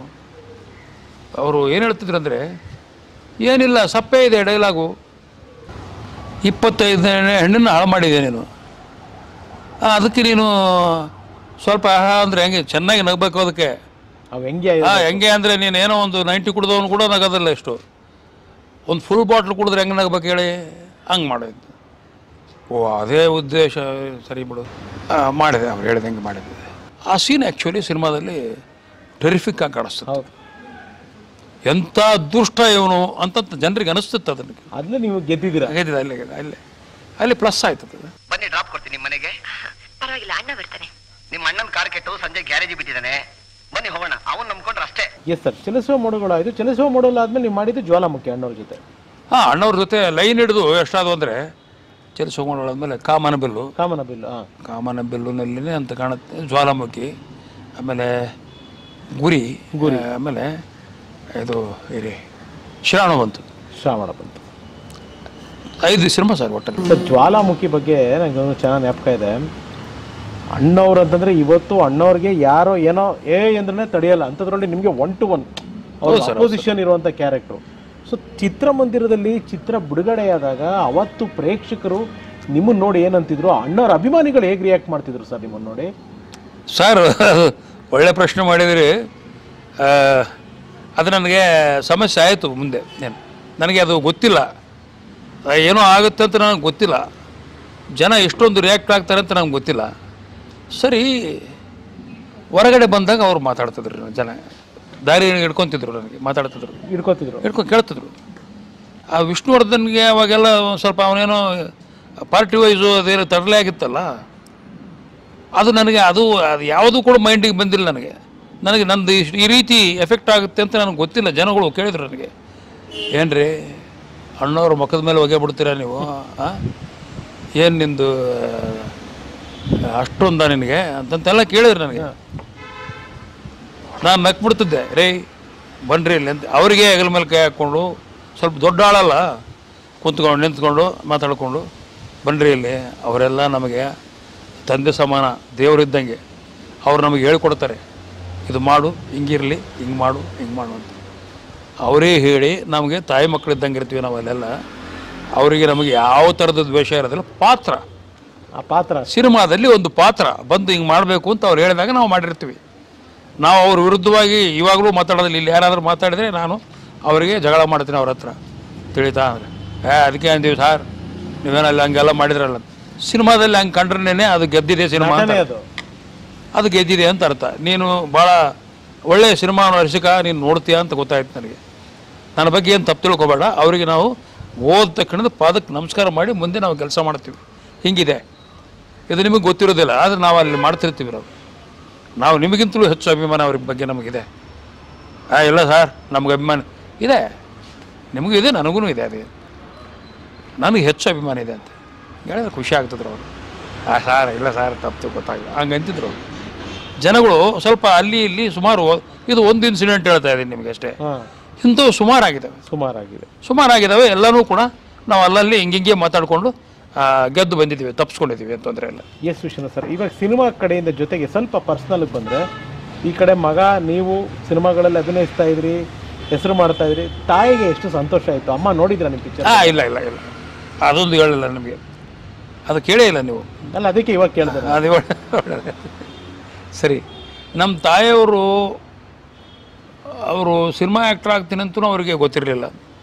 ಅವರು ಏನು ಹೇಳ್ತಿದ್ರು ಅಂದರೆ ಏನಿಲ್ಲ ಸಪ್ಪೆ ಇದೆ ಡೈಲಾಗು ಇಪ್ಪತ್ತೈದು ಹೆಣ್ಣನ್ನು ಹಾಳು ಮಾಡಿದೆ ನೀನು ಆ, ಅದಕ್ಕೆ ನೀನು ಸ್ವಲ್ಪ ಆಹಾ ಅಂದರೆ ಹೆಂಗೆ ಚೆನ್ನಾಗಿ ನಗಬೇಕು ಅದಕ್ಕೆ ಅವು ಹೆಂಗೆ ಹಾಂ ಹೆಂಗೆ ಅಂದರೆ ನೀನು ಏನೋ ಒಂದು ನೈಂಟಿ ಕುಡ್ದವನು ಕೂಡ ನಗೋದಿಲ್ಲ ಇಷ್ಟು ಒಂದು ಫುಲ್ ಬಾಟ್ಲ್ ಕುಡಿದ್ರೆ ಹೆಂಗೆ ನಗಬೇಕು ಹೇಳಿ ಹಂಗೆ ಮಾಡೋದು ಓ ಅದೇ ಉದ್ದೇಶ ಸರಿ ಬಿಡು ಆ, ಮಾಡಿದೆ ಅವ್ರು ಹೇಳ್ದಂಗೆ ಮಾಡಿದೆ ಆ ಸೀನ್ ಆ್ಯಕ್ಚುಲಿ ಸಿನಿಮಾದಲ್ಲಿ ಟೆರಿಫಿಕ್ ಆಗಿ ಕಾಣಿಸ್ತದೆ ಹೌದು ಎಂಥ ದುಷ್ಟ ಇವನು ಅಂತ ಜನರಿಗೆ ಅನಿಸ್ತಿತ್ತು ಅದನ್ನು ಅದನ್ನ ನೀವು ಗೆದ್ದಿದ್ದೀರಾ ಹಾಗಿದ್ದಿದೆ ಅಲ್ಲೇ ಅಲ್ಲಿ ಅಲ್ಲಿ ಪ್ಲಸ್ ಆಯ್ತದೆ ಬನ್ನಿ ಡ್ರಾಪ್ ಕೊಡ್ತೀನಿ ನಿಮ್ಮ ಮನೆಗೆ ಪರವಾಗಿಲ್ಲ ಅಣ್ಣ ಬರ್ತಾನೆ ನಿಮ್ಮ ಅಣ್ಣನ ಕಾರ್ ಕೆಟ್ಟು ಸಂಜೆ ಗ್ಯಾರೇಜ್ ಬಿಟ್ಟಿದ್ದಾನೆ ಬನ್ನಿ ಹೋಗೋಣ ಅವನ್ ನಂಬ್ಕೊಂಡ್ರೆ ಅಷ್ಟೇ ಎಸ್ ಸರ್ ಚಲಿಸುವ ಮೋಡಗಳು ಆಯಿತು ಚಲಿಸುವ ಮೋಡಲ್ ಆದ್ಮೇಲೆ ನೀವು ಮಾಡಿದ್ದು ಜ್ವಾಲಾಮುಖಿ ಅಣ್ಣವ್ರ ಜೊತೆ ಹಾಂ ಅಣ್ಣವ್ರ ಜೊತೆ ಲೈನ್ ಹಿಡಿದು ಎಷ್ಟಾದವು ಅಂದರೆ ಚಲಿಸೋಕೊಂಡಾದ್ಮೇಲೆ ಕಾಮನ ಬಿಲ್ಲು ಕಾಮನ ಬಿಲ್ ಹಾಂ ಕಾಮನ ಬಿಲ್ಲುನಲ್ಲಿನೇ ಅಂತ ಕಾಣುತ್ತೆ ಜ್ವಾಲಾಮುಖಿ ಆಮೇಲೆ ಗುರಿ ಗುರಿ ಆಮೇಲೆ ಇದು ಇರಿ ಶ್ರಾವಣ ಬಂತು ಶ್ರಾವಣ ಬಂತು ಐದು ಸಿನಿಮಾ ಸರ್ ಒಟ್ಟಲ್ಲಿ ಸರ್ ಜ್ವಾಲಾಮುಖಿ ಬಗ್ಗೆ ನನಗೆ ಒಂದು ಚೆನ್ನಾಗಿ ಜ್ಞಾಪಕ ಇದೆ ಅಣ್ಣವ್ರು ಅಂತಂದ್ರೆ ಇವತ್ತು ಅಣ್ಣವ್ರಿಗೆ ಯಾರೋ ಏನೋ ಏ ಅಂದ್ರೆ ತಡೆಯಲ್ಲ ಅಂಥದ್ರಲ್ಲಿ ನಿಮಗೆ ಒನ್ ಟು ಒನ್ ಹೌದು ಸರ್, ಹೌದು ಅಪೋಸಿಷನ್ ಇರುವಂಥ ಕ್ಯಾರೆಕ್ಟ್ರು ಸೊ ಚಿತ್ರಮಂದಿರದಲ್ಲಿ ಚಿತ್ರ ಬಿಡುಗಡೆಯಾದಾಗ ಅವತ್ತು ಪ್ರೇಕ್ಷಕರು ನಿಮ್ಮನ್ನ ನೋಡಿ ಏನಂತಿದ್ರು ಅಣ್ಣವ್ರ ಅಭಿಮಾನಿಗಳು ಹೇಗೆ ರಿಯಾಕ್ಟ್ ಮಾಡ್ತಿದ್ರು ಸರ್ ನಿಮ್ಮನ್ನ ನೋಡಿ ಸರ್ ಒಳ್ಳೆ ಪ್ರಶ್ನೆ ಮಾಡಿದಿರಿ ಆ, ಅದು ನನಗೆ ಸಮಸ್ಯೆ ಆಯಿತು ಮುಂದೆ ಏನು ನನಗೆ ಅದು ಗೊತ್ತಿಲ್ಲ ಆ, ಏನೋ ಆಗುತ್ತೆ ಅಂತ ನನಗೆ ಗೊತ್ತಿಲ್ಲ ಜನ ಎಷ್ಟೊಂದು ರಿಯಾಕ್ಟ್ ಆಗ್ತಾರೆ ಅಂತ ನನಗೆ ಗೊತ್ತಿಲ್ಲ ಸರಿ ಹೊರಗಡೆ ಬಂದಾಗ ಅವ್ರು ಮಾತಾಡ್ತಿದ್ರು ಜನ ದಾರಿ ಹಿಡ್ಕೊತಿದ್ರು ನನಗೆ ಮಾತಾಡ್ತಿದ್ರು ಹಿಡ್ಕೊತಿದ್ರು ಹಿಡ್ಕೊಂಡು ಕೇಳ್ತಿದ್ರು ಆ ವಿಷ್ಣುವರ್ಧನ್ಗೆ ಅವಾಗೆಲ್ಲ ಒಂದ್ ಸ್ವಲ್ಪ ಅವನೇನೋ ಪಾರ್ಟಿ ವೈಸು ಅದೇನೋ ತರಲೆ ಆಗಿತ್ತಲ್ಲ ಅದು ನನಗೆ ಅದು ಅದು ಯಾವುದೂ ಕೂಡ ಮೈಂಡಿಗೆ ಬಂದಿಲ್ಲ ನನಗೆ ನನಗೆ ನಂದು ಇಷ್ಟ್- ಈ ರೀತಿ ಎಫೆಕ್ಟ್ ಆಗುತ್ತೆ ಅಂತ ನನಗೆ ಗೊತ್ತಿಲ್ಲ ಜನಗಳು ಕೇಳಿದ್ರು ನನಗೆ ಏನ್ರಿ ಅಣ್ಣವ್ರ ಮುಖದ ಮೇಲೆ ಒಗೆ ಬಿಡ್ತೀರಾ ನೀವು ಏನು ನಿಂದು ಆ, ಅಷ್ಟೊಂದ ನಿನಗೆ ಅಂತಂತೆಲ್ಲ ಕೇಳಿದ್ರು ನನಗೆ ನಾನು ನಕ್ಬಿಡ್ತಿದ್ದೆ ರೇ ಬನ್ರಿ ಇಲ್ಲಿ ಅಂತ ಅವರಿಗೆ ಹೆಗಲ ಮೇಲೆ ಕೈ ಹಾಕ್ಕೊಂಡು ಸ್ವಲ್ಪ ದೊಡ್ಡ ಆಳಲ್ಲ ಕುಂತ್ಕೊಂಡು ನಿಂತ್ಕೊಂಡು ಮಾತಾಡ್ಕೊಂಡು ಬನ್ರಿ ಇಲ್ಲಿ ಅವರೆಲ್ಲ ನಮಗೆ ತಂದೆ ಸಮಾನ ದೇವರಿದ್ದಂಗೆ ಅವ್ರು ನಮಗೆ ಹೇಳ್ಕೊಡ್ತಾರೆ ಇದು ಮಾಡು ಹಿಂಗಿರಲಿ ಹಿಂಗೆ ಮಾಡು ಹಿಂಗೆ ಮಾಡು ಅಂತ ಅವರೇ ಹೇಳಿ ನಮಗೆ ತಾಯಿ ಮಕ್ಕಳಿದ್ದಂಗೆ ಇರ್ತೀವಿ ನಾವಲ್ಲೆಲ್ಲ ಅವರಿಗೆ ನಮಗೆ ಯಾವ ಥರದ ದ್ವೇಷ ಇರೋದಿಲ್ಲ ಪಾತ್ರ ಆ ಪಾತ್ರ ಸಿನಿಮಾದಲ್ಲಿ ಒಂದು ಪಾತ್ರ ಬಂದು ಹಿಂಗೆ ಮಾಡಬೇಕು ಅಂತ ಅವ್ರು ಹೇಳಿದಾಗ ನಾವು ಮಾಡಿರ್ತೀವಿ ನಾವು ಅವ್ರ ವಿರುದ್ಧವಾಗಿ ಇವಾಗಲೂ ಮಾತಾಡೋದಿಲ್ಲ ಇಲ್ಲಿ ಯಾರಾದರೂ ಮಾತಾಡಿದ್ರೆ ನಾನು ಅವರಿಗೆ ಜಗಳ ಮಾಡ್ತೀನಿ ಅವ್ರ ಹತ್ರ ತಿಳಿತಾ ಅಂದರೆ ಏ ಅದಕ್ಕೆ ಅಂದೀವಿ ಸಾರ್ ನೀವೇನಲ್ಲಿ ಹಂಗೆಲ್ಲ ಮಾಡಿದ್ರಲ್ಲ ಸಿನಿಮಾದಲ್ಲಿ ಹಂಗೆ ಕಂಡ್ರೇನೆ ಅದು ಗೆದ್ದಿದೆ ಸಿನಿಮಾ ಅಂತ ನಟನೆ ಅದು ಅದು ಗೆದ್ದಿದೆ ಅಂತ ಅರ್ಥ ನೀನು ಭಾಳ ಒಳ್ಳೆಯ ಸಿನಿಮಾ ರಸಿಕ ನೀನು ನೋಡ್ತೀಯ ಅಂತ ಗೊತ್ತಾಯ್ತು ನನಗೆ ನನ್ನ ಬಗ್ಗೆ ಏನು ತಪ್ಪು ತಿಳ್ಕೊಬೇಡ ಅವರಿಗೆ ನಾವು ಓದ್ ತಕ್ಷಣದ ಪಾದಕ್ಕೆ ನಮಸ್ಕಾರ ಮಾಡಿ ಮುಂದೆ ನಾವು ಕೆಲಸ ಮಾಡ್ತೀವಿ ಹಿಂಗಿದೆ ಇದು ನಿಮಗೆ ಗೊತ್ತಿರೋದಿಲ್ಲ ಆದರೆ ನಾವು ಅಲ್ಲಿ ಮಾಡ್ತಿರ್ತೀವಿ ನಾವು ನಾವು ನಿಮಗಿಂತಲೂ ಹೆಚ್ಚು ಅಭಿಮಾನ ಅವ್ರ ಬಗ್ಗೆ ನಮಗಿದೆ ಆ ಇಲ್ಲ ಸರ್ ನಮ್ಗೆ ಅಭಿಮಾನ ಇದೆ ನಿಮಗೂ ಇದೆ ನನಗೂ ಇದೆ ಅದೇ ನನಗೆ ಹೆಚ್ಚು ಅಭಿಮಾನ ಇದೆ ಅಂತ ಹೇಳಿದ್ರೆ ಖುಷಿ ಆಗ್ತದ್ರು ಅವರು ಆ ಸಾರ್ ಇಲ್ಲ ಸಾರ್ ತಪ್ಪು ಗೊತ್ತಾಗಿಲ್ಲ ಹಂಗೆ ಅಂತಿದ್ರು ಅವ್ರು. ಜನಗಳು ಸ್ವಲ್ಪ ಅಲ್ಲಿ ಇಲ್ಲಿ ಸುಮಾರು ಇದು ಒಂದು ಇನ್ಸಿಡೆಂಟ್ ಹೇಳ್ತಾ ಇದ್ದೀನಿ ನಿಮಗೆ ಅಷ್ಟೇ ಹಾಂ ಇಂಥವು ಸುಮಾರಾಗಿದ್ದಾವೆ ಸುಮಾರಾಗಿದೆ ಸುಮಾರಾಗಿದ್ದಾವೆ ಎಲ್ಲನೂ ಕೂಡ ನಾವು ಅಲ್ಲಲ್ಲಿ ಹಿಂಗಿಂಗೆ ಮಾತಾಡಿಕೊಂಡು ಗೆದ್ದು ಬಂದಿದ್ದೀವಿ ತಪ್ಪಿಸ್ಕೊಂಡಿದ್ದೀವಿ ಅಂತ ತೊಂದರೆ ಇಲ್ಲ ಎಸ್ ವಿಶ್ವನಾಥ್ ಸರ್ ಇವಾಗ ಸಿನಿಮಾ ಕಡೆಯಿಂದ ಜೊತೆಗೆ ಸ್ವಲ್ಪ ಪರ್ಸ್ನಲ್ಗೆ ಬಂದರೆ ಈ ಕಡೆ ಮಗ ನೀವು ಸಿನಿಮಾಗಳಲ್ಲಿ ಅಭಿನಯಿಸ್ತಾ ಇದ್ರಿ ಹೆಸರು ಮಾಡ್ತಾ ಇದ್ರಿ ತಾಯಿಗೆ ಎಷ್ಟು ಸಂತೋಷ ಆಯಿತು ಅಮ್ಮ ನೋಡಿದ್ರ ನಿಮ್ಮ ಪಿಕ್ಚರ್ ಹಾಂ ಇಲ್ಲ ಇಲ್ಲ ಇಲ್ಲ ಅದೊಂದು ಹೇಳಿಲ್ಲ ನಮಗೆ ಅದು ಕೇಳೇ ಇಲ್ಲ ನೀವು ಅಲ್ಲ ಅದಕ್ಕೆ ಇವಾಗ ಕೇಳಿದೆ ಅದು ಒಳ್ಳೆ- ಸರಿ ನಮ್ಮ ತಾಯಿಯವರು ಅವರು ಸಿನಿಮಾ ಆ್ಯಕ್ಟರ್ ಆಗ್ತೀನಿ ಅಂತೂ ಅವರಿಗೆ ಗೊತ್ತಿರಲಿಲ್ಲ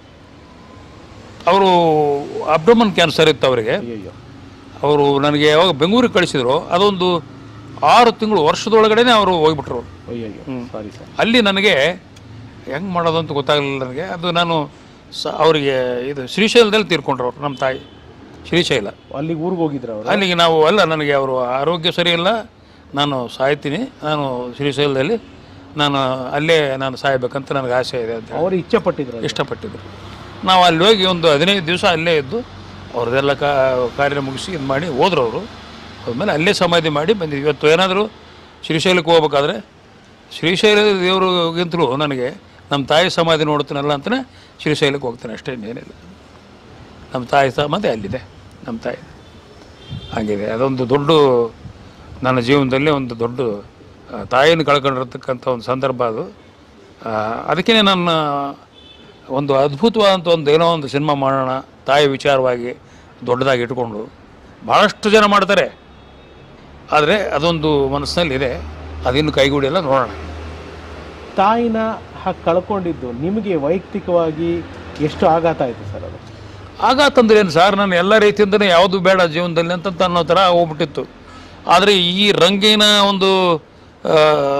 ಅವರು ಅಬ್ಡಮನ್ ಕ್ಯಾನ್ಸರ್ ಇತ್ತು ಅವರಿಗೆ ಅಯ್ಯೋ ಅವರು ನನಗೆ ಯಾವಾಗ ಬೆಂಗಳೂರಿಗೆ ಕಳಿಸಿದ್ರು ಅದೊಂದು ಆರು ತಿಂಗಳು ವರ್ಷದೊಳಗಡೆನೆ ಅವರು ಹೋಗ್ಬಿಟ್ರು ಅವ್ರು. ಅಯ್ಯಯ್ಯೋ ಸಾರಿ ಸರ್ ಅಲ್ಲಿ ನನಗೆ ಹೆಂಗೆ ಮಾಡೋದು ಅಂತ ಗೊತ್ತಾಗಲಿಲ್ಲ ನನಗೆ ಅದು ನಾನು ಸ ಅವರಿಗೆ ಇದು ಶ್ರೀಶೈಲದಲ್ಲಿ ತೀರ್ಕೊಂಡ್ರು ಅವ್ರು ನಮ್ಮ ತಾಯಿ ಶ್ರೀಶೈಲ ಅಲ್ಲಿಗೆ ಊರಿಗೆ ಹೋಗಿದ್ರ ಅವರು ಅಲ್ಲಿಗೆ ನಾವು ಅಲ್ಲ ನನಗೆ ಅವರು ಆರೋಗ್ಯ ಸರಿ ಇಲ್ಲ ನಾನು ಸಾಯ್ತೀನಿ ನಾನು ಶ್ರೀಶೈಲದಲ್ಲಿ ನಾನು ಅಲ್ಲೇ ನಾನು ಸಾಯ್ಬೇಕಂತ ನನಗೆ ಆಸೆ ಇದೆ ಅಂತ ಹೇಳಿ ಅವ್ರು ಇಚ್ಛೆ ಪಟ್ಟಿದ್ರು ಇಷ್ಟಪಟ್ಟಿದ್ರು ನಾವು ಅಲ್ಲಿ ಹೋಗಿ ಒಂದು ಹದಿನೈದು ದಿವಸ ಅಲ್ಲೇ ಇದ್ದು ಅವ್ರದ್ದೆಲ್ಲ ಕಾ ಕಾರ್ಯ ಮುಗಿಸಿ ಇದು ಮಾಡಿ ಹೋದ್ರು ಅವರು ಆಮೇಲೆ ಅಲ್ಲೇ ಸಮಾಧಿ ಮಾಡಿ ಬಂದಿದ್ವಿ ಇವತ್ತು ಏನಾದರೂ ಶ್ರೀಶೈಲಕ್ಕೆ ಹೋಗ್ಬೇಕಾದ್ರೆ ಶ್ರೀಶೈಲ ದೇವ್ರಿಗಿಂತಲೂ ನನಗೆ ನಮ್ಮ ತಾಯಿ ಸಮಾಧಿ ನೋಡ್ತೀನಲ್ಲ ಅಂತಲೇ ಶ್ರೀಶೈಲಕ್ಕೆ ಹೋಗ್ತೇನೆ ಅಷ್ಟೇ ಇನ್ನೇನಿಲ್ಲ ನಮ್ಮ ತಾಯಿ ಸಮಾಧಿ ಅಲ್ಲಿದೆ ನಮ್ಮ ತಾಯಿ ಹಾಗಿದೆ ಅದೊಂದು ದೊಡ್ಡ ನನ್ನ ಜೀವನದಲ್ಲಿ ಒಂದು ದೊಡ್ಡ ಆ, ತಾಯಿಯನ್ನು ಕಳ್ಕೊಂಡಿರ್ತಕ್ಕಂಥ ಒಂದು ಸಂದರ್ಭ ಅದು ಆ, ಅದಕ್ಕೇ ನನ್ನ ಒಂದು ಅದ್ಭುತವಾದಂಥ ಒಂದು ಏನೋ ಒಂದು ಸಿನಿಮಾ ಮಾಡೋಣ ತಾಯಿ ವಿಚಾರವಾಗಿ ದೊಡ್ಡದಾಗಿ ಇಟ್ಕೊಂಡು ಭಾಳಷ್ಟು ಜನ ಮಾಡ್ತಾರೆ ಆದರೆ ಅದೊಂದು ಮನಸ್ಸಿನಲ್ಲಿದೆ ಅದಿನ್ನು ಕೈಗೂಡಿಲ್ಲ ನೋಡೋಣ ತಾಯಿನ ಹಾಗೆ ಕಳ್ಕೊಂಡಿದ್ದು ನಿಮಗೆ ವೈಯಕ್ತಿಕವಾಗಿ ಎಷ್ಟು ಆಘಾತ ಆಯಿತು ಸರ್ ಅದು ಆಘಾತ ಅಂದ್ರೆ ಏನು ಸರ್ ನಾನು ಎಲ್ಲ ರೀತಿಯಿಂದನೇ ಯಾವುದು ಬೇಡ ಜೀವನದಲ್ಲಿ ಅಂತ ಅನ್ನೋ ಥರ ಹೋಗ್ಬಿಟ್ಟಿತ್ತು ಆದರೆ ಈ ರಂಗಿನ ಒಂದು ಆ,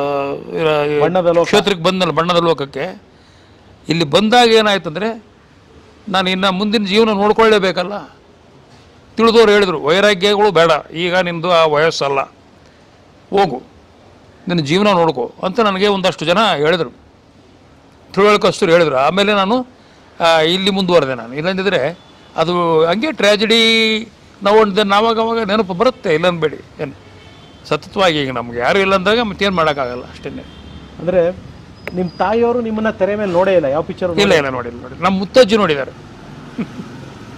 ಈ ಬಣ್ಣದ ಲೋಕ. ಕ್ಷೇತ್ರಕ್ಕೆ ಬಂದಲ್ಲ ಬಣ್ಣದ ಲೋಕಕ್ಕೆ ಇಲ್ಲಿ ಬಂದಾಗ ಏನಾಯ್ತಂದ್ರೆ ನಾನು ಇನ್ನು ಮುಂದಿನ ಜೀವನ ನೋಡ್ಕೊಳ್ಳೇಬೇಕಲ್ಲ ತಿಳಿದವ್ರು ಹೇಳಿದರು ವೈರಾಗ್ಯಗಳು ಬೇಡ ಈಗ ನಿಮ್ಮದು ಆ ವಯಸ್ಸಲ್ಲ ಹೋಗು ನಿನ್ನ ಜೀವನ ನೋಡ್ಕೋ ಅಂತ ನನಗೆ ಒಂದಷ್ಟು ಜನ ಹೇಳಿದರು ತಿಳುವಳಿಕಸ್ತರು ಹೇಳಿದರು ಆಮೇಲೆ ನಾನು ಆ, ಇಲ್ಲಿ ಮುಂದುವರೆದೆ ನಾನು ಇಲ್ಲಂದಿದ್ರೆ ಅದು ಹಂಗೆ ಟ್ರ್ಯಾಜಿಡಿ ನಾವು ಒಂದು ನಾವಾಗ ಅವಾಗ ನೆನಪು ಬರುತ್ತೆ ಇಲ್ಲ ಅನ್ಬೇಡಿ ಏನು ಸತತವಾಗಿ ಈಗ ನಮ್ಗೆ ಯಾರು ಇಲ್ಲ ಅಂದಾಗ ಮತ್ತೇನು ಮಾಡೋಕ್ಕಾಗಲ್ಲ ಅಷ್ಟೇ ಅಂದರೆ ನಿಮ್ಮ ತಾಯಿಯವರು ನಿಮ್ಮನ್ನ ತೆರೆ ಮೇಲೆ ನೋಡೇ ಇಲ್ಲ ಯಾವ ಪಿಕ್ಚರ್ ಇಲ್ಲ ಇಲ್ಲ ನೋಡಿಲ್ಲ ನೋಡಿ ನಮ್ಮ ಮುತ್ತಜ್ಜಿ ನೋಡಿದ್ದಾರೆ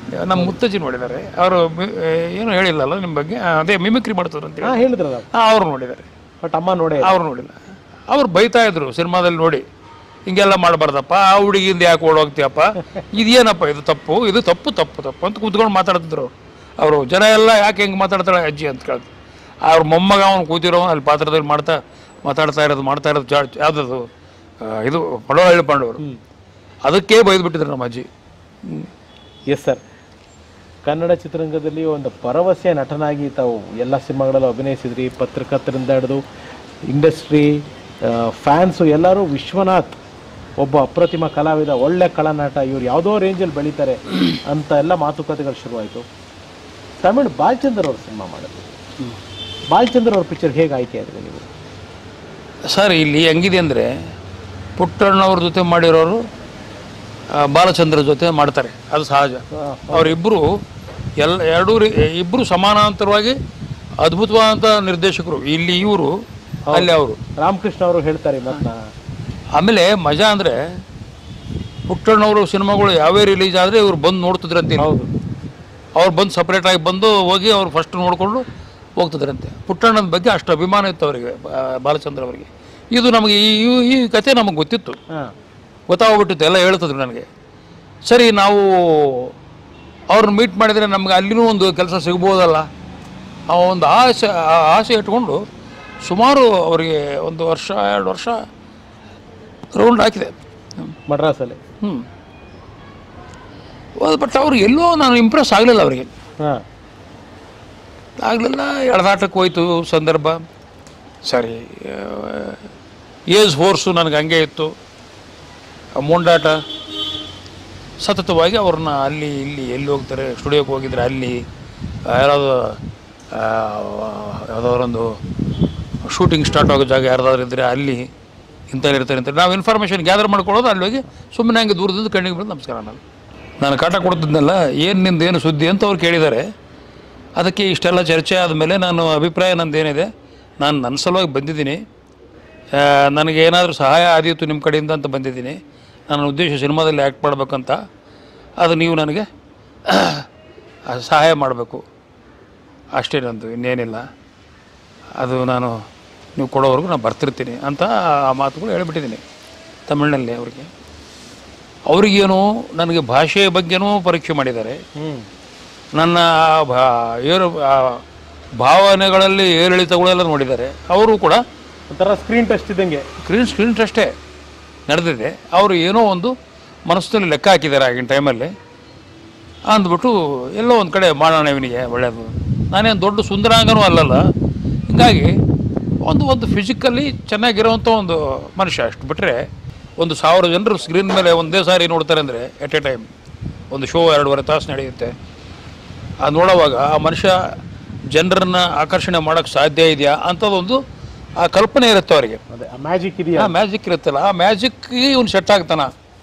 ನಮ್ಮ ಮುತ್ತಜ್ಜಿ ನೋಡಿದ್ದಾರೆ ಅವರು ಏನು ಹೇಳಿಲ್ಲಲ್ಲ ನಿಮ್ಮ ಬಗ್ಗೆ ಆ, ಅದೇ ಮಿಮಿಕ್ರಿ ಮಾಡ್ತಾರೆ ಅಂತ ಹಾಂ ಹೇಳಿದ್ರಲ್ಲ ಅವರು ನೋಡಿದ್ದಾರೆ ಬಟ್ ಅಮ್ಮ ನೋಡೇ ಇಲ್ಲ. ಅವ್ರು ನೋಡಿಲ್ಲ ಅವ್ರು ಬೈತಾ ಇದ್ರು ಸಿನಿಮಾದಲ್ಲಿ ನೋಡಿ ಹಿಂಗೆಲ್ಲ ಮಾಡಬಾರ್ದಪ್ಪ ಆ ಹುಡುಗಿಯಿಂದ ಯಾಕೆ ಓಡೋಗ್ತೀಯಪ್ಪ ಇದೇನಪ್ಪ ಇದು ತಪ್ಪು ಇದು ತಪ್ಪು ತಪ್ಪು ತಪ್ಪು ಅಂತ ಕೂತ್ಕೊಂಡು ಮಾತಾಡ್ತಿದ್ರು ಅವರು ಜನ ಎಲ್ಲ ಯಾಕೆ ಹೆಂಗೆ ಮಾತಾಡ್ತಾಳೆ ಅಜ್ಜಿ ಅಂತ ಕೇಳ್ತಾರೆ ಅವ್ರ ಮೊಮ್ಮಗ ಅವನು ಕೂತಿರೋ ಅಲ್ಲಿ ಪಾತ್ರದಲ್ಲಿ ಮಾಡ್ತಾ ಮಾತಾಡ್ತಾ ಇರೋದು ಮಾಡ್ತಾ ಇರೋದು ಜಾ ಯಾವುದದು ಆ, ಇದು ಪಡವಳ್ಳಿ ಪಾಂಡವರು ಅದಕ್ಕೆ ಬೈದ್ಬಿಟ್ಟಿದ್ರು ನಮ್ಮ ಅಜ್ಜಿ ಹ್ಮ್. ಎಸ್ ಸರ್ ಕನ್ನಡ ಚಿತ್ರರಂಗದಲ್ಲಿ ಒಂದು ಭರವಸೆ ನಟನಾಗಿ ತಾವು ಎಲ್ಲ ಸಿನಿಮಾಗಳಲ್ಲೂ ಅಭಿನಯಿಸಿದ್ರಿ ಪತ್ರಕರ್ತರಿಂದ ಹಿಡಿದು ಇಂಡಸ್ಟ್ರಿ ಫ್ಯಾನ್ಸು ಎಲ್ಲರೂ ವಿಶ್ವನಾಥ್ ಒಬ್ಬ ಅಪ್ರತಿಮ ಕಲಾವಿದ ಒಳ್ಳೆ ಕಲಾನಟ ಇವ್ರು ಯಾವುದೋ ರೇಂಜಲ್ಲಿ ಬೆಳೀತಾರೆ ಅಂತ ಎಲ್ಲ ಮಾತುಕತೆಗಳು ಶುರುವಾಯಿತು ತಮಿಳ್ ಬಾಲ್ಚಂದ್ರ ಅವ್ರ ಸಿನಿಮಾ ಮಾಡಿದ್ರು ಬಾಲ್ಚಂದ್ರ ಅವ್ರ ಪಿಕ್ಚರ್ ಹೇಗೆ ಆಯ್ಕೆ ಆದ್ರೆ ನೀವು ಸರ್ ಇಲ್ಲಿ ಹೆಂಗಿದೆ ಅಂದರೆ ಪುಟ್ಟಣ್ಣವ್ರ ಜೊತೆ ಮಾಡಿರೋರು ಆ, ಬಾಲಚಂದ್ರ ಜೊತೆ ಮಾಡ್ತಾರೆ ಅದು ಸಹಜ ಅವರಿಬ್ಬರು ಎಲ್ಲ ಎರಡೂ ರೀ ಇಬ್ಬರು ಸಮಾನಾಂತರವಾಗಿ ಅದ್ಭುತವಾದಂಥ ನಿರ್ದೇಶಕರು ಇಲ್ಲಿ ಇವರು ಅಲ್ಲಿ ಅವರು ರಾಮಕೃಷ್ಣ ಅವರು ಹೇಳ್ತಾರೆ ಮತ್ನ ಆಮೇಲೆ ಮಜಾ ಅಂದರೆ ಪುಟ್ಟಣ್ಣವರು ಸಿನಿಮಾಗಳು ಯಾವೇ ರಿಲೀಸ್ ಆದರೆ ಇವ್ರು ಬಂದು ನೋಡ್ತಿದ್ರಂತೆ ಹೌದು ಅವ್ರು ಬಂದು ಸಪ್ರೇಟಾಗಿ ಬಂದು ಹೋಗಿ ಅವ್ರು ಫಸ್ಟ್ ನೋಡಿಕೊಂಡು ಹೋಗ್ತಿದ್ರಂತೆ ಪುಟ್ಟಣ್ಣನ ಬಗ್ಗೆ ಅಷ್ಟು ಅಭಿಮಾನ ಇತ್ತು ಅವರಿಗೆ ಬಾಲಚಂದ್ರ ಅವರಿಗೆ ಇದು ನಮಗೆ ಈ ಈ- ಈ ಕತೆ ನಮಗೆ ಗೊತ್ತಿತ್ತು ಹಾಂ ಗೊತ್ತಾಗ್ಬಿಟ್ಟಿತ್ತು ಎಲ್ಲ ಹೇಳ್ತಿದ್ರು ನನಗೆ ಸರಿ ನಾವು ಅವ್ರನ್ನ ಮೀಟ್ ಮಾಡಿದರೆ ನಮ್ಗೆ ಅಲ್ಲಿನೂ ಒಂದು ಕೆಲಸ ಸಿಗ್ಬೋದಲ್ಲ ಆ ಒಂದು ಆಸೆ ಆ ಆಸೆ ಇಟ್ಕೊಂಡು ಸುಮಾರು ಅವರಿಗೆ ಒಂದು ವರ್ಷ ಎರಡು ವರ್ಷ ರೌಂಡ್ ಹಾಕಿದೆ ಮಡ್ರಾಸಲ್ಲಿ ಹ್ಞೂ ಬಟ್ ಅವ್ರು ಎಲ್ಲೋ ನಾನು ಇಂಪ್ರೆಸ್ ಆಗಲಿಲ್ಲ ಅವರಿಗೆ ಹಾಂ ಆಗಲಿಲ್ಲ ಎಳೆದಾಟಕ್ಕೆ ಹೋಯ್ತು ಸಂದರ್ಭ ಸರಿ ಏಜ್ ಫೋರ್ಸು ನನಗೆ ಹಂಗೆ ಇತ್ತು ಆ ಮೊಂಡಾಟ ಸತತವಾಗಿ ಅವ್ರನ್ನ ಅಲ್ಲಿ ಇಲ್ಲಿ ಎಲ್ಲಿ ಹೋಗ್ತಾರೆ ಸ್ಟುಡಿಯೋಕ್ಕೆ ಹೋಗಿದ್ರೆ ಅಲ್ಲಿ ಯಾರಾದ್ರು ಯಾವುದಾದ್ರೊಂದು ಶೂಟಿಂಗ್ ಸ್ಟಾರ್ಟ್ ಆಗೋ ಜಾಗ ಯಾರ್ದಾದ್ರು ಇದ್ದರೆ ಅಲ್ಲಿ ಇಂಥಲ್ಲಿ ಇರ್ತಾರೆ ಅಂತ ನಾವು ಇನ್ಫಾರ್ಮೇಷನ್ ಗ್ಯಾದರ್ ಮಾಡ್ಕೊಳ್ಳೋದು ಅಲ್ಲಿ ಹೋಗಿ ಸುಮ್ಮನೆ ಹಂಗೆ ದೂರದಿಂದ ಕಣ್ಣಿಗೆ ಬಿಡೋದು ನಮಸ್ಕಾರ ನಾನು ನಾನು ಕಾಟ ಕೊಡ್ತಿದ್ನಲ್ಲ ಏನು ನಿಂದು ಏನು ಸುದ್ದಿ ಅಂತ ಅವ್ರು ಕೇಳಿದ್ದಾರೆ ಅದಕ್ಕೆ ಇಷ್ಟೆಲ್ಲ ಚರ್ಚೆ ಆದಮೇಲೆ ನಾನು ಅಭಿಪ್ರಾಯ ನಂದೇನಿದೆ ನಾನು ನನ್ನ ಸಲುವಾಗಿ ಬಂದಿದ್ದೀನಿ ಆ, ನನಗೆ ಏನಾದರೂ ಸಹಾಯ ಆದೀತು ನಿಮ್ಮ ಕಡೆಯಿಂದ ಅಂತ ಬಂದಿದ್ದೀನಿ ನನ್ನ ಉದ್ದೇಶ ಸಿನಿಮಾದಲ್ಲಿ ಆ್ಯಕ್ಟ್ ಮಾಡಬೇಕಂತ ಅದು ನೀವು ನನಗೆ ಆ, ಸಹಾಯ ಮಾಡಬೇಕು ಅಷ್ಟೇ ನಂದು ಇನ್ನೇನಿಲ್ಲ ಅದು ನಾನು ನೀವು ಕೊಡೋವರೆಗೂ ನಾನು ಬರ್ತಿರ್ತೀನಿ ಅಂತ ಆ ಮಾತುಗಳು ಹೇಳ್ಬಿಟ್ಟಿದ್ದೀನಿ ತಮಿಳಿನಲ್ಲಿ ಅವರಿಗೆ ಅವ್ರಿಗೇನು ನನಗೆ ಭಾಷೆಯ ಬಗ್ಗೆನೂ ಪರೀಕ್ಷೆ ಮಾಡಿದ್ದಾರೆ ನನ್ನ ಆ ಭಾ ಏರು ಆ ಭಾವನೆಗಳಲ್ಲಿ ಏರಿಳಿತಗಳೆಲ್ಲ ನೋಡಿದ್ದಾರೆ ಅವರು ಕೂಡ ಒಂಥರ ಸ್ಕ್ರೀನ್ ಟೆಸ್ಟ್ ಇದ್ದಂಗೆ ಸ್ಕ್ರೀನ್ ಸ್ಕ್ರೀನ್ ಟೆಸ್ಟೇ ನಡೆದಿದೆ ಅವರು ಏನೋ ಒಂದು ಮನಸ್ಸಿನಲ್ಲಿ ಲೆಕ್ಕ ಹಾಕಿದ್ದಾರೆ ಆಗಿನ ಟೈಮಲ್ಲಿ ಅಂದ್ಬಿಟ್ಟು ಎಲ್ಲೋ ಒಂದು ಕಡೆ ಮಾಡೋಣ ಇವನಿಗೆ ಒಳ್ಳೆಯದು ನಾನೇನು ದೊಡ್ಡ ಸುಂದರಾಂಗನೂ ಅಲ್ಲಲ್ಲ ಹೀಗಾಗಿ ಒಂದು ಒಂದು ಫಿಸಿಕಲಿ ಚೆನ್ನಾಗಿರೋವಂಥ ಒಂದು ಮನುಷ್ಯ ಅಷ್ಟು ಬಿಟ್ಟರೆ ಒಂದು ಸಾವಿರ ಜನರು ಸ್ಕ್ರೀನ್ ಮೇಲೆ ಒಂದೇ ಸಾರಿ ನೋಡ್ತಾರೆ ಅಂದರೆ ಎಟ್ ಎ ಟೈಮ್ ಒಂದು ಶೋ ಎರಡೂವರೆ ತಾಸು ನಡೆಯುತ್ತೆ ಅದು ನೋಡೋವಾಗ ಆ ಮನುಷ್ಯ ಜನರನ್ನ ಆಕರ್ಷಣೆ ಮಾಡೋಕ್ಕೆ ಸಾಧ್ಯ ಇದೆಯಾ ಅಂಥದ್ದೊಂದು ಆ ಕಲ್ಪನೆ ಇರುತ್ತೆ ಅವರಿಗೆ ಅದೇ ಮ್ಯಾಜಿಕ್ ಇದೆಯಾ ಆ ಮ್ಯಾಜಿಕ್ ಇರುತ್ತಲ್ಲ ಆ ಮ್ಯಾಜಿಕ್ಗೆ ಇವ್ನು ಸೆಟ್ ಆಗ್ತಾನ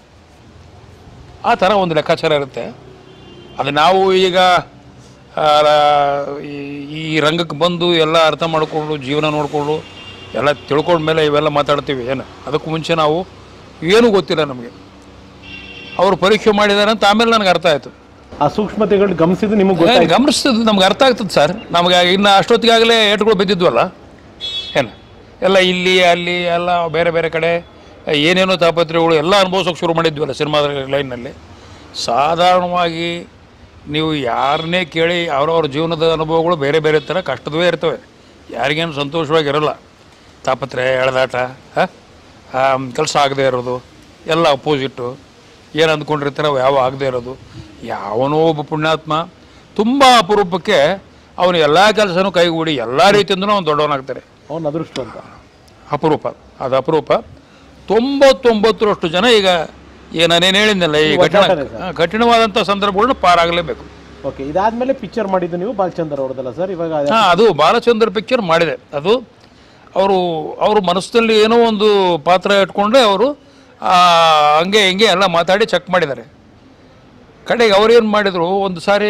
ಆ ಥರ ಒಂದು ಲೆಕ್ಕಾಚಾರ ಇರುತ್ತೆ ಅದು ನಾವು ಈಗ ಆ, ಈ- ಈ ರಂಗಕ್ಕೆ ಬಂದು ಎಲ್ಲ ಅರ್ಥ ಮಾಡಿಕೊಂಡು ಜೀವನ ನೋಡಿಕೊಂಡು ಎಲ್ಲ ತಿಳ್ಕೊಂಡ್ಮೇಲೆ ಇವೆಲ್ಲ ಮಾತಾಡ್ತೀವಿ ಏನು ಅದಕ್ಕೂ ಮುಂಚೆ ನಾವು ಏನೂ ಗೊತ್ತಿಲ್ಲ ನಮಗೆ ಅವರು ಪರೀಕ್ಷೆ ಮಾಡಿದ್ದಾರೆ ಅಂತ ಆಮೇಲೆ ನನಗೆ ಅರ್ಥ ಆಯಿತು ಆ ಸೂಕ್ಷ್ಮತೆಗಳು ಗಮನಿಸಿದ್ದು ನಿಮಗೆ ಗೊತ್ತಾಯ್ತು ಗಮನಿಸ್ತದೆ ನಮ್ಗೆ ಅರ್ಥ ಆಗ್ತದೆ ಸರ್ ನಮಗೆ ಇನ್ನು ಅಷ್ಟೊತ್ತಿಗಾಗಲೇ ಏಟುಗಳು ಬಿದ್ದಿದ್ವಲ್ಲ ಏನು ಎಲ್ಲ ಇಲ್ಲಿ ಅಲ್ಲಿ ಎಲ್ಲ ಬೇರೆ ಬೇರೆ ಕಡೆ ಏನೇನೋ ತಾಪತ್ರೆಗಳು ಎಲ್ಲ ಅನುಭವಿಸೋಕೆ ಶುರು ಮಾಡಿದ್ವಲ್ಲ ಸಿನಿಮಾದ ಲೈನ್ನಲ್ಲಿ ಸಾಧಾರಣವಾಗಿ ನೀವು ಯಾರನ್ನೇ ಕೇಳಿ ಅವ್ರವ್ರ ಜೀವನದ ಅನುಭವಗಳು ಬೇರೆ ಬೇರೆ ಥರ ಕಷ್ಟದವೇ ಇರ್ತವೆ ಯಾರಿಗೇನು ಸಂತೋಷವಾಗಿರಲ್ಲ ತಾಪತ್ರೆ ಎಳೆದಾಟ ಕೆಲಸ ಆಗದೆ ಇರೋದು ಎಲ್ಲ ಅಪೋಸಿಟ್ಟು ಏನು ಅಂದ್ಕೊಂಡಿರ್ತಾರೆ ಅವು ಯಾವ ಆಗದೆ ಇರೋದು ಯಾವನೋ ಒಬ್ಬ ಪುಣ್ಯಾತ್ಮ ತುಂಬ ಅಪರೂಪಕ್ಕೆ ಅವನು ಎಲ್ಲ ಕೆಲಸನೂ ಕೈಗೂಡಿ ಎಲ್ಲ ರೀತಿಯಿಂದನೂ ಅವ್ನು ದೊಡ್ಡವನಾಗ್ತಾರೆ ಅವನ ಅದೃಷ್ಟ ಅಂತ ಅಪರೂಪ ಅದು ಅಪರೂಪ ತೊಂಬತ್ತೊಂಬತ್ತರಷ್ಟು ಜನ ಈಗ ಏ ನಾನೇನು ಹೇಳಿದ್ನಲ್ಲ ಈ ಕಠಿಣ ಒದ್ದಾಟನೇ ಸರ್. ಹಾ, ಕಠಿಣವಾದಂಥ ಸಂದರ್ಭಗಳನ್ನ ಪಾರಾಗಲೇಬೇಕು ಓಕೆ ಇದಾದ್ಮೇಲೆ ಪಿಕ್ಚರ್ ಮಾಡಿದ್ದು ನೀವು ಬಾಲಚಂದ್ರ ಅವ್ರದ್ದಲ್ಲ ಸರ್ ಇವಾಗ ಅದೇ- ಹಾಂ ಅದು ಬಾಲಚಂದ್ರ ಪಿಕ್ಚರ್ ಮಾಡಿದೆ ಅದು ಅವರು ಅವರು ಮನಸ್ಸಿನಲ್ಲಿ ಏನೋ ಒಂದು ಪಾತ್ರ ಇಟ್ಕೊಂಡೆ ಅವರು ಹಂಗೆ ಹಿಂಗೆ ಎಲ್ಲ ಮಾತಾಡಿ ಚೆಕ್ ಮಾಡಿದ್ದಾರೆ ಕಡೆಗೆ ಅವ್ರೇನು ಮಾಡಿದರು ಒಂದು ಸಾರಿ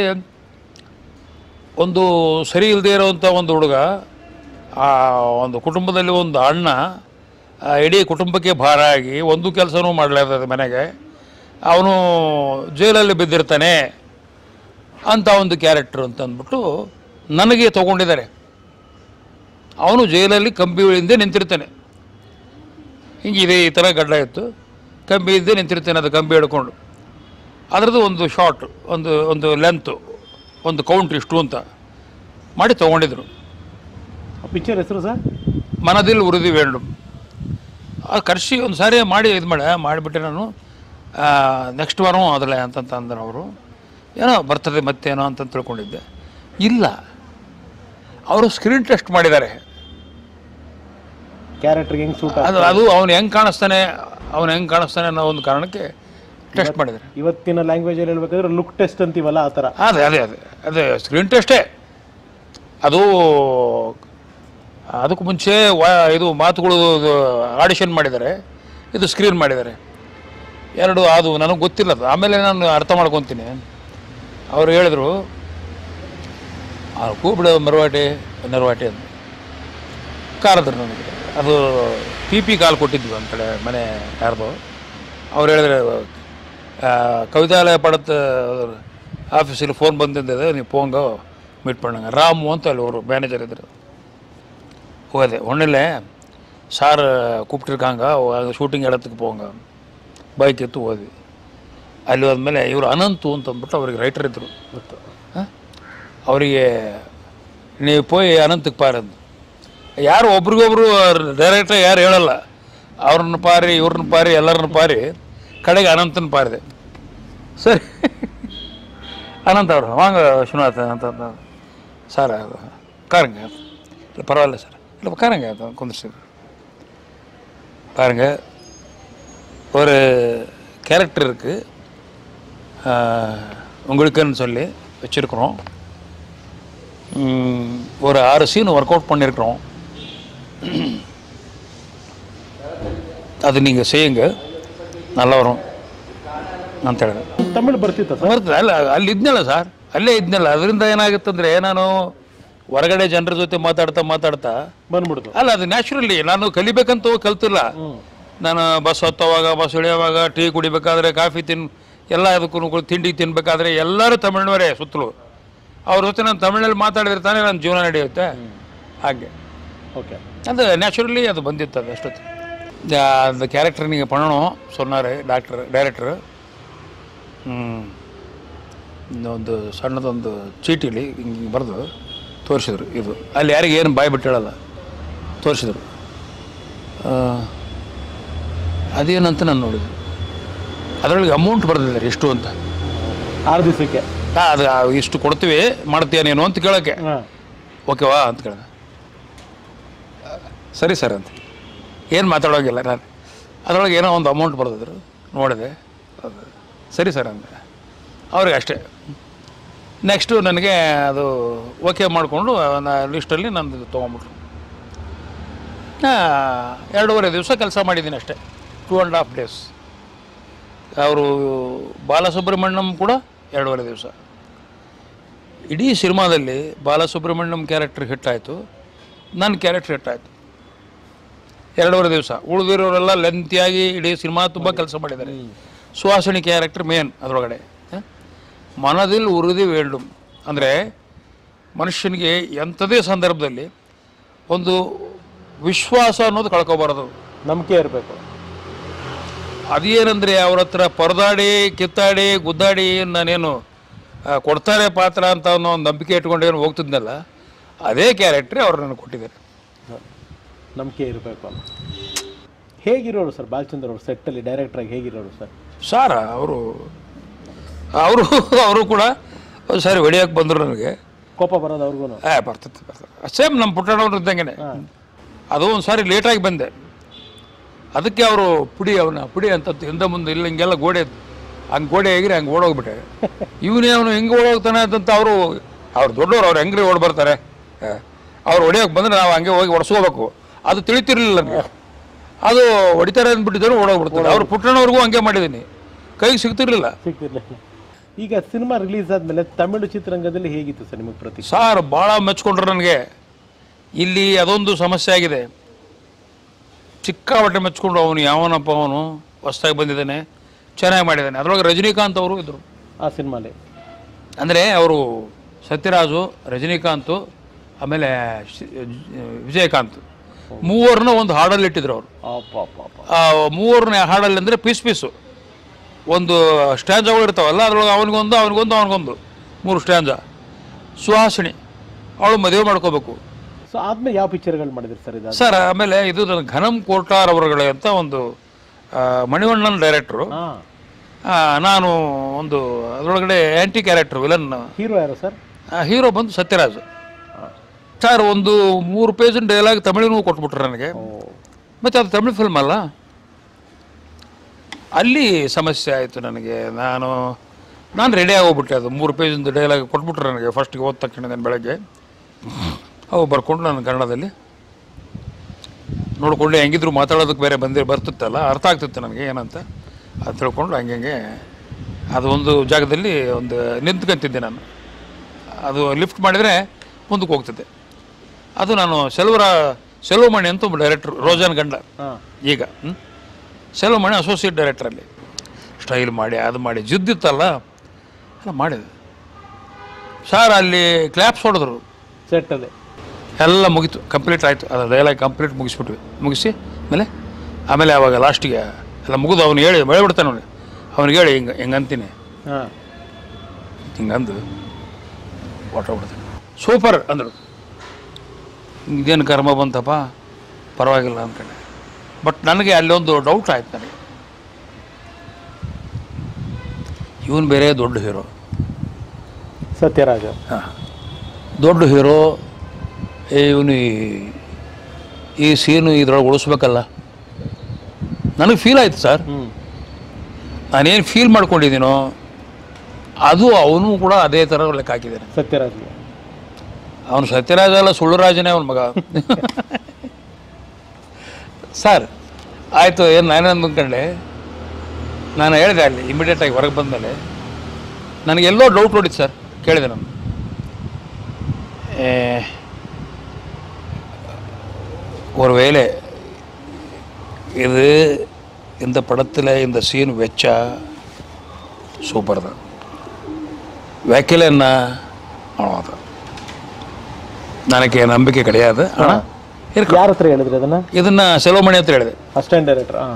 ಒಂದು ಸರಿ ಇಲ್ಲದೆ ಇರೋವಂಥ ಒಂದು ಹುಡುಗ ಆ ಒಂದು ಕುಟುಂಬದಲ್ಲಿ ಒಂದು ಅಣ್ಣ ಆ ಇಡೀ ಕುಟುಂಬಕ್ಕೆ ಭಾರ ಆಗಿ ಒಂದು ಕೆಲಸನೂ ಮಾಡಲಾರ್ದ ಮನೆಗೆ ಅವನು ಜೈಲಲ್ಲಿ ಬಿದ್ದಿರ್ತಾನೆ ಅಂತ ಒಂದು ಕ್ಯಾರೆಕ್ಟರ್ ಅಂತ ಅಂದ್ಬಿಟ್ಟು ನನಗೆ ತಗೊಂಡಿದ್ದಾರೆ ಅವನು ಜೈಲಲ್ಲಿ ಕಂಬಿ ಹಿಂದೆ ನಿಂತಿರ್ತಾನೆ ಹಿಂಗೆ ಇದೆ ಈ ಥರ ಗಡ್ಡ ಇತ್ತು ಕಂಬಿ ಹಿಂದೆ ನಿಂತಿರ್ತಾನೆ ಅದು ಕಂಬಿ ಹಿಡ್ಕೊಂಡು ಅದರದ್ದು ಒಂದು ಶಾರ್ಟ್ ಒಂದು ಒಂದು ಲೆಂತು ಒಂದು ಕೌಂಟ್ ಇಷ್ಟು ಅಂತ ಮಾಡಿ ತೊಗೊಂಡಿದ್ರು ಪಿಕ್ಚರ್ ಹೆಸರು ಸರ್ ಮನದಿಲ್ ಉರಿದಿ ವೇಂಡು ಅದು ಕರ್ಸಿ ಒಂದು ಸಾರಿ ಮಾಡಿ ಇದು ಮಾಡ ಮಾಡಿಬಿಟ್ಟೆ ನಾನು ನೆಕ್ಸ್ಟ್ ವಾರ ಅದಲ್ಲ ಅಂತಂತ ಅಂದರು ಅವರು ಏನೋ ಬರ್ತದೆ ಮತ್ತೇನೋ ಅಂತ ತಿಳ್ಕೊಂಡಿದ್ದೆ ಇಲ್ಲ ಅವರು ಸ್ಕ್ರೀನ್ ಟೆಸ್ಟ್ ಮಾಡಿದ್ದಾರೆ ಕ್ಯಾರೆಕ್ಟರ್ಗೆ ಹೆಂಗೆ ಸೂಟ್ ಅದು ಅದು ಅವನು ಹೆಂಗೆ ಕಾಣಿಸ್ತಾನೆ ಅವನು ಹೆಂಗೆ ಕಾಣಿಸ್ತಾನೆ ಅನ್ನೋ ಒಂದು ಕಾರಣಕ್ಕೆ ಟೆಸ್ಟ್ ಮಾಡಿದ್ದಾರೆ ಇವತ್ತಿನ ಲ್ಯಾಂಗ್ವೇಜಲ್ಲಿ ಹೇಳ್ಬೇಕಾದ್ರೆ ಲುಕ್ ಟೆಸ್ಟ್ ಅಂತೀವಲ್ಲ ಆ ಥರ ಅದೇ ಅದೇ ಅದೇ ಅದೇ ಸ್ಕ್ರೀನ್ ಟೆಸ್ಟೇ ಅದು ಅದಕ್ಕೂ ಮುಂಚೆ ವಾ ಇದು ಮಾತುಗಳು ಆಡಿಷನ್ ಮಾಡಿದ್ದಾರೆ ಇದು ಸ್ಕ್ರೀನ್ ಮಾಡಿದ್ದಾರೆ ಎರಡು ಅದು ನನಗೆ ಗೊತ್ತಿಲ್ಲ ಅದು ಆಮೇಲೆ ನಾನು ಅರ್ಥ ಮಾಡ್ಕೊತೀನಿ ಅವರು ಹೇಳಿದರು ಕೂಬಿಡ ಮೆರವಾಟೆ ನೆರವಾಟೆ ಅಂತ ಕಾರದ್ರು ನನಗೆ ಅದು ಪಿ ಪಿ ಕಾಲ್ ಕೊಟ್ಟಿದ್ವಿ ಒಂದು ಕಡೆ ಮನೆ ಯಾರ್ದು ಅವ್ರು ಹೇಳಿದ್ರೆ ಆ, ಕವಿತಾಲಯ ಪಡತ್ ಆಫೀಸಲ್ಲಿ ಫೋನ್ ಬಂದಿದ್ದೆ ನೀವು ಪೋಂಗ ಮೀಟ್ பண்ணாங்க ರಾಮು ಅಂತ ಅಲ್ಲಿ ಅವರು மேனேஜர் ಇದ್ರು ಹೋದೆ ஒன்றும் சார் கூப்பிட்டுருக்காங்க ಶೂಟಿಂಗ್ இடத்துக்கு போங்க ಬೈಕ್ ಎತ್ತು ಹೋದ್ವಿ ಅಲ್ಲಿ ಹೋದ್ಮೇಲೆ ಇವರು ಅನಂತು ಅಂತ ಅಂದ್ಬಿಟ್ಟು ಅವ್ರಿಗೆ ರೈಟರ್ ಇದ್ದರು ಅವರಿಗೆ ನೀವು ಪೋಯ್ ಅನಂತಕ್ಕೆ ಪಾರಂದು ಯಾರು ಒಬ್ರಿಗೊಬ್ರು ಡೈರೆಕ್ಟ್ರ್ ಯಾರು ಹೇಳಲ್ಲ ಅವ್ರನ್ನ ಪಾರಿ ಇವ್ರನ್ನ ಪಾರಿ ಎಲ್ಲರನ್ನ ಪಾರಿ ಕಡೆಗೆ ಅನಂತನ ಪಾರಿದೆ ಸರಿ ಅನಂತ ಅವರು ವಾಂಗ ವಿಶ್ವನಾಥ ಅಂತ ಅಂತ சார் உட்காருங்க இல்லை பரவாயில்ல சார் இல்லை உட்காருங்க குந்திரிச்சு பாருங்க ஒரு கேரக்டர் இருக்குது உங்களுக்குன்னு சொல்லி வச்சுருக்குறோம் ஒரு ஆறு சீன் ஒர்க் அவுட் பண்ணியிருக்கிறோம் அது நீங்கள் செய்யுங்க நல்லா வரும் ಅಂತ ಹೇಳಿದೆ ತಮಿಳು ಬರ್ತಿತ್ತ ಸರ್ ಬರ್ತದೆ ಅಲ್ಲ ಅಲ್ಲಿ ಇದ್ನಲ್ಲ ಸರ್ ಅಲ್ಲೇ ಇದ್ನಲ್ಲ ಅದರಿಂದ ಏನಾಗುತ್ತಂದ್ರೆ ನಾನು ಹೊರಗಡೆ ಜನರ ಜೊತೆ ಮಾತಾಡ್ತಾ ಮಾತಾಡ್ತಾ ಬಂದ್ಬಿಡ್ತು ಅಲ್ಲ ಅದು ನ್ಯಾಚುರಲಿ ನಾನು ಕಲಿಬೇಕಂತ ಹೋಗಿ ಕಲ್ತಿಲ್ಲ ನಾನು ಬಸ್ ಹತ್ತುವಾಗ ಬಸ್ ಇಳಿಯುವಾಗ ಟೀ ಕುಡಿಬೇಕಾದ್ರೆ ಕಾಫಿ ತಿನ್ ಎಲ್ಲ ಅದಕ್ಕೂ ತಿಂಡಿ ತಿನ್ಬೇಕಾದ್ರೆ ಎಲ್ಲರೂ ತಮಿಳ್ನವರೇ ಸುತ್ತಲೂ ಅವ್ರ ಜೊತೆ ನಾನು ತಮಿಳಲ್ಲಿ ಮಾತಾಡಿದ್ರೆ ತಾನೇ ನನ್ನ ಜೀವನ ನಡೆಯುತ್ತೆ ಹಾಗೆ ಓಕೆ ಅದು ನ್ಯಾಚುರಲಿ ಅದು ಬಂದಿತ್ತು ಅದು ಅಷ್ಟೊತ್ತು ಆ- அந்த கேரக்டர் நீங்கள் பண்ணணும் சொன்னார் ಡಾಕ್ಟರ್ ಡೈರೆಕ್ಟ್ರು ಒಂದು ಸಣ್ಣದೊಂದು ಚೀಟಿಲಿ ಹಿಂಗೆ ಬರೆದು ತೋರಿಸಿದ್ರು ಇದು ಅಲ್ಲಿ ಯಾರಿಗೆ ಏನು ಬಾಯಿ ಬಿಟ್ಟು ಹೇಳಲ್ಲ ತೋರಿಸಿದ್ರು ಅದೇನಂತ ನಾನು ನೋಡಿದೆ ಅದರೊಳಗೆ ಅಮೌಂಟ್ ಬರೆದಿದ್ದಾರೆ ಎಷ್ಟು ಅಂತ ಆರು ದಿವಸಕ್ಕೆ ಆ, ಅದು ಆ, ಇಷ್ಟು ಕೊಡ್ತೀವಿ ಮಾಡ್ತೀಯ ನೀನು ಅಂತ ಕೇಳೋಕ್ಕೆ ಹಾಂ ಓಕೆವಾ ಅಂತ ಕೇಳಿದೆ ಸರಿ ಸರ್ ಅಂತ ಏನು ಮಾತಾಡೋಂಗಿಲ್ಲ ನಾನು ಅದರೊಳಗೆ ಏನೋ ಒಂದು ಅಮೌಂಟ್ ಬರೆದಿದ್ರು ನೋಡಿದೆ ಅದು ಸರಿ ಸರ್ ಅಂದೆ ಅವ್ರಿಗೆ ಅಷ್ಟೇ ನೆಕ್ಸ್ಟು ನನಗೆ ಅದು ಓಕೆ ಮಾಡಿಕೊಂಡು ಲಿಸ್ಟಲ್ಲಿ ನಂದು ತೊಗೊಂಬಿಟ್ರು ಆ, ಎರಡೂವರೆ ದಿವಸ ಕೆಲಸ ಮಾಡಿದ್ದೀನಿ ಅಷ್ಟೇ ಟೂ ಆ್ಯಂಡ್ ಹಾಫ್ ಡೇಸ್ ಅವರು ಬಾಲಸುಬ್ರಹ್ಮಣ್ಯಂ ಕೂಡ ಎರಡೂವರೆ ದಿವಸ ಇಡೀ ಸಿನಿಮಾದಲ್ಲಿ ಬಾಲಸುಬ್ರಹ್ಮಣ್ಯಂ ಕ್ಯಾರೆಕ್ಟರ್ ಹಿಟ್ಟಾಯಿತು ನನ್ನ ಕ್ಯಾರೆಕ್ಟರ್ ಹಿಟ್ಟಾಯಿತು ಎರಡೂವರೆ ದಿವಸ ಉಳಿದಿರೋರೆಲ್ಲ ಲೆಂತಿಯಾಗಿ ಇಡೀ ಸಿನಿಮಾ ತುಂಬ ಕೆಲಸ ಮಾಡಿದ್ದಾರೆ ಸುಹಾಸಿನಿ ಕ್ಯಾರೆಕ್ಟರ್ ಮೇನ್ ಅದರೊಳಗಡೆ ಹ? ಮನದಿಲ್ ಉರುದಿ ವೇಲ್ಡು ಅಂದರೆ ಮನುಷ್ಯನಿಗೆ ಎಂಥದೇ ಸಂದರ್ಭದಲ್ಲಿ ಒಂದು ವಿಶ್ವಾಸ ಅನ್ನೋದು ಕಳ್ಕೊಬಾರದು ನಂಬಿಕೆ ಇರಬೇಕು ಅದೇನಂದರೆ ಅವ್ರ ಹತ್ರ ಪರದಾಡಿ ಕಿತ್ತಾಡಿ ಗುದ್ದಾಡಿ ನಾನೇನು ಆ, ಕೊಡ್ತಾರೆ ಪಾತ್ರ ಅಂತ ಅನ್ನೋ ಒಂದು ನಂಬಿಕೆ ಇಟ್ಕೊಂಡು ಏನು ಹೋಗ್ತಿದ್ನಲ್ಲ ಅದೇ ಕ್ಯಾರೆಕ್ಟ್ರೇ ಅವ್ರು ನನಗೆ ಕೊಟ್ಟಿದ್ದಾರೆ ನಂಬಿಕೆ ಇರಬೇಕು ಅಂತ ಹೇಗಿರೋರು ಸರ್ ಬಾಲಚಂದ್ರ ಅವರು ಸೆಟ್ಟಲ್ಲಿ ಡೈರೆಕ್ಟ್ರಾಗಿ ಹೇಗಿರೋರು ಸರ್ ಸಾರ ಅವರು ಅವರು ಅವರು ಕೂಡ ಒಂದು ಸಾರಿ ಹೊಡಿಯೋಕೆ ಬಂದರು ನನಗೆ ಕೋಪ ಬರೋದು ಅವ್ರಿಗೂ ಏ ಬರ್ತೈತೆ ಬರ್ತದೆ ಸೇಮ್ ನಮ್ಮ ಪುಟ್ಟಣ್ಣವ್ರು ಇದ್ದಂಗೆ ಅದು ಒಂದು ಸಾರಿ ಲೇಟಾಗಿ ಬಂದೆ ಅದಕ್ಕೆ ಅವರು ಪುಡಿ ಅವನ ಪುಡಿ ಅಂತ ಹಿಂದೆ ಮುಂದೆ ಇಲ್ಲ ಹಿಂಗೆಲ್ಲ ಗೋಡೆ ಹಂಗೆ ಗೋಡೆ ಹೇಗಿರಿ ಹಂಗೆ ಓಡೋಗ್ಬಿಟ್ಟೆ ಇವನೇ ಅವನು ಹಿಂಗೆ ಓಡೋಗ್ತಾನೆ ಅಂತ ಅವರು ಅವ್ರು ದೊಡ್ಡವ್ರು ಅವ್ರು ಹೆಂಗ್ರಿ ಓಡ್ ಬರ್ತಾರೆ ಅವ್ರು ಹೊಡಿಯೋಕೆ ಬಂದರೆ ನಾವು ಹಂಗೆ ಹೋಗಿ ಹೊಡ್ಸ್ಕೋಬೇಕು ಅದು ತಿಳಿತಿರ್ಲಿಲ್ಲ ನನಗೆ ಅದು ಹೊಡಿತಾರೆ ಅಂದ್ಬಿಟ್ಟಿದ್ದಾರೆ ಓಡೋಗ್ಬಿಡ್ತಾರೆ ಅವ್ರು ಪುಟ್ಟಣ್ಣವ್ರಿಗೂ ಹಂಗೆ ಮಾಡಿದ್ದೀನಿ ಕೈಗೆ ಸಿಗ್ತಿರ್ಲಿಲ್ಲ ಸಿಗ್ತಿರ್ಲಿಲ್ಲ ಈಗ ಸಿನಿಮಾ ರಿಲೀಸ್ ಆದಮೇಲೆ ತಮಿಳು ಚಿತ್ರರಂಗದಲ್ಲಿ ಹೇಗಿತ್ತು ಸರ್ ನಿಮಗೆ ಪ್ರತಿ ಸಾರ್ ಭಾಳ ಮೆಚ್ಕೊಂಡ್ರು ನನಗೆ ಇಲ್ಲಿ ಅದೊಂದು ಸಮಸ್ಯೆ ಆಗಿದೆ ಚಿಕ್ಕಾಪಟ್ಟೆ ಮೆಚ್ಕೊಂಡು ಅವನು ಯಾವನಪ್ಪ ಅವನು ಹೊಸ್ದಾಗಿ ಬಂದಿದ್ದಾನೆ ಚೆನ್ನಾಗಿ ಮಾಡಿದ್ದಾನೆ ಅದರೊಳಗೆ ರಜನಿಕಾಂತ್ ಅವರು ಇದ್ದರು ಆ ಸಿನಿಮಾಲಿ ಅಂದರೆ ಅವರು ಸತ್ಯರಾಜು ರಜನಿಕಾಂತ್ ಆಮೇಲೆ ಶ್- ವಿಜಯಕಾಂತ್ ಮೂವರನ್ನ ಒಂದು ಹಾಡಲ್ಲಿ ಇಟ್ಟಿದ್ರು ಅವರು ಆ ಮೂವರನ್ನ ಹಾಡಲ್ಲಿ ಅಂದರೆ ಪೀಸ್ ಪೀಸು ಒಂದು ಸ್ಟ್ಯಾಂಜಗಳು ಇರ್ತಾವಲ್ಲ ಅದ್ರೊಳಗೆ ಅವನಿಗೊಂದು ಅವನಿಗೊಂದು ಅವನಿಗೊಂದು ಮೂರು ಸ್ಟ್ಯಾಂಜ ಸುಹಾಸಿನಿ ಅವಳು ಮದುವೆ ಮಾಡ್ಕೋಬೇಕು ಸೊ ಆದ್ಮೇಲೆ ಯಾವ ಪಿಕ್ಚರ್ಗಳು ಮಾಡಿದ್ರಿ ಸರ್ ಇದು ಸರ್ ಆಮೇಲೆ ಇದು ನನ್ನ ಘನಂ ಕೋರ್ಟಾರ್ ಅವರುಗಳೇ ಅಂತ ಒಂದು ಆ, ಮಣಿವಣ್ಣನ ಡೈರೆಕ್ಟ್ರು ನಾನು ಒಂದು ಅದರೊಳಗಡೆ ಆ್ಯಂಟಿ ಕ್ಯಾರೆಕ್ಟರ್ ವಿಲನ್ ಹೀರೋ ಯಾರು ಸರ್ ಹೀರೋ ಬಂದು ಸತ್ಯರಾಜ್ ಸರ್ ಒಂದು ಮೂರು ಪೇಜಿನ ಡೈಲಾಗ್ ತಮಿಳಿನೂ ಕೊಟ್ಬಿಟ್ರು ನನಗೆ ಮತ್ತು ಅದು ತಮಿಳು ಫಿಲ್ಮ್ ಅಲ್ಲ ಅಲ್ಲಿ ಸಮಸ್ಯೆ ಆಯಿತು ನನಗೆ ನಾನು ನಾನು ರೆಡಿ ಆಗೋಗ್ಬಿಟ್ಟೆ ಅದು ಮೂರು ಪೇಜಿಂದ ಡೈಲಾಗ್ ಕೊಟ್ಬಿಟ್ರು ನನಗೆ ಫಸ್ಟಿಗೆ ಓದ್ ತಕ್ಷಣ ನಾನು ಬೆಳಗ್ಗೆ ಅವು ಬರ್ಕೊಂಡು ನಾನು ಕನ್ನಡದಲ್ಲಿ ನೋಡಿಕೊಂಡು ಹೆಂಗಿದ್ರು ಮಾತಾಡೋದಕ್ಕೆ ಬೇರೆ ಬಂದಿ ಬರ್ತಿತ್ತಲ್ಲ ಅರ್ಥ ಆಗ್ತಿತ್ತು ನನಗೆ ಏನಂತ ಅದು ತಿಳ್ಕೊಂಡು ಹಂಗೆ ಹಂಗೆ ಅದು ಒಂದು ಜಾಗದಲ್ಲಿ ಒಂದು ನಿಂತ್ಕೊಂತಿದ್ದೆ ನಾನು ಅದು ಲಿಫ್ಟ್ ಮಾಡಿದರೆ ಮುಂದಕ್ಕೆ ಹೋಗ್ತಿದ್ದೆ ಅದು ನಾನು ಸೆಲ್ವರ ಸೆಲ್ವಮಣಿ ಅಂತ ಒಬ್ಬ ಡೈರೆಕ್ಟ್ರು ರೋಜನ್ ಗಂಡ ಈಗ ಹ್ಮ್? ಸೆಲ್ವಮಣಿ ಅಸೋಸಿಯೇಟ್ ಡೈರೆಕ್ಟ್ರಲ್ಲಿ ಸ್ಟೈಲ್ ಮಾಡಿ ಅದು ಮಾಡಿ ಜಿದ್ದಿತ್ತಲ್ಲ ಎಲ್ಲ ಮಾಡಿದೆ ಸರ್ ಅಲ್ಲಿ ಕ್ಲ್ಯಾಪ್ಸ್ ಹೊಡೆದ್ರು ಸೆಟ್ ಅದೇ ಎಲ್ಲ ಮುಗೀತು ಕಂಪ್ಲೀಟ್ ಆಯಿತು ಅದು ಡೈಲಾಗ್ ಕಂಪ್ಲೀಟ್ ಮುಗಿಸ್ಬಿಟ್ವಿ ಮುಗಿಸಿ ಆಮೇಲೆ ಆಮೇಲೆ ಅವಾಗ ಲಾಸ್ಟಿಗೆ ಎಲ್ಲ ಮುಗಿದು ಅವ್ನು ಹೇಳಿ ಹೇಳ್ಬಿಡ್ತಾನೆ ಅವನು ಅವ್ನಿಗೆ ಹೇಳಿ ಹಿಂಗೆ ಹಿಂಗೆ ಅಂತೀನಿ ಹಾಂ ಹಿಂಗಂದು ಹೊಟ್ಟೋಗ್ಬಿಡ್ತಾನೆ ಸೂಪರ್ ಅಂದರು ಇದೇನು ಕರ್ಮ ಬಂತಪ್ಪ ಪರವಾಗಿಲ್ಲ ಅಂದ್ಕೊಂಡೆ ಬಟ್ ನನಗೆ ಅಲ್ಲೊಂದು ಡೌಟ್ ಆಯ್ತು ನನಗೆ ಇವನು ಬೇರೆ ದೊಡ್ಡ ಹೀರೋ ಸತ್ಯರಾಜ ಹಾಂ ದೊಡ್ಡ ಹೀರೋ ಇವನು ಈ ಸೀನು ಇದ್ರೊಳಗೆ ಉಳಿಸ್ಬೇಕಲ್ಲ ನನಗೆ ಫೀಲ್ ಆಯ್ತು ಸರ್ ನಾನೇನು ಫೀಲ್ ಮಾಡ್ಕೊಂಡಿದ್ದೀನೋ ಅದು ಅವನು ಕೂಡ ಅದೇ ಥರ ಲೆಕ್ಕ ಹಾಕಿದ್ದಾನೆ ಸತ್ಯರಾಜ್ ಅವನು ಸತ್ಯರಾಜ ಅಲ್ಲ ಸುಳ್ಳುರಾಜನೇ ಅವನ ಮಗ ಸರ್ ಆಯಿತು ಏನು ನಾನೇನು ಅಂದ್ಕೊಂಡೆ ನಾನು ಹೇಳಿದೆ ಅಲ್ಲಿ ಇಮಿಡಿಯೇಟಾಗಿ ಹೊರಗೆ ಬಂದಮೇಲೆ ನನಗೆ ಎಲ್ಲೋ ಡೌಟ್ ಹೊಡಿತು ಸರ್ ಕೇಳಿದೆ ನಾನು ಏ, ஒரு வேளை இது இந்த படத்தில் இந்த சீன் வச்சா சூப்பர் தான் வைக்கலைன்னா அவ்வளோதான் ನನಗೆ ನಂಬಿಕೆ கிடையாது ஆனால் இருக்கு ಯಾರ ಹತ್ರ ಹೇಳಿದ್ರಿ ಅದನ್ನ ಇದನ್ನ செல்வமணி ಹತ್ರ ಹೇಳಿದೆ ಅಸಿಸ್ಟೆಂಟ್ ಡೈರೆಕ್ಟರ್ ಹಾಂ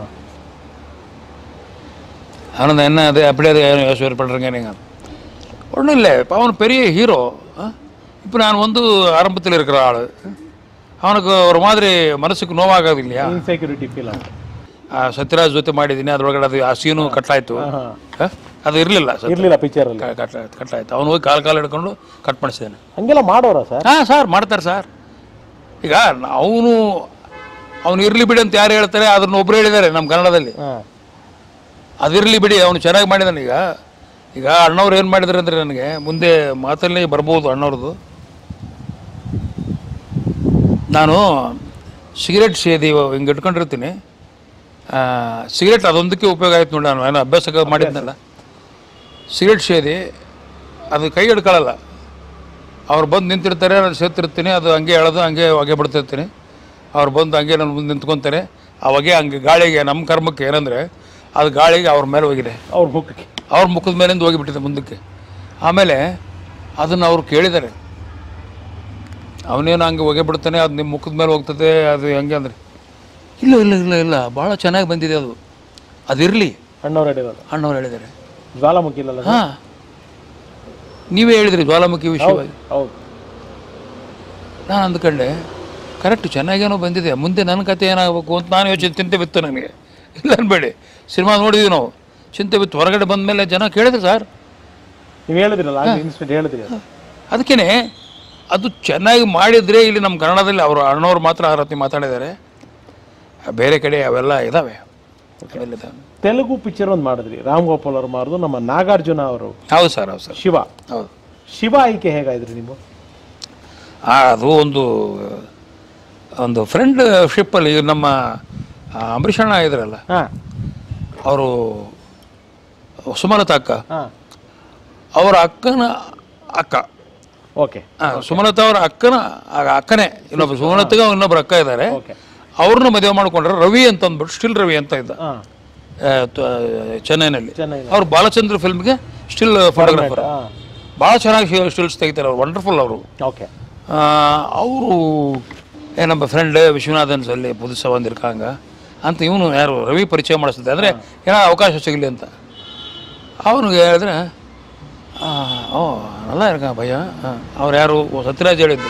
அவனது என்ன அது அப்படியே அது யோசனை பண்ணுறேங்க நீங்கள் ஒன்றும் இல்லை இப்போ அவன் பெரிய ஹீரோ இப்போ நான் வந்து ஆரம்பத்தில் இருக்கிற ஆள் ಅವನಿಗೆ ಅವ್ರ ಮಾದರಿ ಮನಸ್ಸಿಗೆ ನೋವಾಗೋದು இல்லையா ಇನ್ಸೆಕ್ಯೂರಿಟಿ ಫೀಲ್ ಆಗುತ್ತೆ ಆ ಸತ್ಯರಾಜ್ ಜೊತೆ ಮಾಡಿದ್ದೀನಿ ಅದ್ರೊಳಗಡೆ ಅದು ಆ ಸೀನು ಕಟ್ಟಾಯ್ತು ಹ? ಅದು ಇರಲಿಲ್ಲ ಇರ್ಲಿಲ್ಲ ಪಿಕ್ಚರ್ ಅಲ್ಲಿ ಕಟ್ಟಾಯ್ತು ಕಟ್ಟಾಯ್ತು ಅವನು ಹೋಗಿ ಕಾಲು ಕಾಲು ಹಿಡ್ಕೊಂಡು ಕಟ್ ಮಾಡಿಸಿದ್ದಾನೆ ಹಂಗೆಲ್ಲ ಮಾಡೋರ ಸರ್ ಹಾಂ ಸರ್ ಮಾಡ್ತಾರೆ ಸರ್ ಈಗ ಅವನು ಅವನು ಇರಲಿ ಬಿಡಿ ಅಂತ ಯಾರು ಹೇಳ್ತಾರೆ ಅದನ್ನ ಒಬ್ರು ಹೇಳಿದ್ದಾರೆ ನಮ್ಮ ಕನ್ನಡದಲ್ಲಿ ಅದಿರಲಿ ಬಿಡಿ ಅವನು ಚೆನ್ನಾಗಿ ಮಾಡಿದಾನೆ ಈಗ ಈಗ ಅಣ್ಣವ್ರು ಏನು ಮಾಡಿದ್ರು ಅಂದರೆ ನನಗೆ ಮುಂದೆ ಮಾತಲ್ಲಿ ಬರ್ಬೋದು ಅಣ್ಣವ್ರದ್ದು ನಾನು ಸಿಗರೇಟ್ ಸೇದಿ ಹಿಂಗೆ ಇಟ್ಕೊಂಡಿರ್ತೀನಿ ಆ, ಸಿಗರೇಟ್ ಅದೊಂದಕ್ಕೆ ಉಪಯೋಗ ಆಯ್ತು ನೋಡಿ ನಾನು ಏನೋ ಅಭ್ಯಾಸ ಮಾಡಿದ್ನಲ್ಲ ಸಿಗರೇಟ್ ಸೇದಿ ಅದು ಕೈ ಹಿಡ್ಕೊಳ್ಳಲ್ಲ ಅವ್ರು ಬಂದು ನಿಂತಿರ್ತಾರೆ ನಾನು ಸೇರ್ತಿರ್ತೀನಿ ಅದು ಹಂಗೆ ಎಳೆದು ಹಂಗೆ ಹೊಗೆ ಬಿಡ್ತಿರ್ತೀನಿ ಅವ್ರು ಬಂದು ಹಂಗೆ ನಾನು ಮುಂದೆ ನಿಂತ್ಕೊತಾರೆ ಆ ಹೊಗೆ ಹಂಗೆ ಗಾಳಿಗೆ ನಮ್ಮ ಕರ್ಮಕ್ಕೆ ಏನಂದರೆ ಅದು ಗಾಳಿಗೆ ಅವ್ರ ಮೇಲೆ ಹೋಗಿದೆ ಅವ್ರ ಮುಖಕ್ಕೆ ಅವ್ರ ಮುಖದ ಮೇಲಿಂದ ಹೋಗಿಬಿಟ್ಟಿದೆ ಮುಂದಕ್ಕೆ ಆಮೇಲೆ ಅದನ್ನು ಅವ್ರು ಕೇಳಿದ್ದಾರೆ ಅವನೇನು ಹಂಗೆ ಹೊಗೆ ಬಿಡ್ತಾನೆ ಅದು ನಿಮ್ಮ ಮುಖದ ಮೇಲೆ ಹೋಗ್ತದೆ ಅದು ಹೆಂಗೆ ಅಂದರೆ ಇಲ್ಲ ಇಲ್ಲ ಇಲ್ಲ ಇಲ್ಲ ಭಾಳ ಚೆನ್ನಾಗಿ ಬಂದಿದೆ ಅದು ಅದಿರಲಿ ಅಣ್ಣವ್ರು ಹೇಳಿರೋದು ಅಣ್ಣವ್ರು ಹೇಳಿದ್ದಾರೆ ಜ್ವಾಲಾಮುಖಿ ಇಲ್ಲಲ್ಲ ಸರ್? ಹಾಂ ನೀವೇ ಹೇಳಿದ್ರಿ ಜ್ವಾಲಾಮುಖಿ ವಿಷಯವಾಗಿ ಹೌದು ನಾನು ಅಂದ್ಕೊಂಡೆ ಕರೆಕ್ಟ್ ಚೆನ್ನಾಗೇನೋ ಬಂದಿದೆ ಮುಂದೆ ನನ್ನ ಕತೆ ಏನಾಗಬೇಕು ಅಂತ ನಾನು ಯೋಚನೆ ಚಿಂತೆ ಬಿತ್ತು ನನಗೆ ಇಲ್ಲ ಅನ್ಬೇಡಿ ಸಿನಿಮಾ ನೋಡಿದ್ವಿ ನಾವು ಚಿಂತೆ ಬಿತ್ತು ಹೊರಗಡೆ ಬಂದ ಮೇಲೆ ಜನ ಕೇಳಿದ್ರು ಸರ್ ನೀವು ಹೇಳಿದ್ರಲ್ಲ ಇನ್ಸ್ಟೆಂಟ್ ಹೇಳಿದ್ರಿ ಅದು. ಅದಕ್ಕೇ ಅದು ಚೆನ್ನಾಗಿ ಮಾಡಿದರೆ ಇಲ್ಲಿ ನಮ್ಮ ಕನ್ನಡದಲ್ಲಿ ಅವರು ಅಣ್ಣವ್ರು ಮಾತ್ರ ಆ ರೀತಿ ಮಾತಾಡಿದ್ದಾರೆ ಬೇರೆ ಕಡೆ ಅವೆಲ್ಲ ಇದ್ದಾವೆ ಅವೆಲ್ಲ ಇದಾವೆ ತೆಲುಗು ಪಿಕ್ಚರ್ ಒಂದು ಮಾಡಿದ್ರಿ ರಾಮ್ ಗೋಪಾಲ್ ಅವ್ರು ಮಾಡಿದ್ರು ನಮ್ಮ ನಾಗಾರ್ಜುನ ಅವರು ಹೌದು ಸರ್ ಹೌದು ಸರ್ ಶಿವ ಹೌದು ಶಿವ ಆಯ್ಕೆ ಹೇಗಾಯ್ದ್ರಿ ನೀವು ಆ, ಅದು ಒಂದು ಒಂದು ಫ್ರೆಂಡ್ ಶಿಪ್ಪಲ್ಲಿ ನಮ್ಮ ಆ, ಅಂಬರೀಷ್ ಅಣ್ಣ ಇದ್ರಲ್ಲ ಹಾಂ ಅವರು ಸುಮಲತಾ ಅಕ್ಕ ಹಾಂ ಅವರ ಅಕ್ಕನ ಅಕ್ಕ ಓಕೆ ಆ, ಸುಮಲತಾ ಅವರ ಅಕ್ಕನ ಆ ಅಕ್ಕನೇ ಇನ್ನೊಬ್ಬ ಸುಮಲತೆಗೆ ಇನ್ನೊಬ್ಬರು ಅಕ್ಕ ಇದ್ದಾರೆ ಅವ್ರನ್ನ ಮದುವೆ ಮಾಡ್ಕೊಂಡ್ರೆ ರವಿ ಅಂತ ಅಂದ್ಬಿಟ್ಟು ಸ್ಟಿಲ್ ರವಿ ಅಂತ ಇದ್ದ ಹಾಂ ಆ, ತ- ಚೆನ್ನೈನಲ್ಲಿ ಚೆನ್ನೈನಲ್ಲಿ. ಅವ್ರು ಬಾಲಚಂದ್ರ ಫಿಲ್ಮ್ಗೆ ಸ್ಟಿಲ್ ಫೋಟೋಗ್ರಾಫರ್ ಹಾಂ ಭಾಳ ಚೆನ್ನಾಗಿ ಸ್ಟಿಲ್ಸ್ ತೆಗಿತಾರೆ ಅವ್ರು ವಂಡರ್ಫುಲ್ ಅವರು ಓಕೆ ಅವರು ಏ ನಮ್ಮ ಫ್ರೆಂಡ್ ವಿಶ್ವನಾಥನ್ ಅಲ್ಲಿ புதுசாக வந்திருக்காங்க ಅಂತ ಇವನು ಯಾರು ರವಿ ಪರಿಚಯ ಮಾಡಿಸ್ತಿದ್ದೆ ಅಂದರೆ ಏನೋ ಅವಕಾಶ ಸಿಗಲಿ ಅಂತ ಅವನಿಗೆ ಹೇಳಿದ್ರೆ ಆ, ಓ ನಲ್ಲ ಇರ್ಕ ಭಯ್ಯ ಅವ್ರು ಯಾರು ಓ, ಸತ್ಯರಾಜ್ ಹೇಳಿದ್ದು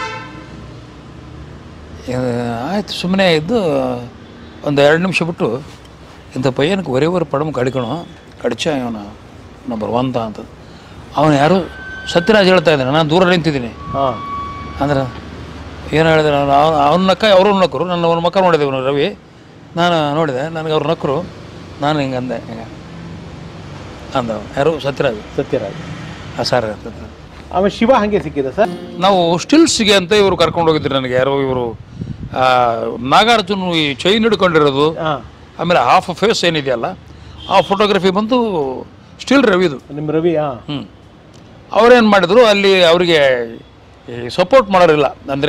ಇದು ಆಯ್ತು ಸುಮ್ಮನೆ ಇದ್ದು ಒಂದು ಎರಡು ನಿಮಿಷ ಬಿಟ್ಟು ಇಂಥ ಪಯ್ಯನಕ್ಕೆ ಒರೇ ಒರೆ ಪಡಮ್ ಕಡಿಕಣು ಕಡಿಚ ಇವನು ನಂಬರ್ ಒನ್ ಅಂತ ಅವನು ಯಾರು ಸತ್ಯರಾಜ್ ಹೇಳ್ತಾ ಇದ್ದಾನೆ ನಾನು ದೂರ ನಿಂತಿದ್ದೀನಿ ಹಾಂ ಅಂದ್ರೆ ಏನು ಹೇಳಿದೆ ನಾನು ಅವ್ನ ನಕ್ಕ ಅವರು ನಕ್ಕರು ನನ್ನ ಅವ್ನ ಮಕ್ಕ ನೋಡಿದೆ ಇವನು ರವಿ ನಾನು ನೋಡಿದೆ ನನಗೆ ಅವ್ರು ನಕ್ಕರು ನಾನು ಹಿಂಗೆ ಅಂದೆ ಹಿಂಗೆ ಅಂದ ಅವ್ನು. ಯಾರು ಸತ್ಯರಾಜ್ ಸತ್ಯರಾಜ್ ಆ ಸರ್ ಅಂತ ಆಮೇಲೆ ಶಿವ ಹಂಗೆ ಸಿಕ್ಕಿದ ಸರ್ ನಾವು ಸ್ಟಿಲ್ಸ್ಗೆ ಅಂತ ಇವರು ಕರ್ಕೊಂಡು ಹೋಗಿದ್ರು ನನಗೆ ಯಾರೋ ಇವರು ನಾಗಾರ್ಜುನ್ ಈ ಚೈನ್ ಹಿಡ್ಕೊಂಡಿರೋದು ಹಾಂ ಆಮೇಲೆ ಹಾಫ್ ಫೇಸ್ ಏನಿದೆಯಲ್ಲ ಆ ಫೋಟೋಗ್ರಫಿ ಬಂದು ಸ್ಟಿಲ್ ರವಿದು ನಿಮ್ಮ ರವಿ ಹಾಂ ಹ್ಞೂ ಅವ್ರೇನು ಮಾಡಿದ್ರು ಅಲ್ಲಿ ಅವರಿಗೆ ಸಪೋರ್ಟ್ ಮಾಡೋರಿಲ್ಲ ಅಂದರೆ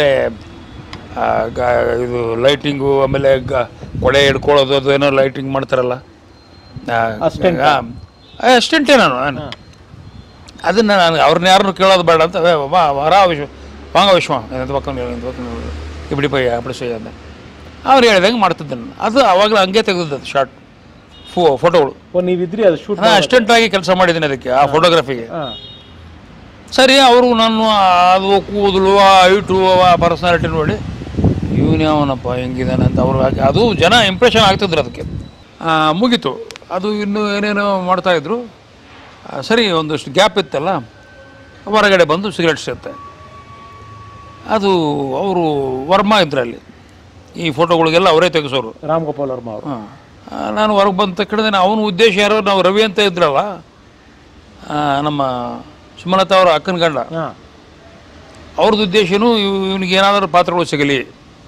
ಇದು ಲೈಟಿಂಗು ಆಮೇಲೆ ಗ ಕೊಡೆ ಹಿಡ್ಕೊಳ್ಳೋದು ಅದು ಏನೋ ಲೈಟಿಂಗ್ ಮಾಡ್ತಾರಲ್ಲ Assistant. ಅಷ್ಟೆಂಟೇ ನಾನು ನಾನು ಅದನ್ನು ನಾನು ಅವ್ರನ್ನ ಯಾರನ್ನು ಕೇಳೋದು ಬೇಡ ಅಂತ "ಏ, வா வரா விஸ்வ வாங்க விஸ்வம் இந்த பக்கம் நில்லு, இந்த பக்கம் நில்லு. இப்படி போய் அப்படி செய்ய ಅಂದೆ ಅವ್ರು ಹೇಳ್ದಂಗೆ ಮಾಡ್ತಿದ್ದೆ ನಾನು ಅದು ಅವಾಗಲೂ ಹಂಗೆ ತೆಗೆದಿದ್ದು ಶಾರ್ಟ್ ಫೋ ಫೋಟೋಗಳು ಓ ನೀವಿದ್ರಿ ಅದು ಶೂಟ್ ನಾನು ಅಸ್ಟೆಂಟ್ ಆಗಿ ಕೆಲಸ ಮಾಡಿದ್ದೀನಿ ಅದಕ್ಕೆ ಆ ಫೋಟೋಗ್ರಫಿಗೆ ಹಾಂ ಸರಿ ಅವರು ನಾನು ಅದು ಕೂದಲು ಆ ಹೈಟು ಆ ಪರ್ಸನಾಲಿಟಿ ನೋಡಿ ಇವನು ಯಾವನಪ್ಪ ಹೆಂಗಿದಾನೆ ಅಂತ ಅವರು ಅದು ಜನ ಇಂಪ್ರೆಷನ್ ಆಗ್ತಿದ್ರು ಅದಕ್ಕೆ ಆ, ಮುಗೀತು ಅದು ಇನ್ನೂ ಏನೇನೋ ಮಾಡ್ತಾಯಿದ್ರು ಸರಿ ಒಂದಷ್ಟು ಗ್ಯಾಪ್ ಇತ್ತಲ್ಲ ಹೊರಗಡೆ ಬಂದು ಸಿಗರೆಟ್ ಸೇರ್ತೆ ಅದು ಅವರು ವರ್ಮಾ ಇದ್ರಲ್ಲಿ ಈ ಫೋಟೋಗಳಿಗೆಲ್ಲ ಅವರೇ ತೆಗೆಸೋರು ರಾಮ್ ಗೋಪಾಲ್ ವರ್ಮಾ ಅವರು ಹಾಂ ನಾನು ಹೊರಗೆ ಬಂದ ತಕ್ಷಣ ಅವನ ಉದ್ದೇಶ ಯಾರೋ ನಾವು ರವಿ ಅಂತ ಇದ್ರಲ್ಲ ಆ, ನಮ್ಮ ಸುಮಲತಾ ಅವರ ಅಕ್ಕನ ಗಂಡ ಹಾಂ ಅವ್ರದ್ದು ಉದ್ದೇಶನೂ ಇವನಿಗೆ ಏನಾದರೂ ಪಾತ್ರಗಳು ಸಿಗಲಿ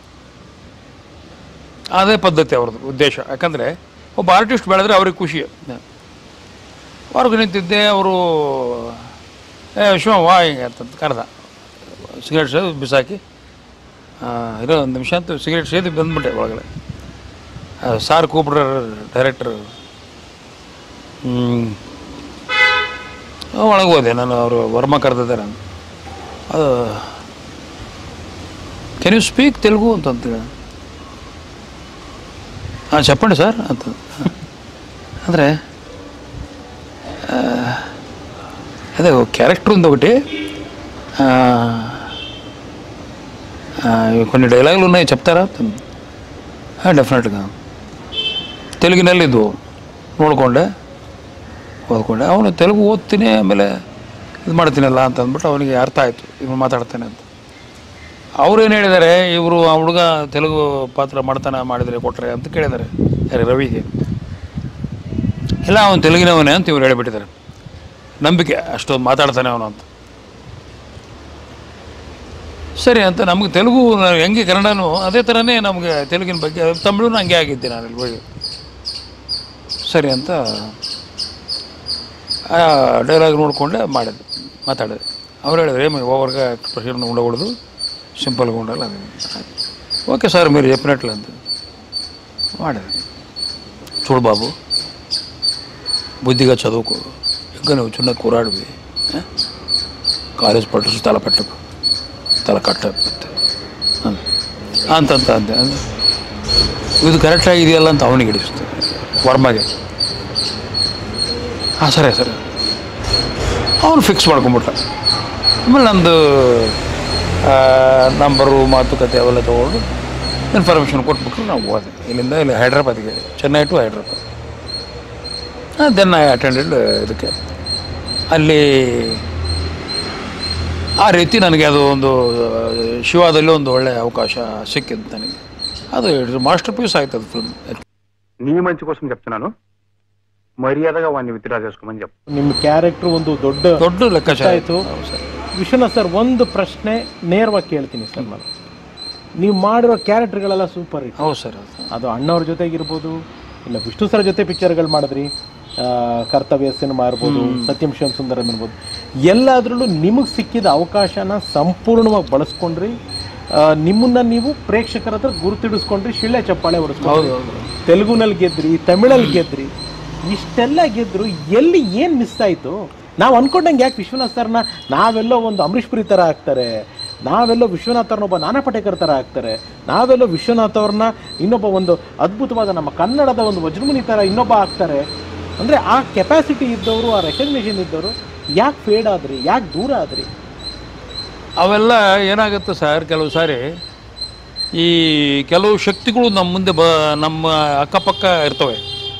ಅದೇ ಪದ್ಧತಿ ಅವ್ರದ್ದು ಉದ್ದೇಶ ಯಾಕಂದರೆ ಒಬ್ಬ ಆರ್ಟಿಸ್ಟ್ ಬೆಳೆದ್ರೆ ಅವ್ರಿಗೆ ಖುಷಿ ಹೊರಗೆ ನಿಂತಿದ್ದೆ ಅವರು ಏ ವಿಶ್ವ ವಾ ಹಿಂಗೆ ಅಂತಂದು ಕರೆದ ಸಿಗರೇಟ್ ಸೇದಿ ಬಿಸಾಕಿ ಆ, ಇರೋ ಒಂದು ನಿಮಿಷ ಅಂತ ಸಿಗರೇಟ್ ಸೇದಿ ಬಂದ್ಬಿಟ್ಟೆ ಒಳಗಡೆ ಆ, ಸಾರ್ ಕೂಪಿಡ್ರ ಡೈರೆಕ್ಟರ್ ಒಳಗೆ ಹೋದೆ ನಾನು ಅವರು ವರ್ಮ ಕರೆದಿದ್ದಾರೆ ಅದು కెన్ యూ స్పీక్ తెలుగు ಅಂತ ಹಾಂ చెప్పండి సార్ ಅಂತ ಅಂದರೆ అదే క్యారెక్టర్ ఉంది ఒకటి ఆ, ఆ, కొన్ని డైలాగులు ఉన్నాయి చెప్తారా ಡೆಫಿನೆಟ್గా ತೆಲುಗಿನಲ್ಲಿದ್ದು ನೋಡಿಕೊಂಡೆ ಓದ್ಕೊಂಡೆ ಅವನು ತೆಲುಗು ಓದ್ತೀನಿ ಆಮೇಲೆ ಇದು ಮಾಡ್ತೀನಲ್ಲ ಅಂತ ಅಂದ್ಬಿಟ್ಟು ಅವನಿಗೆ ಅರ್ಥ ಆಯಿತು ಇವನು ಮಾತಾಡ್ತಾನೆ ಅಂತ ಅವ್ರು ಏನು ಹೇಳಿದ್ದಾರೆ ಇವರು ಆ ಹುಡುಗ ತೆಲುಗು ಪಾತ್ರ ಮಾಡ್ತಾನೆ ಮಾಡಿದರೆ ಕೊಟ್ಟರೆ ಅಂತ ಕೇಳಿದ್ದಾರೆ ಯಾರು ರವಿಗೆ ಇಲ್ಲ ಅವನು ತೆಲುಗಿನವನೇ ಅಂತ ಇವ್ರು ಹೇಳಿಬಿಟ್ಟಿದ್ದಾರೆ ನಂಬಿಕೆ ಅಷ್ಟೊಂದು ಮಾತಾಡ್ತಾನೆ ಅವನು ಅಂತ ಸರಿ ಅಂತ ನಮಗೆ ತೆಲುಗು ನಾವು ಹೆಂಗೆ ಕನ್ನಡನೂ ಅದೇ ಥರನೇ ನಮಗೆ ತೆಲುಗಿನ ಬಗ್ಗೆ ತಮಿಳು ಹಂಗೆ ಆಗಿದ್ದೆ ನಾನು ಇಲ್ಲಿ ಹೋಗಿ ಸರಿ ಅಂತ ಆ ಡೈಲಾಗ್ ನೋಡಿಕೊಂಡೆ ಮಾಡಿದೆ ಮಾತಾಡಿದೆ ಅವ್ರು ಹೇಳಿದ್ರು ఏమి ఓవర్గా ఎక్స్ప్రెషన్ ఉండకూడదు సింపుల్గా ఉండాలి అది ఓకే సార్ మీరు చెప్పినట్లు అంతే వాడేది చూడు బాబు బుద్ధిగా చదువుకో ఇంకా నువ్వు చిన్న కురాడివి ఆ? కాలేజ్ పట్టు తల పెట్టకు తల కట్ట ಅಂತಂತ ಅಂತೆ ಅಂದ್ರೆ ಇದು ಕರೆಕ್ಟ್ ಆಗಿದೆಯಲ್ಲ ಅಂತ ಅವನಿಗೆ ಹಿಡಿಸ್ತು ವರ್ಮಗೆ ಹಾಂ ಸರಿ ಸರಿ ಅವನು ಫಿಕ್ಸ್ ಮಾಡ್ಕೊಂಬಿಟ್ಟ ಆಮೇಲೆ ನಂದು ನಂಬರು ಮಾತುಕತೆ ಅವೆಲ್ಲ ತೊಗೊಂಡು ಇನ್ಫಾರ್ಮೇಷನ್ ಕೊಟ್ಬಿಟ್ರು ನಾವು ಹೋದೆ ಇಲ್ಲಿಂದ ಇಲ್ಲಿ ಹೈದ್ರಾಬಾದಿಗೆ Chennai to Hyderabad then I attended ಇದಕ್ಕೆ ಅಲ್ಲಿ ಆ ರೀತಿ ನನಗೆ ಅದು ಒಂದು ಆ, ಶಿವಾದಲ್ಲಿ ಒಂದು ಒಳ್ಳೆಯ ಅವಕಾಶ ಸಿಕ್ಕಿದ್ದು ನನಗೆ ಅದು ಮಾಸ್ಟರ್ ಪೀಸ್ ಆಯ್ತು ಅದು ಫಿಲ್ಮ್ నీ మంచి కోసం చెప్తున్నాను మర్యాదగా వాడిని విత్డ్రా చేసుకోమని చెప్పు ನಿಮ್ಮ ಕ್ಯಾರೆಕ್ಟರ್ ಒಂದು ದೊಡ್ಡ ದೊಡ್ಡ ಲೆಕ್ಕಾಚಾರ ಆಯಿತು ವಿಶ್ವನಾಥ್ ಸರ್ ಒಂದು ಪ್ರಶ್ನೆ ನೇರವಾಗಿ ಕೇಳ್ತೀನಿ ಸರ್ ನಾನು ನೀವು ಮಾಡಿರೋ ಕ್ಯಾರೆಕ್ಟರ್ಗಳೆಲ್ಲ ಸೂಪರ್ ಹಿಟ್ ಹೌದು ಸರ್ ಅದು ಅಣ್ಣವ್ರ ಜೊತೆಗಿರ್ಬೋದು ಇಲ್ಲ ವಿಷ್ಣು ಸರ್ ಜೊತೆ ಪಿಕ್ಚರ್ಗಳು ಮಾಡಿದ್ರಿ ಆ, ಕರ್ತವ್ಯ ಸಿನಿಮಾ ಇರ್ಬೋದು ಸತ್ಯಂ ಶಿವಂ ಸುಂದರಂ ಇರ್ಬೋದು ಎಲ್ಲದರಲ್ಲೂ ನಿಮಗೆ ಸಿಕ್ಕಿದ ಅವಕಾಶನ ಸಂಪೂರ್ಣವಾಗಿ ಬಳಸ್ಕೊಂಡ್ರಿ ಆ, ನಿಮ್ಮನ್ನ ನೀವು ಪ್ರೇಕ್ಷಕರ ಹತ್ರ ಗುರುತಿಡಿಸ್ಕೊಂಡ್ರಿ ಶಿಳ್ಳೆ ಚಪ್ಪಾಳೆ ಹೊಡೆಸ್ಕೊಂಡ್ರಿ ತೆಲುಗುನಲ್ಲಿ ಗೆದ್ರಿ ತಮಿಳಲ್ಲಿ ಗೆದ್ರಿ ಇಷ್ಟೆಲ್ಲ ಗೆದ್ರು ಎಲ್ಲಿ ಏನು ಮಿಸ್ ಆಯಿತು ನಾವು ಅನ್ಕೊಂಡಂಗೆ ಯಾಕೆ ವಿಶ್ವನಾಥ್ ಸರ್ನ ನಾವೆಲ್ಲೋ ಒಂದು ಅಂಬರೀಷ್ ಪುರಿ ಥರ ಆಗ್ತಾರೆ ನಾವೆಲ್ಲೋ ವಿಶ್ವನಾಥ್ ಅವ್ರನ್ನ ಒಬ್ಬ ನಾನಾ ಪಟೇಕರ್ ಥರ ಆಗ್ತಾರೆ ನಾವೆಲ್ಲೋ ವಿಶ್ವನಾಥ್ ಅವ್ರನ್ನ ಇನ್ನೊಬ್ಬ ಒಂದು ಅದ್ಭುತವಾದ ನಮ್ಮ ಕನ್ನಡದ ಒಂದು ವಜ್ರಮುನಿ ಥರ ಇನ್ನೊಬ್ಬ ಆಗ್ತಾರೆ ಅಂದರೆ ಆ ಕೆಪಾಸಿಟಿ ಇದ್ದವರು ಆ ರೆಕಗ್ನಿಷನ್ ಇದ್ದವರು ಯಾಕೆ ಫೇಡ್ ಆದ್ರಿ ಯಾಕೆ ದೂರ ಆದ್ರಿ ಅವೆಲ್ಲ ಏನಾಗುತ್ತೆ ಸರ್ ಕೆಲವು ಸಾರಿ ಈ ಕೆಲವು ಶಕ್ತಿಗಳು ನಮ್ಮ ಮುಂದೆ ಬ ನಮ್ಮ ಅಕ್ಕಪಕ್ಕ ಇರ್ತವೆ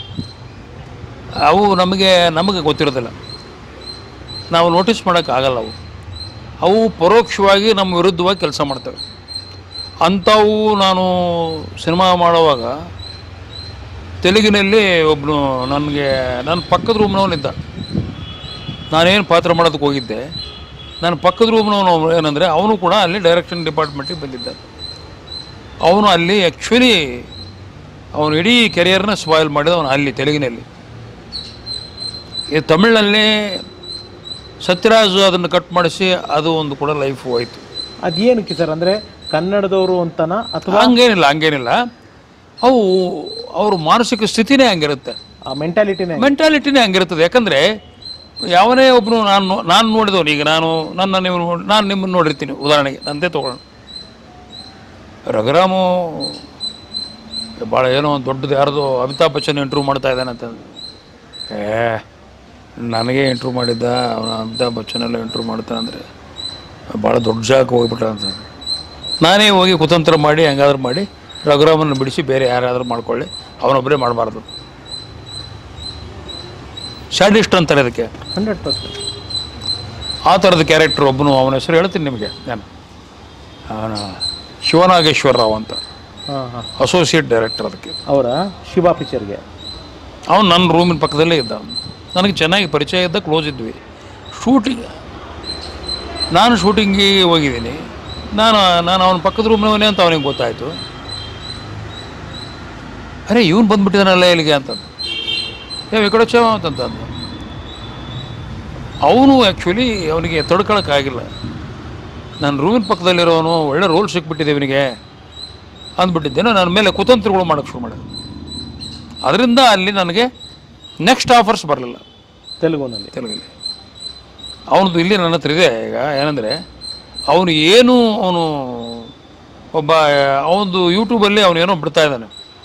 ಅವು ನಮಗೆ ನಮಗೆ ಗೊತ್ತಿರೋದಿಲ್ಲ ನಾವು ನೋಟಿಸ್ ಮಾಡೋಕ್ಕಾಗಲ್ಲ ಅವು ಅವು ಪರೋಕ್ಷವಾಗಿ ನಮ್ಮ ವಿರುದ್ಧವಾಗಿ ಕೆಲಸ ಮಾಡ್ತವೆ ಅಂಥವು ನಾನು ಸಿನಿಮಾ ಮಾಡುವಾಗ ತೆಲುಗಿನಲ್ಲಿ ಒಬ್ಬನು ನನಗೆ ನನ್ನ ಪಕ್ಕದ ರೂಮ್ನವನಿದ್ದ ನಾನೇನು ಪಾತ್ರ ಮಾಡೋದಕ್ಕೆ ಹೋಗಿದ್ದೆ ನನ್ನ ಪಕ್ಕದ ರೂಮ್ನವನು ಏನಂದರೆ ಅವನು ಕೂಡ ಅಲ್ಲಿ ಡೈರೆಕ್ಷನ್ ಡಿಪಾರ್ಟ್ಮೆಂಟಿಗೆ ಬಂದಿದ್ದ ಅವನು ಅಲ್ಲಿ ಆ್ಯಕ್ಚುಲಿ ಅವನು ಇಡೀ ಕೆರಿಯರ್ನ ಸ್ಪಾಯ್ಲ್ ಮಾಡಿದ ಅವನು ಅಲ್ಲಿ ತೆಲುಗಿನಲ್ಲಿ ಈ ತಮಿಳಿನಲ್ಲಿ ಸತ್ಯರಾಜ್ ಅದನ್ನು ಕಟ್ ಮಾಡಿಸಿ ಅದು ಒಂದು ಕೂಡ ಲೈಫ್ ಹೋಯ್ತು ಅದೇನಕ್ಕೆ ಸರ್ ಅಂದರೆ ಕನ್ನಡದವರು ಅಂತನಾ ಅಥವಾ ಹಂಗೇನಿಲ್ಲ ಹಂಗೇನಿಲ್ಲ ಅವು ಅವ್ರ ಮಾನಸಿಕ ಸ್ಥಿತಿನೇ ಹಂಗಿರುತ್ತೆ ಆ ಮೆಂಟಾಲಿಟಿನೇ ಮೆಂಟಾಲಿಟಿನೇ ಹಂಗಿರ್ತದೆ ಯಾಕಂದರೆ ಯಾವನೇ ಒಬ್ಬನು ನಾನು ನೋ- ನಾನು ನೋಡಿದವನು ಈಗ ನಾನು ನನ್ನ ನೀವು ನಾನು ನಿಮ್ಮನ್ನು ನೋಡಿರ್ತೀನಿ ಉದಾಹರಣೆಗೆ ನಂದೇ ತೊಗೊಳ್ಳೋಣ ರಘುರಾಮು ಭಾಳ ಏನೋ ಒಂದು ದೊಡ್ಡದು ಯಾರ್ದೋ ಅಮಿತಾಬ್ ಬಚ್ಚನ್ ಇಂಟ್ರ್ಯೂ ಮಾಡ್ತಾ ಇದ್ದಾನೆ ಅಂತ ಏ ನನಗೆ ಇಂಟ್ರ್ಯೂ ಮಾಡಿದ್ದ ಅವನು ಅಮಿತಾಬ್ ಬಚ್ಚನ್ ಎಲ್ಲ ಇಂಟ್ರ್ಯೂ ಮಾಡ್ತಾನೆ ಅಂದರೆ ಭಾಳ ದೊಡ್ಡ ಜಾಗಕ್ಕೆ ಹೋಗ್ಬಿಟ್ಟ ಅಂತ ನಾನೇ ಹೋಗಿ ಕುತಂತ್ರ ಮಾಡಿ ಹೆಂಗಾದ್ರೂ ಮಾಡಿ ರಘುರಾಮನ ಬಿಡಿಸಿ ಬೇರೆ ಯಾರಾದರೂ ಮಾಡ್ಕೊಳ್ಳಿ ಅವನೊಬ್ಬರೇ ಮಾಡಬಾರ್ದು ಶಾಡಿಸ್ಟ್ ಅಂತಾರೆ ಅದಕ್ಕೆ ಹಂಡ್ರೆಡ್ ಪರ್ಸೆಂಟ್ ಆ ಥರದ ಕ್ಯಾರೆಕ್ಟರ್ ಒಬ್ಬನು ಅವನ ಹೆಸರು ಹೇಳ್ತೀನಿ ನಿಮಗೆ ನಾನು ಅವನ ಶಿವನಾಗೇಶ್ವರ ರಾವ್ ಅಂತ ಹಾಂ ಹಾಂ ಅಸೋಸಿಯೇಟ್ ಡೈರೆಕ್ಟರ್ ಅದಕ್ಕೆ ಅವರ ಶಿವ ಪಿಕ್ಚರ್ಗೆ ಅವನು ನನ್ನ ರೂಮಿನ ಪಕ್ಕದಲ್ಲೇ ಇದ್ದ ಅವ್ನು. ನನಗೆ ಚೆನ್ನಾಗಿ ಪರಿಚಯ ಇದ್ದ ಕ್ಲೋಸ್ ಇದ್ವಿ ಶೂಟಿಂಗ್ ನಾನು ಶೂಟಿಂಗಿಗೆ ಹೋಗಿದ್ದೀನಿ ನಾನು ನಾನು ಅವನ ಪಕ್ಕದ ರೂಮ್ನವನೇ ಅಂತ ಅವನಿಗೆ ಗೊತ್ತಾಯಿತು ಅರೆ ಇವನು ಬಂದ್ಬಿಟ್ಟಿದ್ದಾನಲ್ಲ ಇಲ್ಲಿಗೆ ಅಂತಂದು ಏ ಈ ಕಡೆ ಚೇವ ಅಂತಂದ ಅವನು ಆ್ಯಕ್ಚುಲಿ ಅವನಿಗೆ ತಡ್ಕೊಳಕ್ಕಾಗಿಲ್ಲ ನನ್ನ ರೂಮಿನ ಪಕ್ಕದಲ್ಲಿರೋನು ಒಳ್ಳೆ ರೋಲ್ ಸಿಕ್ಬಿಟ್ಟಿದೆ ಇವನಿಗೆ ಅಂದ್ಬಿಟ್ಟಿದ್ದೇನೋ ನನ್ನ ಮೇಲೆ ಕುತಂತ್ರಗಳು ಮಾಡೋಕ್ಕೆ ಶುರು ಮಾಡಿದೆ ಅದರಿಂದ ಅಲ್ಲಿ ನನಗೆ ನೆಕ್ಸ್ಟ್ ಆಫರ್ಸ್ ಬರಲಿಲ್ಲ ತೆಲುಗುನಲ್ಲಿ ತೆಲುಗಲ್ಲಿ ಅವನದು ಇಲ್ಲಿ ನನ್ನ ಹತ್ರ ಇದೆ ಈಗ ಏನಂದರೆ ಅವನು ಏನು ಅವನು ಒಬ್ಬ ಅವನದು ಯೂಟ್ಯೂಬಲ್ಲಿ ಅವನು ಏನೋ ಬಿಡ್ತಾ ಇದ್ದಾನೆ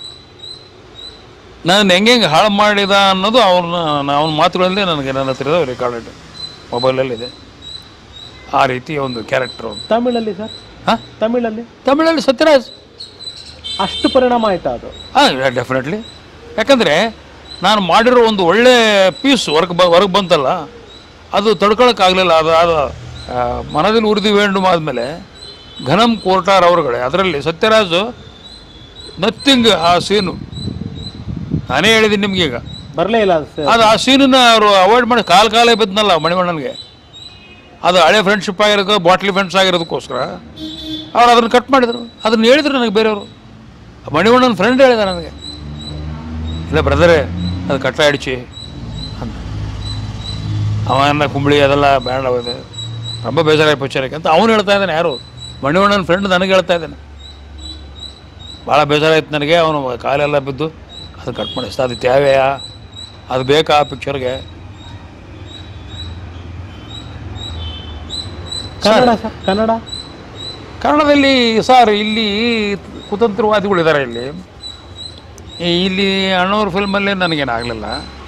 ನಾನು ಹೆಂಗೆ ಹೆಂಗೆ ಹಾಳು ಮಾಡಿದ ಅನ್ನೋದು ಅವನ ಅವನ ಮಾತುಗಳಲ್ಲೇ ನನಗೆ ನನ್ನ ಹತ್ರ ಇದಾವೆ ರೆಕಾರ್ಡೆಡ್ ಮೊಬೈಲಲ್ಲಿದೆ ಆ ರೀತಿ ಒಂದು ಕ್ಯಾರೆಕ್ಟರ್ ಅವನು ತಮಿಳಲ್ಲಿ ಸರ್ ಹಾಂ ತಮಿಳಲ್ಲಿ ತಮಿಳಲ್ಲಿ ಸತ್ಯರಾಜ್ ಅಷ್ಟು ಪರಿಣಾಮ ಆಯ್ತಾ ಅದು ಹಾಂ ಡೆಫಿನೆಟ್ಲಿ ಯಾಕಂದರೆ ನಾನು ಮಾಡಿರೋ ಒಂದು ಒಳ್ಳೆ ಪೀಸ್ ಹೊರಗೆ ಬ ಹೊರಗೆ ಬಂತಲ್ಲ ಅದು ತಡ್ಕೊಳಕ್ಕಾಗಲಿಲ್ಲ ಅದು ಅದು ಆ, ಮನದಲ್ಲಿ ಉರಿದು ವೇಂಡು ಆದಮೇಲೆ ಘನಂ ಕೋರ್ಟಾರ್ ಅವರುಗಳೇ ಅದರಲ್ಲಿ ಸತ್ಯರಾಜು ನಥಿಂಗ್ ಆ ಸೀನು ನಾನೇ ಹೇಳಿದ್ದೀನಿ ನಿಮ್ಗೆ ಈಗ ಬರಲೇ ಇಲ್ಲ ಅದು ಸರ್ ಅದು ಆ ಸೀನನ್ನ ಅವರು ಅವಾಯ್ಡ್ ಮಾಡಿ ಕಾಲು ಕಾಲೇ ಬಿದ್ನಲ್ಲ ಮಣಿವಣ್ಣನಿಗೆ ಅದು ಹಳೆ ಫ್ರೆಂಡ್ಶಿಪ್ ಆಗಿರೋದು ಬಾಟ್ಲಿ ಫ್ರೆಂಡ್ಸ್ ಆಗಿರೋದಕ್ಕೋಸ್ಕರ ಅವ್ರು ಅದನ್ನು ಕಟ್ ಮಾಡಿದರು ಅದನ್ನು ಹೇಳಿದ್ರು ನನಗೆ ಬೇರೆಯವರು ಮಣಿವಣ್ಣನ ಫ್ರೆಂಡ್ ಹೇಳಿದ ನನಗೆ ಇಲ್ಲ ಬ್ರದರೇ ಅದು ಕಟ್ಟ ಅಡಿಚಿ ಅಂತ ಅವನ ಕುಂಬಳಿ ಅದೆಲ್ಲ ಬೇಡ ಹೋದೆ ரொம்ப ಬೇಜಾರಾಗಿ ಪಚಾರಕ್ಕೆ ಅಂತ ಅವನು ಹೇಳ್ತಾ ಇದ್ದಾನೆ ಯಾರು ಮಣಿವಣ್ಣನ ಫ್ರೆಂಡ್ ನನಗೆ ಹೇಳ್ತಾ ಇದ್ದಾನೆ ಭಾಳ ಬೇಜಾರಾಯ್ತು ನನಗೆ ಅವನು ಕಾಲೆಲ್ಲ ಬಿದ್ದು ಅದು ಕಟ್ ಮಾಡಿಸ್ತಾ ಅದು ತ್ಯಾವೆಯಾ ಅದು ಬೇಕಾ ಆ ಪಿಕ್ಚರ್ಗೆ ಕನ್ನಡ ಸರ್ ಕನ್ನಡ ಕನ್ನಡದಲ್ಲಿ ಸರ್ ಇಲ್ಲಿ ಕುತಂತ್ರವಾದಿಗಳಿದ್ದಾರೆ ಇಲ್ಲಿ ಈ ಇಲ್ಲಿ ಅಣ್ಣವ್ರ ಫಿಲ್ಮಲ್ಲೇ ನನಗೇನಾಗಲಿಲ್ಲ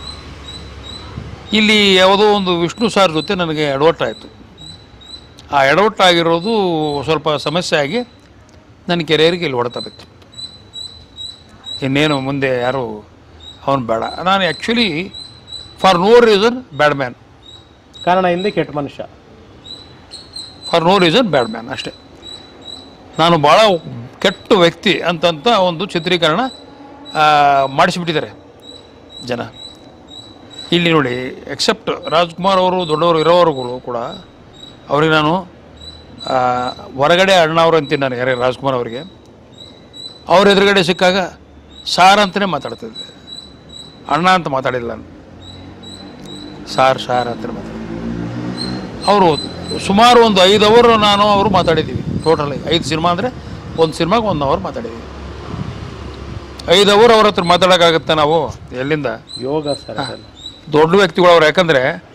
ಇಲ್ಲಿ ಯಾವುದೋ ಒಂದು ವಿಷ್ಣು ಸಾರ್ ಜೊತೆ ನನಗೆ ಎಡವಟ್ ಆಯಿತು ಆ ಎಡವಟ್ ಆಗಿರೋದು ಸ್ವಲ್ಪ ಸಮಸ್ಯೆ ಆಗಿ ನನ್ನ ಕೆರಿಯರ್ಗೆ ಇಲ್ಲಿ ಹೊಡೆತ ಬಿತ್ತು ಇನ್ನೇನು ಮುಂದೆ ಯಾರು ಅವನು ಬೇಡ ನಾನು actually for no reason bad man ಕಾರಣ ಇಲ್ಲದೆ ಕೆಟ್ಟ ಮನುಷ್ಯ for no reason bad man ಅಷ್ಟೇ ನಾನು ಭಾಳ ಕೆಟ್ಟ ವ್ಯಕ್ತಿ ಅಂತಂತ ಒಂದು ಚಿತ್ರೀಕರಣ ಆ, ಮಾಡಿಸಿಬಿಟ್ಟಿದ್ದಾರೆ ಜನ ಇಲ್ಲಿ ನೋಡಿ ಎಕ್ಸೆಪ್ಟ್ ರಾಜ್ಕುಮಾರ್ ಅವರು ದೊಡ್ಡವರು ಇರೋವರೆಗೂ ಕೂಡ ಅವ್ರಿಗೆ ನಾನು ಆ, ಹೊರಗಡೆ ಅಣ್ಣ ಅವರು ಅಂತೀನಿ ನಾನು ಯಾರೇ ರಾಜ್ಕುಮಾರ್ ಅವರಿಗೆ ಅವ್ರ ಎದುರುಗಡೆ ಸಿಕ್ಕಾಗ ಸಾರ್ ಅಂತಲೇ ಮಾತಾಡ್ತಿದ್ದೆ ಅಣ್ಣ ಅಂತ ಮಾತಾಡಿಲ್ಲ ನಾನು ಸಾರ್ ಸಾರ್ ಅಂತಲೇ ಮಾತಾಡಿದ್ದೆ ಅವರು ಸುಮಾರು ಒಂದು ಐದು ಅವರ್ ನಾನು ಅವರು ಮಾತಾಡಿದ್ದೀವಿ ಟೋಟಲಿ ಐದು ಸಿನಿಮಾ ಅಂದರೆ ಒಂದು ಸಿನಿಮಾಗೆ ಒಂದು ಅವರ್ ಮಾತಾಡಿದ್ದೀವಿ ಐದು ಅವರ್ ಅವ್ರ ಹತ್ರ ಮಾತಾಡೋಕ್ಕಾಗುತ್ತೆ ನಾವು ಎಲ್ಲಿಂದ ಯೋಗ ಸರ್ ಅದೆಲ್ಲ ದೊಡ್ಡ ವ್ಯಕ್ತಿಗಳು ಅವ್ರು ಯಾಕಂದರೆ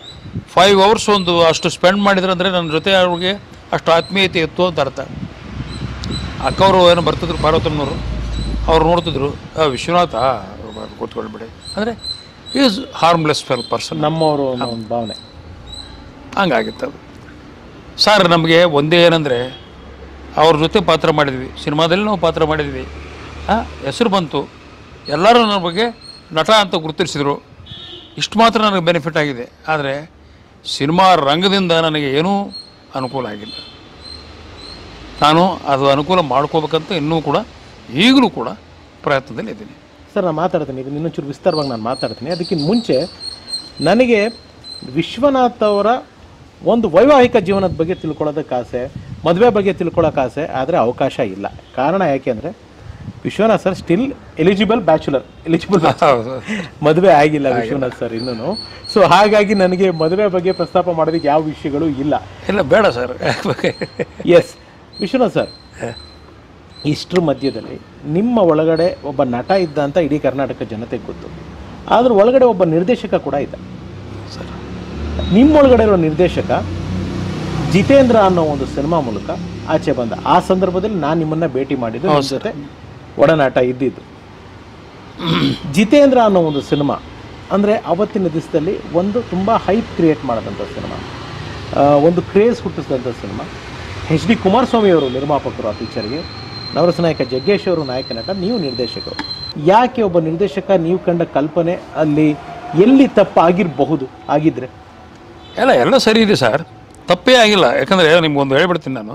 ಫೈವ್ ಅವರ್ಸ್ ಒಂದು ಅಷ್ಟು ಸ್ಪೆಂಡ್ ಮಾಡಿದ್ರೆ ಅಂದರೆ ನನ್ನ ಜೊತೆ ಅವ್ರಿಗೆ ಅಷ್ಟು ಆತ್ಮೀಯತೆ ಇತ್ತು ಅಂತ ಅರ್ಥ ಅಕ್ಕವರು ಏನೋ ಬರ್ತಿದ್ರು ಪಾರ್ವತಮ್ಮನವರು ಅವ್ರು ನೋಡ್ತಿದ್ರು "ಆ, ವಿಶ್ವನಾಥ ಕೂತ್ಕೊಳ್ಬಿಡಿ ಅಂದರೆ ಈಸ್ ಹಾರ್ಮ್ಲೆಸ್ ಫೆಲ್ ಪರ್ಸನ್ ನಮ್ಮವರು ಅನ್ನೋ ಒಂದು ಭಾವನೆ ಹಂಗಾಗಿತ್ತು ಅದು ಸರ್ ನಮಗೆ ಒಂದೇ ಏನಂದರೆ ಅವ್ರ ಜೊತೆ ಪಾತ್ರ ಮಾಡಿದ್ವಿ ಸಿನಿಮಾದಲ್ಲಿ ನಾವು ಪಾತ್ರ ಮಾಡಿದ್ವಿ ಆ, ಹೆಸರು ಬಂತು ಎಲ್ಲರೂ ನನ್ನ ಬಗ್ಗೆ ನಟ ಅಂತ ಗುರುತಿಸಿದ್ರು ಇಷ್ಟು ಮಾತ್ರ ನನಗೆ ಬೆನಿಫಿಟ್ ಆಗಿದೆ ಆದರೆ ಸಿನಿಮಾ ರಂಗದಿಂದ ನನಗೆ ಏನೂ ಅನುಕೂಲ ಆಗಿಲ್ಲ ನಾನು ಅದು ಅನುಕೂಲ ಮಾಡ್ಕೋಬೇಕಂತ ಇನ್ನೂ ಕೂಡ ಈಗಲೂ ಕೂಡ ಪ್ರಯತ್ನದಲ್ಲಿ ಇದ್ದೀನಿ ಸರ್ ನಾನು ಮಾತಾಡ್ತೀನಿ ಈಗ ಇನ್ನೊಂಚೂರು ವಿಸ್ತಾರವಾಗಿ ನಾನು ಮಾತಾಡ್ತೀನಿ ಅದಕ್ಕಿಂತ ಮುಂಚೆ ನನಗೆ ವಿಶ್ವನಾಥ್ ಅವರ ಒಂದು ವೈವಾಹಿಕ ಜೀವನದ ಬಗ್ಗೆ ತಿಳ್ಕೊಳ್ಳೋದಕ್ಕೆ ಆಸೆ ಮದುವೆ ಬಗ್ಗೆ ತಿಳ್ಕೊಳ್ಳೋಕೆ ಆಸೆ ಆದರೆ ಅವಕಾಶ ಇಲ್ಲ ಕಾರಣ ಯಾಕೆಂದರೆ Vishwanath sir still eligible bachelor eligible ಹೌದು. ಮದುವೆ ಆಗಿಲ್ಲ ವಿಶ್ವನಾಥ್ ಸರ್ ಇನ್ನೂ ಸೊ ಹಾಗಾಗಿ ನನಗೆ ಮದುವೆ ಬಗ್ಗೆ ಪ್ರಸ್ತಾಪ ಮಾಡೋದಕ್ಕೆ ಯಾವ ವಿಷಯಗಳು ಇಲ್ಲ ಇಲ್ಲ ಬೇಡ ಸರ್ ಎಸ್ ವಿಶ್ವನಾಥ್ ಸರ್ ಇಷ್ಟರ ಮಧ್ಯದಲ್ಲಿ ನಿಮ್ಮ ಒಳಗಡೆ ಒಬ್ಬ ನಟ ಇದ್ದ ಅಂತ ಇಡೀ ಕರ್ನಾಟಕ ಜನತೆಗೆ ಗೊತ್ತು ಆದ್ರೆ ಒಳಗಡೆ ಒಬ್ಬ ನಿರ್ದೇಶಕ ಕೂಡ ಇದ್ದ ನಿಮ್ಮೊಳಗಡೆ ಇರೋ ನಿರ್ದೇಶಕ ಜಿತೇಂದ್ರ ಅನ್ನೋ ಒಂದು ಸಿನಿಮಾ ಮೂಲಕ ಆಚೆ ಬಂದ ಆ ಸಂದರ್ಭದಲ್ಲಿ ನಾನು ನಿಮ್ಮನ್ನ ಭೇಟಿ ಮಾಡಿದ್ದು ನಿಮ್ಮ ಜೊತೆ ಒಡನಾಟ ಇದ್ದಿದ್ದು ಜಿತೇಂದ್ರ ಅನ್ನೋ ಒಂದು ಸಿನಿಮಾ ಅಂದರೆ ಅವತ್ತಿನ ದಿವಸದಲ್ಲಿ ಒಂದು ತುಂಬ ಹೈಪ್ ಕ್ರಿಯೇಟ್ ಮಾಡಿದಂಥ ಸಿನಿಮಾ ಆ, ಒಂದು ಕ್ರೇಜ್ ಹುಟ್ಟಿಸಿದಂಥ ಸಿನಿಮಾ ಎಚ್ ಡಿ ಕುಮಾರಸ್ವಾಮಿ ಅವರು ನಿರ್ಮಾಪಕರು ಆ ಪಿಕ್ಚರ್ಗೆ ನವರಸ ನಾಯಕ ಜಗ್ಗೇಶ್ ಅವರು ನಾಯಕ ನಟ ನೀವು ನಿರ್ದೇಶಕರು ಯಾಕೆ ಒಬ್ಬ ನಿರ್ದೇಶಕ ನೀವು ಕಂಡ ಕಲ್ಪನೆ ಅಲ್ಲಿ ಎಲ್ಲಿ ತಪ್ಪಾಗಿರಬಹುದು ಆಗಿದ್ರೆ ಎಲ್ಲ ಎಲ್ಲ ಸರಿ ಇದೆ ಸರ್ ತಪ್ಪೇ ಆಗಿಲ್ಲ ಯಾಕಂದರೆ ನಿಮ್ಗೊಂದು ಹೇಳ್ಬಿಡ್ತೀನಿ ನಾನು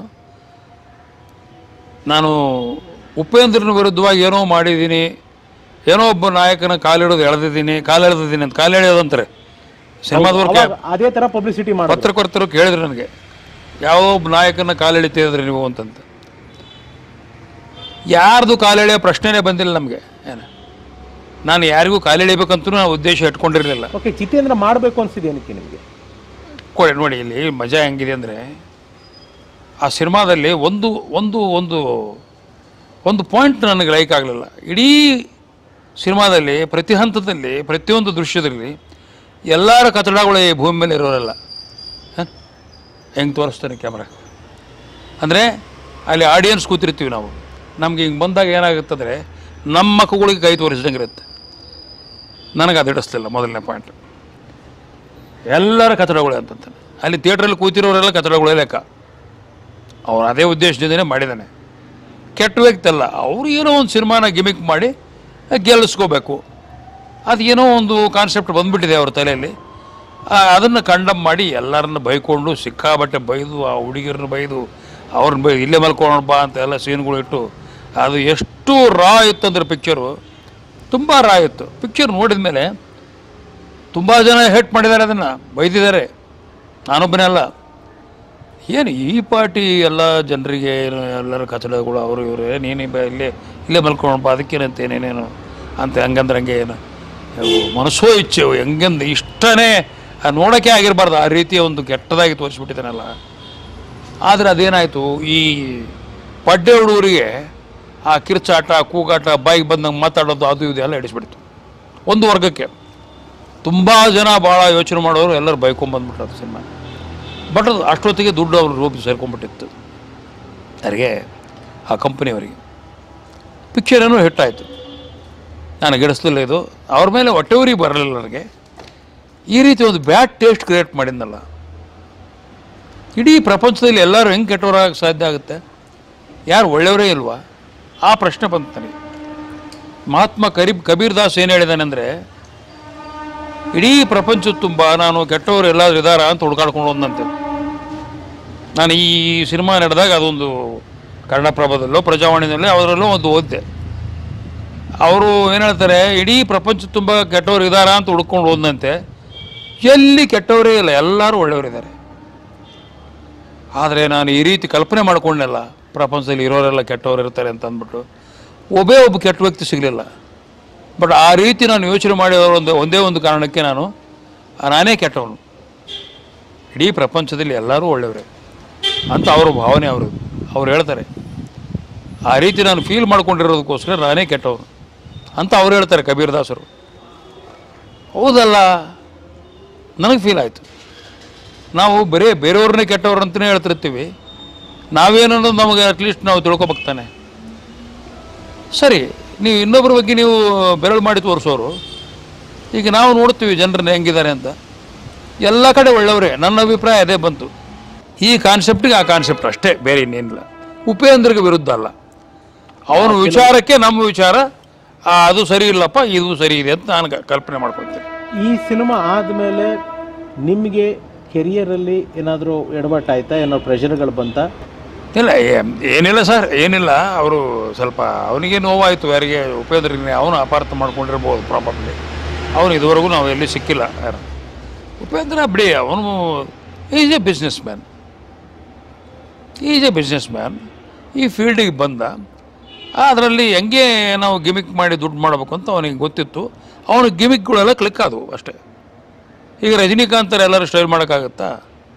ನಾನು ಉಪೇಂದ್ರನ ವಿರುದ್ಧವಾಗಿ ಏನೋ ಮಾಡಿದ್ದೀನಿ ಏನೋ ಒಬ್ಬ ನಾಯಕನ ಕಾಲಿಡೋದು ಎಳೆದಿದ್ದೀನಿ ಕಾಲೆಳೆದಿದ್ದೀನಿ ಅಂತ ಕಾಲೆಳೆಯೋದು ಅಂತಾರೆ ಸಿನಿಮಾದವ್ರು ಅವಾಗ ಅದೇ ಥರ ಪಬ್ಲಿಸಿಟಿ ಮಾಡಿ ಪತ್ರಕರ್ತರು ಕೇಳಿದ್ರು ನನಗೆ ಯಾವ ಒಬ್ಬ ನಾಯಕನ ಕಾಲೆಳಿತಿದ್ರಿ ನೀವು ಅಂತಂತ ಯಾರ್ದು ಕಾಲೆಳೆಯೋ ಪ್ರಶ್ನೆನೇ ಬಂದಿಲ್ಲ ನಮಗೆ ಏನು ನಾನು ಯಾರಿಗೂ ಕಾಲೆಳಿಬೇಕಂತೂ ನಾನು ಉದ್ದೇಶ ಇಟ್ಕೊಂಡಿರಲಿಲ್ಲ ಓಕೆ ಜಿತೇಂದ್ರ ಮಾಡಬೇಕು ಅನ್ಸಿದೆ ಏನಕ್ಕೆ ನಿಮಗೆ ಕೊಡಿ ನೋಡಿ ಇಲ್ಲಿ ಮಜಾ ಹೆಂಗಿದೆ ಅಂದರೆ ಆ ಸಿನಿಮಾದಲ್ಲಿ ಒಂದು ಒಂದು ಒಂದು ಒಂದು ಪಾಯಿಂಟ್ ನನಗೆ ಲೈಕ್ ಆಗಲಿಲ್ಲ ಇಡೀ ಸಿನಿಮಾದಲ್ಲಿ ಪ್ರತಿ ಹಂತದಲ್ಲಿ ಪ್ರತಿಯೊಂದು ದೃಶ್ಯದಲ್ಲಿ ಎಲ್ಲರ ಕಟ್ಟಡಗಳು ಈ ಭೂಮಿ ಮೇಲೆ ಇರೋರಲ್ಲ ಹೆಂಗೆ ತೋರಿಸ್ತಾನೆ ಕ್ಯಾಮ್ರಾ ಅಂದರೆ ಅಲ್ಲಿ ಆಡಿಯನ್ಸ್ ಕೂತಿರ್ತೀವಿ ನಾವು ನಮ್ಗೆ ಹಿಂಗೆ ಬಂದಾಗ ಏನಾಗುತ್ತಂದರೆ ನಮ್ಮ ಮಕ್ಕಳಿಗೆ ಕೈ ತೋರಿಸ್ದಂಗೆ ಇರುತ್ತೆ ನನಗೆ ಅದು ಹಿಡಿಸ್ಲಿಲ್ಲ ಮೊದಲನೇ ಪಾಯಿಂಟ್ ಎಲ್ಲರ ಕಟ್ಟಡಗಳೇ ಅಂತಂತಾನೆ ಅಲ್ಲಿ ಥಿಯೇಟ್ರಲ್ಲಿ ಕೂತಿರೋರೆಲ್ಲ ಕಟ್ಟಡಗಳೇ ಲೆಕ್ಕ ಅವ್ರು ಅದೇ ಉದ್ದೇಶದಿಂದನೇ ಮಾಡಿದ್ದಾನೆ ಕೆಟ್ಟ ವ್ಯಕ್ತಿ ಅಲ್ಲ ಅವ್ರು ಏನೋ ಒಂದು ಸಿನಿಮಾನ ಗಿಮಿಕ್ ಮಾಡಿ ಗೆಲ್ಲಿಸ್ಕೋಬೇಕು ಅದು ಏನೋ ಒಂದು ಕಾನ್ಸೆಪ್ಟ್ ಬಂದ್ಬಿಟ್ಟಿದೆ ಅವ್ರ ತಲೆಯಲ್ಲಿ ಅದನ್ನು ಕಂಡಮ್ ಮಾಡಿ ಎಲ್ಲರನ್ನ ಬೈಕೊಂಡು ಸಿಕ್ಕಾಬಟ್ಟೆ ಬೈದು ಆ ಹುಡುಗಿರನ್ನ ಬೈದು ಅವ್ರನ್ನ ಬೈ ಇಲ್ಲೇ ಮಲ್ಕೊಳ್ಳೋಣ ಬಾ ಅಂತ ಎಲ್ಲ ಸೀನ್ಗಳು ಇಟ್ಟು ಅದು ಎಷ್ಟು ರಾ ಇತ್ತಂದ್ರೆ ಪಿಕ್ಚರು ತುಂಬ ರಾ ಇತ್ತು ಪಿಕ್ಚರ್ ನೋಡಿದ ಮೇಲೆ ತುಂಬ ಜನ ಹೇಟ್ ಮಾಡಿದ್ದಾರೆ ಅದನ್ನು ಬೈದಿದ್ದಾರೆ ನಾನೊಬ್ಬನೇ ಅಲ್ಲ ಏನು ಈ ಪಾರ್ಟಿ ಎಲ್ಲ ಜನರಿಗೆ ಏನು ಎಲ್ಲರ ಕಚಡಗಳು ಅವರು ಇವರು ನೀನು ಬ ಇಲ್ಲೇ ಇಲ್ಲೇ ಮಲ್ಕೊಳ್ಳೋಣಪ್ಪ ಅದಕ್ಕೇನಂತ ಏನೇನೇನು ಅಂತ ಹಂಗಂದ್ರೆ ಹಂಗೆ ಏನು ಅವು ಮನಸ್ಸೋ ಇಚ್ಛೆ ಅವು ಹೆಂಗಂದು ಇಷ್ಟನೇ ಆ ನೋಡೋಕ್ಕೆ ಆಗಿರಬಾರ್ದು ಆ ರೀತಿಯ ಒಂದು ಕೆಟ್ಟದಾಗಿ ತೋರಿಸ್ಬಿಟ್ಟಿದ್ದಾನಲ್ಲ ಆದರೆ ಅದೇನಾಯಿತು ಈ ಪಡ್ಡೆ ಹುಡುಗರಿಗೆ ಆ ಕಿರ್ಚಾಟ ಕೂಗಾಟ ಬಾಯಿಗೆ ಬಂದಂಗೆ ಮಾತಾಡೋದು ಅದು ಇದು ಎಲ್ಲ ಹಿಡಿಸ್ಬಿಡ್ತು ಒಂದು ವರ್ಗಕ್ಕೆ ತುಂಬ ಜನ ಭಾಳ ಯೋಚನೆ ಮಾಡೋರು ಎಲ್ಲರೂ ಬೈಕೊಂಬಂದ್ಬಿಟ್ರು ಅದು ಸಿನಿಮಾ ಬಟ್ ಅದು ಅಷ್ಟೊತ್ತಿಗೆ ದುಡ್ಡು ಅವ್ರ ರೂಪಿ ಸೇರ್ಕೊಂಡ್ಬಿಟ್ಟಿತ್ತು ಯಾರಿಗೆ ಆ ಕಂಪನಿಯವರಿಗೆ ಪಿಕ್ಚರ್ ಏನೋ ಹಿಟ್ಟಾಯಿತು ನಾನು ಗಿಡಿಸ್ಲಿಲ್ಲ ಇದು ಅವ್ರ ಮೇಲೆ ಹೊಟ್ಟೆವರಿಗೆ ಬರಲಿಲ್ಲ ನನಗೆ ಈ ರೀತಿ ಒಂದು ಬ್ಯಾಡ್ ಟೇಸ್ಟ್ ಕ್ರಿಯೇಟ್ ಮಾಡಿದ್ನಲ್ಲ ಇಡೀ ಪ್ರಪಂಚದಲ್ಲಿ ಎಲ್ಲರೂ ಹೆಂಗೆ ಕೆಟ್ಟವರಾಗಕ್ಕೆ ಸಾಧ್ಯ ಆಗುತ್ತೆ ಯಾರು ಒಳ್ಳೆಯವರೇ ಇಲ್ವಾ ಆ ಪ್ರಶ್ನೆ ಬಂತು ನನಗೆ ಮಹಾತ್ಮ ಕರೀಬ್ ಕಬೀರ್ ದಾಸ್ ಏನು ಹೇಳಿದಾನೆ ಅಂದರೆ ಇಡೀ ಪ್ರಪಂಚದ ತುಂಬ ನಾನು ಕೆಟ್ಟವರು ಎಲ್ಲಾದ್ರೂ ಇದ್ದಾರಾ ಅಂತ ಹುಡ್ಕಾಡ್ಕೊಂಡು ಹೋದಂತೆ ನಾನು ಈ ಸಿನಿಮಾ ನಡೆದಾಗ ಅದೊಂದು ಕನ್ನಡಪ್ರಭದಲ್ಲೋ ಪ್ರಜಾವಾಣಿನಲ್ಲೋ ಅದರಲ್ಲೂ ಒಂದು ಓದಿದೆ ಅವರು ಏನು ಹೇಳ್ತಾರೆ ಇಡೀ ಪ್ರಪಂಚ ತುಂಬ ಕೆಟ್ಟವರು ಇದ್ದಾರಾ ಅಂತ ಹುಡ್ಕೊಂಡು ಹೋದಂತೆ ಎಲ್ಲಿ ಕೆಟ್ಟವರೇ ಇಲ್ಲ ಎಲ್ಲರೂ ಒಳ್ಳೆಯವರಿದ್ದಾರೆ ಆದರೆ ನಾನು ಈ ರೀತಿ ಕಲ್ಪನೆ ಮಾಡ್ಕೊಂಡೆಲ್ಲ ಪ್ರಪಂಚದಲ್ಲಿ ಇರೋರೆಲ್ಲ ಕೆಟ್ಟವರು ಇರ್ತಾರೆ ಅಂತ ಅಂದ್ಬಿಟ್ಟು ಒಬ್ಬೇ ಒಬ್ಬ ಕೆಟ್ಟ ವ್ಯಕ್ತಿ ಸಿಗಲಿಲ್ಲ ಬಟ್ ಆ ರೀತಿ ನಾನು ಯೋಚನೆ ಮಾಡಿದವರು ಒಂದು ಒಂದೇ ಒಂದು ಕಾರಣಕ್ಕೆ ನಾನು ಆ, ನಾನೇ ಕೆಟ್ಟವನು ಇಡೀ ಪ್ರಪಂಚದಲ್ಲಿ ಎಲ್ಲರೂ ಒಳ್ಳೆಯವರೇ ಅಂತ ಅವರ ಭಾವನೆ ಅವರು ಅವ್ರು ಹೇಳ್ತಾರೆ ಆ ರೀತಿ ನಾನು ಫೀಲ್ ಮಾಡ್ಕೊಂಡಿರೋದಕ್ಕೋಸ್ಕರ ನಾನೇ ಕೆಟ್ಟವನು ಅಂತ ಅವ್ರು ಹೇಳ್ತಾರೆ ಕಬೀರ್ ದಾಸರು ಹೌದಲ್ಲ ನನಗೆ ಫೀಲ್ ಆಯಿತು ನಾವು ಬರೀ ಬೇರೆಯವ್ರನ್ನೇ ಕೆಟ್ಟವ್ರು ಅಂತಲೇ ಹೇಳ್ತಿರ್ತೀವಿ ನಾವೇನನ್ನೋದು ನಮಗೆ ಅಟ್ಲೀಸ್ಟ್ ನಾವು ತಿಳ್ಕೊಬೇಕು ತಾನೆ ಸರಿ ನೀವು ಇನ್ನೊಬ್ಬರ ಬಗ್ಗೆ ನೀವು ಬೆರಳು ಮಾಡಿ ತೋರಿಸೋರು ಈಗ ನಾವು ನೋಡ್ತೀವಿ ಜನರನ್ನ ಹೆಂಗಿದ್ದಾರೆ ಅಂತ ಎಲ್ಲ ಕಡೆ ಒಳ್ಳೆಯವರೇ ನನ್ನ ಅಭಿಪ್ರಾಯ ಅದೇ ಬಂತು ಈ ಕಾನ್ಸೆಪ್ಟಿಗೆ ಆ ಕಾನ್ಸೆಪ್ಟ್ ಅಷ್ಟೇ ಬೇರೆ ಇನ್ನೇನಿಲ್ಲ ಉಪೇಂದ್ರಿಗೆ ವಿರುದ್ಧ ಅಲ್ಲ ಅವನ ವಿಚಾರಕ್ಕೆ ನಮ್ಮ ವಿಚಾರ ಆ, ಅದು ಸರಿ ಇಲ್ಲಪ್ಪ ಇದು ಸರಿ ಇದೆ ಅಂತ ನಾನು ಕ- ಕಲ್ಪನೆ ಮಾಡ್ಕೊಳ್ತೀನಿ ಈ ಸಿನಿಮಾ ಆದಮೇಲೆ ನಿಮಗೆ ಕೆರಿಯರಲ್ಲಿ ಏನಾದರೂ ಎಡವಟ್ಟಾಯ್ತಾ ಏನಾದ್ರು ಪ್ರೆಷರ್ಗಳು ಬಂತಾ ಇಲ್ಲ ಏ- ಏನಿಲ್ಲ ಸರ್ ಏನಿಲ್ಲ ಅವರು ಸ್ವಲ್ಪ ಅವನಿಗೆ ನೋವಾಯಿತು ಯಾರಿಗೆ ಉಪೇಂದ್ರಿಗೆ ಅವನು ಅಪಾರ್ಥ ಮಾಡ್ಕೊಂಡಿರ್ಬೋದು ಪ್ರಾಬಬ್ಲಿ ಅವನು ಇದುವರೆಗೂ ನಾವು ಎಲ್ಲಿ ಸಿಕ್ಕಿಲ್ಲ ಯಾರು ಉಪೇಂದ್ರ ಬಿಡಿ ಅವನು is a business man is a business man ಈ ಫೀಲ್ಡಿಗೆ ಬಂದ ಅದರಲ್ಲಿ ಹೆಂಗೆ ನಾವು ಗಿಮಿಕ್ ಮಾಡಿ ದುಡ್ಡು ಮಾಡಬೇಕು ಅಂತ ಅವನಿಗೆ ಗೊತ್ತಿತ್ತು ಅವನ ಗಿಮಿಕ್ಗಳೆಲ್ಲ ಕ್ಲಿಕ್ ಆದವು ಅಷ್ಟೇ ಈಗ ರಜನಿಕಾಂತರ ಎಲ್ಲರೂ ಸ್ಟೈಲ್ ಮಾಡೋಕ್ಕಾಗತ್ತಾ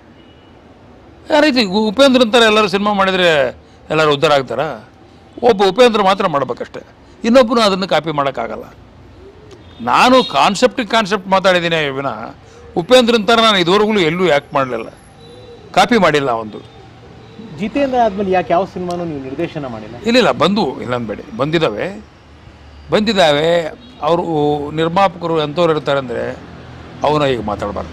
ಯಾವ ರೀತಿ ಗು- ಉಪೇಂದ್ರ ಅಂತಾರೆ ಎಲ್ಲರೂ ಸಿನಿಮಾ ಮಾಡಿದರೆ ಎಲ್ಲರೂ ಉದ್ಧಾರ ಆಗ್ತಾರಾ ಒಬ್ಬ ಉಪೇಂದ್ರ ಮಾತ್ರ ಮಾಡ್ಬೇಕಷ್ಟೆ ಇನ್ನೊಬ್ಬನು ಅದನ್ನು ಕಾಪಿ ಮಾಡೋಕ್ಕಾಗಲ್ಲ ನಾನು ಕಾನ್ಸೆಪ್ಟಿಗೆ ಕಾನ್ಸೆಪ್ಟ್ ಮಾತಾಡಿದ್ದೀನಿ ವಿನ ಉಪೇಂದ್ರನ್ ಥರ ನಾನು ಇದುವರೆಗೂ ಎಲ್ಲೂ ಆ್ಯಕ್ಟ್ ಮಾಡಲಿಲ್ಲ ಕಾಪಿ ಮಾಡಿಲ್ಲ ಒಂದು ಜಿತೇಂದ್ರ ಆದ್ಮೇಲೆ ಯಾಕೆ ಯಾವ ಸಿನಿಮಾನು ನೀವು ನಿರ್ದೇಶನ ಮಾಡಿಲ್ಲ ಇಲ್ಲಿಲ್ಲ ಬಂದು ಇಲ್ಲ ಅನ್ಬೇಡಿ ಬಂದಿದ್ದಾವೆ ಬಂದಿದ್ದಾವೆ ಅವರು ನಿರ್ಮಾಪಕರು ಎಂಥವ್ರು ಇರ್ತಾರೆ ಅಂದರೆ ಅವನ ಈಗ ಮಾತಾಡಬಾರ್ದು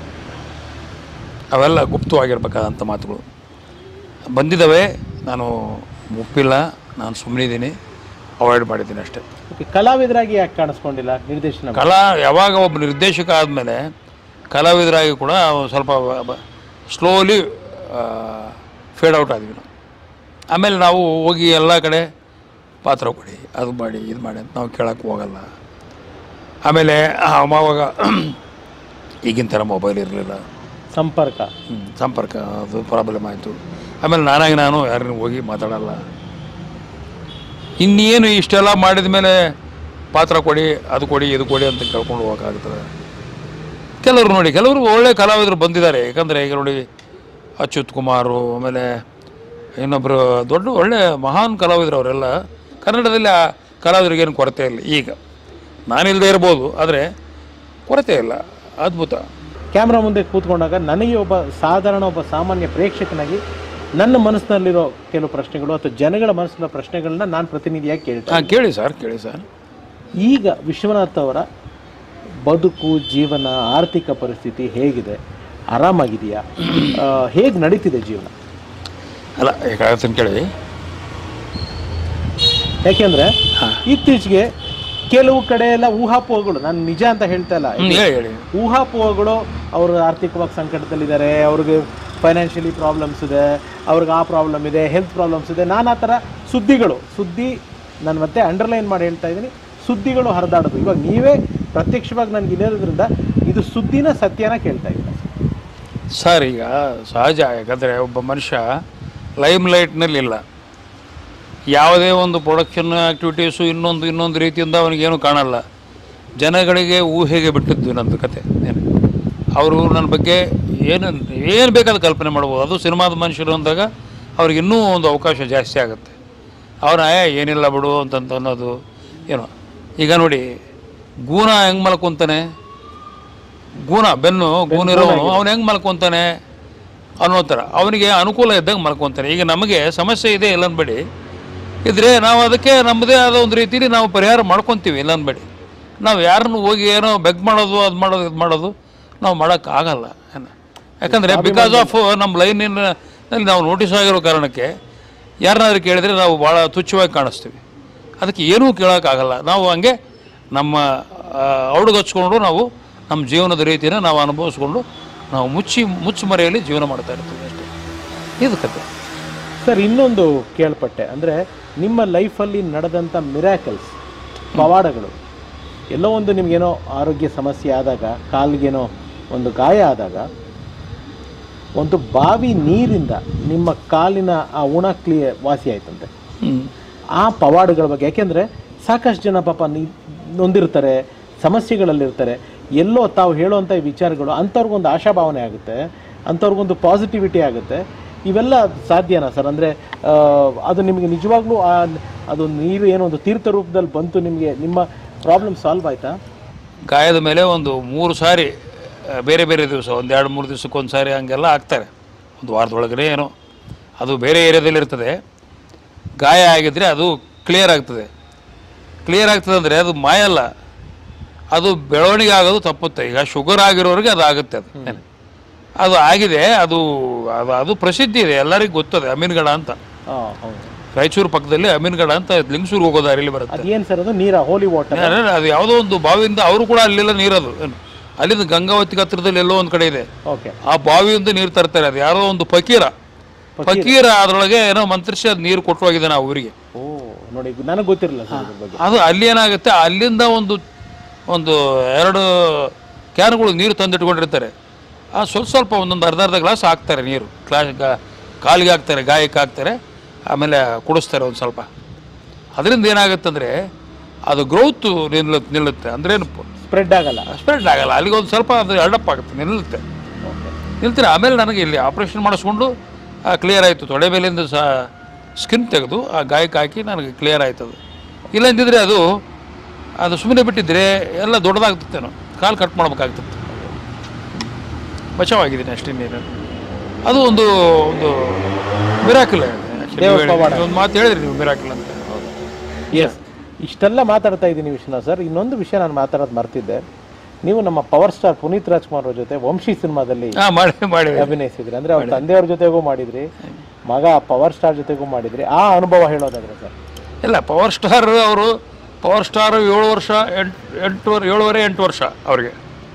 ಅವೆಲ್ಲ ಗುಪ್ತವಾಗಿರ್ಬೇಕಾದಂಥ ಮಾತುಗಳು ಬಂದಿದ್ದಾವೆ ನಾನು ಒಪ್ಪಿಲ್ಲ ನಾನು ಸುಮ್ಮನಿದ್ದೀನಿ ಅವಾಯ್ಡ್ ಮಾಡಿದ್ದೀನಿ ಅಷ್ಟೇ ಓಕೆ ಕಲಾವಿದರಾಗಿ ಯಾಕೆ ಕಾಣಿಸ್ಕೊಂಡಿಲ್ಲ ನಿರ್ದೇಶನ ಮಾಡಿ? ಕಲಾ ಯಾವಾಗ ಒಬ್ಬ ನಿರ್ದೇಶಕ ಆದಮೇಲೆ ಕಲಾವಿದರಾಗಿ ಕೂಡ ಅವ್ನು ಸ್ವಲ್ಪ ಸ್ಲೋಲಿ ಫೇಡ್ ಔಟ್ ಆದ್ವಿ ನಾವು ಆಮೇಲೆ ನಾವು ಹೋಗಿ ಎಲ್ಲ ಕಡೆ ಪಾತ್ರ ಕೊಡಿ ಅದು ಮಾಡಿ ಇದು ಮಾಡಿ ಅಂತ ನಾವು ಕೇಳಕ್ಕೆ ಹೋಗಲ್ಲ ಆಮೇಲೆ ಅವಾಗ ಈಗಿನ ಥರ ಮೊಬೈಲ್ ಇರಲಿಲ್ಲ ಸಂಪರ್ಕ ಸಂಪರ್ಕ ಅದು ಪ್ರಾಬ್ಲಮ್ ಆಯಿತು ಆಮೇಲೆ ನಾನಾಗಿ ನಾನು ಯಾರನ್ನು ಹೋಗಿ ಮಾತಾಡಲ್ಲ ಇನ್ನೇನು ಇಷ್ಟೆಲ್ಲ ಮಾಡಿದ ಮೇಲೆ ಪಾತ್ರ ಕೊಡಿ ಅದು ಕೊಡಿ ಇದು ಕೊಡಿ ಅಂತ ಕೇಳ್ಕೊಂಡು ಹೋಗೋಕ್ಕಾಗ್ತದೆ ಕೆಲವರು ನೋಡಿ ಕೆಲವರು ಒಳ್ಳೆ ಕಲಾವಿದರು ಬಂದಿದ್ದಾರೆ ಯಾಕಂದರೆ ಈಗ ನೋಡಿ ಅಚ್ಯುತ್ ಕುಮಾರು ಆಮೇಲೆ ಇನ್ನೊಬ್ಬರು ದೊಡ್ಡ ಒಳ್ಳೆ ಮಹಾನ್ ಕಲಾವಿದರು ಅವರೆಲ್ಲ ಕನ್ನಡದಲ್ಲಿ ಆ ಕಲಾವಿದರಿಗೇನು ಕೊರತೆ ಇಲ್ಲ ಈಗ ನಾನಿಲ್ಲದೆ ಇರ್ಬೋದು ಆದರೆ ಕೊರತೆ ಇಲ್ಲ ಅದ್ಭುತ ಕ್ಯಾಮ್ರಾ ಮುಂದೆ ಕೂತ್ಕೊಂಡಾಗ ನನಗೆ ಒಬ್ಬ ಸಾಧಾರಣ ಒಬ್ಬ ಸಾಮಾನ್ಯ ಪ್ರೇಕ್ಷಕನಾಗಿ ನನ್ನ ಮನಸ್ಸಿನಲ್ಲಿರೋ ಕೆಲವು ಪ್ರಶ್ನೆಗಳು ಅಥವಾ ಜನಗಳ ಮನಸ್ಸಿನ ಪ್ರಶ್ನೆಗಳನ್ನ ನಾನು ಪ್ರತಿನಿಧಿಯಾಗಿ ಕೇಳ್ತೇನೆ ಹಾಂ ಕೇಳಿ ಸರ್ ಕೇಳಿ ಸರ್ ಈಗ ವಿಶ್ವನಾಥ್ ಅವರ ಬದುಕು ಜೀವನ ಆರ್ಥಿಕ ಪರಿಸ್ಥಿತಿ ಹೇಗಿದೆ ಆರಾಮಾಗಿದೆಯಾ ಹೇಗೆ ನಡೀತಿದೆ ಜೀವನ ಅಲ್ಲ ಹೇಗಾಗತ್ತೆ ಕೇಳಿ ಯಾಕೆಂದ್ರೆ ಇತ್ತೀಚೆಗೆ ಕೆಲವು ಕಡೆ ಎಲ್ಲ ಊಹಾಪೋಹಗಳು ನಾನು ನಿಜ ಅಂತ ಹೇಳ್ತಾ ಇಲ್ಲ ಹ್ಮ್, ಹೇಳಿ ಹೇಳಿ ಊಹಾಪೋಹಗಳು ಅವರು ಆರ್ಥಿಕವಾಗಿ ಸಂಕಟದಲ್ಲಿದ್ದಾರೆ ಅವ್ರಿಗೆ ಫೈನಾನ್ಷಿಯಲಿ ಪ್ರಾಬ್ಲಮ್ಸ್ ಇದೆ ಅವ್ರಿಗೆ ಆ ಪ್ರಾಬ್ಲಮ್ ಇದೆ ಹೆಲ್ತ್ ಪ್ರಾಬ್ಲಮ್ಸ್ ಇದೆ ನಾನು ಆ ಥರ ಸುದ್ದಿಗಳು ಸುದ್ದಿ ನಾನು ಮತ್ತೆ ಅಂಡರ್ಲೈನ್ ಮಾಡಿ ಹೇಳ್ತಾ ಇದ್ದೀನಿ ಸುದ್ದಿಗಳು ಹರಿದಾಡೋದು ಇವಾಗ ನೀವೇ ಪ್ರತ್ಯಕ್ಷವಾಗಿ ನನಗೆ ಇರೋದ್ರಿಂದ ಇದು ಸುದ್ದಿನ ಸತ್ಯನ ಕೇಳ್ತಾ ಇದ್ದೀನಿ ಸರ್ ಈಗ ಸಹಜ ಯಾಕಂದರೆ ಒಬ್ಬ ಮನುಷ್ಯ ಲೈಮ್ ಲೈಟ್ನಲ್ಲಿ ಇಲ್ಲ ಯಾವುದೇ ಒಂದು ಪ್ರೊಡಕ್ಷನ್ ಆ್ಯಕ್ಟಿವಿಟೀಸು ಇನ್ನೊಂದು ಇನ್ನೊಂದು ರೀತಿಯಿಂದ ಅವನಿಗೇನು ಕಾಣಲ್ಲ ಜನಗಳಿಗೆ ಊಹೆಗೆ ಬಿಟ್ಟಿದ್ದು ನಂದು ಕತೆ ಏನು ಅವರು ನನ್ನ ಬಗ್ಗೆ ಏನು ಏನು ಬೇಕಾದ ಕಲ್ಪನೆ ಮಾಡ್ಬೋದು ಅದು ಸಿನಿಮಾದ ಮನುಷ್ಯರು ಅಂದಾಗ ಅವ್ರಿಗೆ ಇನ್ನೂ ಒಂದು ಅವಕಾಶ ಜಾಸ್ತಿ ಆಗುತ್ತೆ ಅವನ ಏ ಏನಿಲ್ಲ ಬಿಡು ಅಂತಂತ ಅನ್ನೋದು ಏನೋ ಈಗ ನೋಡಿ ಗೂಣ ಹೆಂಗೆ ಮಲ್ಕೊಂತಾನೆ ಗೂಣ ಬೆನ್ನು ಗೂಣ ಇರೋನು ಅವ್ನು ಹೆಂಗೆ ಮಲ್ಕೊಂತಾನೆ ಅನ್ನೋ ಥರ ಅವನಿಗೆ ಅನುಕೂಲ ಇದ್ದಂಗೆ ಮಲ್ಕೊಂತಾನೆ ಈಗ ನಮಗೆ ಸಮಸ್ಯೆ ಇದೆ ಇಲ್ಲ ಅನ್ಬೇಡಿ ಇದ್ರೆ ನಾವು ಅದಕ್ಕೆ ನಮ್ಮದೇ ಆದ ಒಂದು ರೀತಿಲಿ ನಾವು ಪರಿಹಾರ ಮಾಡ್ಕೊತೀವಿ ಇಲ್ಲ ಅನ್ಬೇಡಿ ನಾವು ಯಾರನ್ನು ಹೋಗಿ ಏನೋ ಬೆಗ್ ಮಾಡೋದು ಅದು ಮಾಡೋದು ಇದು ಮಾಡೋದು ನಾವು ಮಾಡೋಕ್ಕಾಗಲ್ಲ ಏನು ಯಾಕಂದರೆ ಬಿಕಾಸ್ ಆಫ್ ನಮ್ಮ ಲೈನಿನಲ್ಲಿ ನಾವು ನೋಟಿಸ್ ಆಗಿರೋ ಕಾರಣಕ್ಕೆ ಯಾರನ್ನಾದ್ರೂ ಕೇಳಿದರೆ ನಾವು ಭಾಳ ತುಚ್ಛವಾಗಿ ಕಾಣಿಸ್ತೀವಿ ಅದಕ್ಕೆ ಏನೂ ಕೇಳೋಕ್ಕಾಗಲ್ಲ ನಾವು ಹಂಗೆ ನಮ್ಮ ಔಡುಗಚ್ಕೊಂಡು ನಾವು ನಮ್ಮ ಜೀವನದ ರೀತಿನ ನಾವು ಅನುಭವಿಸ್ಕೊಂಡು ನಾವು ಮುಚ್ಚಿ ಮುಚ್ಚು ಮರೆಯಲ್ಲಿ ಜೀವನ ಮಾಡ್ತಾ ಇರ್ತೀವಿ ಅಷ್ಟೇ ಇದು ಕತೆ ಸರ್ ಇನ್ನೊಂದು ಕೇಳ್ಪಟ್ಟೆ ಅಂದರೆ ನಿಮ್ಮ ಲೈಫಲ್ಲಿ ನಡೆದಂಥ ಮಿರಾಕಲ್ಸ್ ಪವಾಡಗಳು ಎಲ್ಲೋ ಒಂದು ನಿಮಗೇನೋ ಆರೋಗ್ಯ ಸಮಸ್ಯೆ ಆದಾಗ ಕಾಲಿಗೇನೋ ಒಂದು ಗಾಯ ಆದಾಗ ಒಂದು ಬಾವಿ ನೀರಿಂದ ನಿಮ್ಮ ಕಾಲಿನ ಆ ಉಣ ಕ್ಲಿಯ ವಾಸಿ ಆಯ್ತಂತೆ ಆ ಪವಾಡಗಳ ಬಗ್ಗೆ ಯಾಕೆಂದರೆ ಸಾಕಷ್ಟು ಜನ ಪಾಪ ನಿ ನೊಂದಿರ್ತಾರೆ ಸಮಸ್ಯೆಗಳಲ್ಲಿರ್ತಾರೆ ಎಲ್ಲೋ ತಾವು ಹೇಳುವಂಥ ಈ ವಿಚಾರಗಳು ಅಂಥವ್ರಿಗೊಂದು ಆಶಾಭಾವನೆ ಆಗುತ್ತೆ ಅಂಥವ್ರಿಗೊಂದು ಪಾಸಿಟಿವಿಟಿ ಆಗುತ್ತೆ ಇವೆಲ್ಲ ಸಾಧ್ಯನಾ ಸರ್ ಅಂದರೆ ಅದು ನಿಮಗೆ ನಿಜವಾಗ್ಲೂ ಆ ಅದು ನೀರು ಏನೋ ಒಂದು ತೀರ್ಥ ರೂಪದಲ್ಲಿ ಬಂತು ನಿಮಗೆ ನಿಮ್ಮ ಪ್ರಾಬ್ಲಮ್ ಸಾಲ್ವ್ ಆಯ್ತಾ ಗಾಯದ ಮೇಲೆ ಒಂದು ಮೂರು ಸಾರಿ ಆ, ಬೇರೆ ಬೇರೆ ದಿವಸ ಒಂದು ಎರಡು ಮೂರು ದಿವಸಕ್ಕೆ ಒಂದು ಸಾರಿ ಹಂಗೆಲ್ಲ ಹಾಕ್ತಾರೆ ಒಂದು ವಾರದೊಳಗಡೆ ಏನೋ ಅದು ಬೇರೆ ಏರಿಯಾದಲ್ಲಿ ಇರ್ತದೆ ಗಾಯ ಆಗಿದ್ರೆ ಅದು ಕ್ಲಿಯರ್ ಆಗ್ತದೆ ಕ್ಲಿಯರ್ ಆಗ್ತದೆ ಅಂದರೆ ಅದು ಮಾಯಲ್ಲ ಅದು ಬೆಳವಣಿಗೆ ಆಗೋದು ತಪ್ಪುತ್ತೆ ಈಗ ಶುಗರ್ ಆಗಿರೋರಿಗೆ ಅದು ಆಗುತ್ತೆ ಅದು ಅದು ಆಗಿದೆ ಅದು ಅದು ಅದು ಪ್ರಸಿದ್ಧಿ ಇದೆ ಎಲ್ಲರಿಗೂ ಗೊತ್ತದೆ ಅಮೀನ್ಗಡ ಅಂತ ಹಾಂ ಹೌದು ರಾಯಚೂರು ಪಕ್ಕದಲ್ಲಿ ಅಮೀನ್ಗಡ ಅಂತ ಲಿಂಗಸೂರು ಹೋಗೋ ದಾರಿಯಲ್ಲಿ ಬರುತ್ತೆ ಅದೇನು ಸರ್ ಅದು ನೀರಾ ಹೋಲಿ ವಾಟರ್ ಅಲ್ಲ, ಅದು ಯಾವುದೋ ಒಂದು ಬಾವಿಯಿಂದ ಅವರು ಕೂಡ ಅಲ್ಲೆಲ್ಲ ನೀರದು ಏನು ಅಲ್ಲಿಂದ ಗಂಗಾವತಿ ಹತ್ರದಲ್ಲಿ ಎಲ್ಲೋ ಒಂದು ಕಡೆ ಇದೆ ಓಕೆ ಆ ಬಾವಿಯಿಂದ ನೀರು ತರ್ತಾರೆ ಅದು ಯಾರೋ ಒಂದು ಫಕೀರ ಫಕೀರ ಅದರೊಳಗೆ ಏನೋ ಮಂತ್ರಿಸಿ ಅದು ನೀರು ಕೊಟ್ಟು ಹೋಗಿದ್ದಾನೆ ಆ ಊರಿಗೆ ಓ ನೋಡಿ ನನಗೆ ಗೊತ್ತಿರಲಿಲ್ಲ ಸರ್ ಇದ್ರ ಬಗ್ಗೆ ಅದು ಅಲ್ಲಿ ಏನಾಗುತ್ತೆ ಅಲ್ಲಿಂದ ಒಂದು ಒಂದು ಎರಡು ಕ್ಯಾನ್ಗಳು ನೀರು ತಂದಿಟ್ಕೊಂಡಿರ್ತಾರೆ ಆ ಸ್ವಲ್ಪ ಸ್ವಲ್ಪ ಒಂದೊಂದು ಅರ್ಧ ಅರ್ಧ ಗ್ಲಾಸ್ ಹಾಕ್ತಾರೆ ನೀರು ಗ್ಲಾಸ್ ಗಾ- ಕಾಲಿಗೆ ಹಾಕ್ತಾರೆ ಗಾಯಕ್ಕೆ ಹಾಕ್ತಾರೆ ಆಮೇಲೆ ಕುಡಿಸ್ತಾರೆ ಒಂದು ಸ್ವಲ್ಪ ಅದರಿಂದ ಏನಾಗುತ್ತೆ ಅಂದರೆ ಅದು ಗ್ರೋತ್ ನಿಲ್ಲುತ್ತೆ ನಿಲ್ಲುತ್ತೆ ಅಂದ್ರೆ ಸ್ಪ್ರೆಡ್ ಆಗಲ್ಲ ಸ್ಪ್ರೆಡ್ ಆಗಲ್ಲ ಅಲ್ಲಿಗೆ ಒಂದು ಸ್ವಲ್ಪ ಅದು ಅಡಪ್ ಆಗುತ್ತೆ ನಿಲ್ಲುತ್ತೆ ನಿಲ್ತೀರ ಆಮೇಲೆ ನನಗೆ ಇಲ್ಲಿ ಆಪ್ರೇಷನ್ ಮಾಡಿಸ್ಕೊಂಡು ಕ್ಲಿಯರ್ ಆಯಿತು ತೊಡೆ ಮೇಲಿಂದ ಸಹ ಸ್ಕಿನ್ ತೆಗೆದು ಆ ಗಾಯಕ್ಕೆ ಹಾಕಿ ನನಗೆ ಕ್ಲಿಯರ್ ಆಯ್ತು ಅದು ಇಲ್ಲ ಅಂದಿದ್ರೆ ಅದು ಅದು ಸುಮ್ಮನೆ ಬಿಟ್ಟಿದ್ರೆ ಎಲ್ಲ ದೊಡ್ಡದಾಗ್ತಿತ್ತೇನೋ ಕಾಲು ಕಟ್ ಮಾಡ್ಬೇಕಾಗ್ತಿತ್ತು ಬಚಾವಾಗಿದ್ದೀನಿ ಅಷ್ಟೇ ನೀನು ಅದು ಒಂದು ಒಂದು ಮಿರಾಕಲ್ ದೇವರ ಪವಾಡ. ಒಂದು ಮಾತು ಹೇಳಿದ್ರಿ ನೀವು ಮಿರಾಕಲ್ ಅಂತ ಎಸ್ ಇಷ್ಟೆಲ್ಲ ಮಾತಾಡ್ತಾ ಇದ್ದೀನಿ ವಿಶ್ವನಾಥ್ ಸರ್ ಇನ್ನೊಂದು ವಿಷಯ ನಾನು ಮಾತಾಡೋದು ಮರ್ತಿದ್ದೆ ನೀವು ನಮ್ಮ ಪವರ್ ಸ್ಟಾರ್ ಪುನೀತ್ ರಾಜ್ಕುಮಾರ್ ಅವ್ರ ಜೊತೆ ವಂಶಿ ಸಿನಿಮಾದಲ್ಲಿ ಹಾಂ ಮಾಡಿ ಮಾಡಿ ಅಭಿನಯಿಸಿದ್ರಿ ಅಂದ್ರೆ ಅವ್ರ ತಂದೆಯವ್ರ ಜೊತೆಗೂ ಮಾಡಿದ್ರಿ ಮಗ ಪವರ್ ಸ್ಟಾರ್ ಜೊತೆಗೂ ಮಾಡಿದ್ರಿ ಆ ಅನುಭವ ಹೇಳೋದಾದ್ರೆ ಸರ್ ಇಲ್ಲ ಪವರ್ ಸ್ಟಾರ್ ಅವರು ಪವರ್ ಸ್ಟಾರ್ ಏಳು ವರ್ಷ ಎಂಟು ಎಂಟು ಏಳುವರೆ ಎಂಟು ವರ್ಷ ಅವ್ರಿಗೆ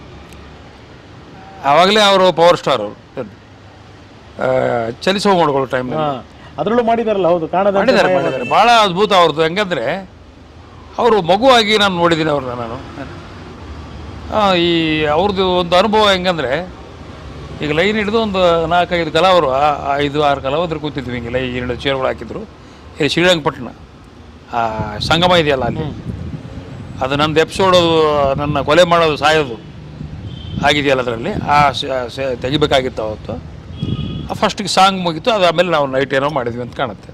ಆವಾಗಲೇ ಅವರು ಪವರ್ ಸ್ಟಾರ್ ಅವರು ಚಲಿಸುವ ಮಾಡ್ಕೊಳ್ಳೋ ಟೈಮ್ ಅದರಲ್ಲೂ ಮಾಡಿದಾರಲ್ಲ ಹೌದು ಕಾಣದ ಮಾಡಿದ್ದಾರೆ ಮಾಡಿದ್ದಾರೆ ಭಾಳ ಅದ್ಭುತ ಅವ್ರದ್ದು ಹೆಂಗಂದ್ರೆ ಅವರು ಮಗುವಾಗಿ ನಾನು ನೋಡಿದ್ದೀನಿ ಅವ್ರನ್ನ ನಾನು ಆ, ಈ ಅವ್ರದ್ದು ಒಂದು ಅನುಭವ ಹೆಂಗಂದ್ರೆ ಈಗ ಲೈನ್ ಹಿಡಿದು ಒಂದು ನಾಲ್ಕೈದು ಕಲಾವರು ಆ- ಆ ಐದು ಆರು ಕಲಾವಿದ್ರು ಕೂತಿದ್ವಿ ಹಿಂಗೆ ಲೈ ಎರಡು ಚೇರ್ಗಳು ಹಾಕಿದ್ರು ಇಲ್ಲಿ ಶ್ರೀರಂಗಪಟ್ಟಣ ಆ ಸಂಗಮ ಇದೆಯಲ್ಲ ಅಲ್ಲಿ ಅದು ನಂದು ಎಪಿಸೋಡು ನನ್ನ ಕೊಲೆ ಮಾಡೋದು ಸಾಯೋದು ಆಗಿದೆಯಲ್ಲ ಅದರಲ್ಲಿ ಆ ಸ- ಸ- ತೆಗಿಬೇಕಾಗಿತ್ತು ಅವತ್ತು ಆ ಫಸ್ಟಿಗೆ ಸಾಂಗ್ ಮುಗೀತು ಅದು ಆಮೇಲೆ ನಾವು ನೈಟ್ ಏನೋ ಮಾಡಿದ್ವಿ ಅಂತ ಕಾಣುತ್ತೆ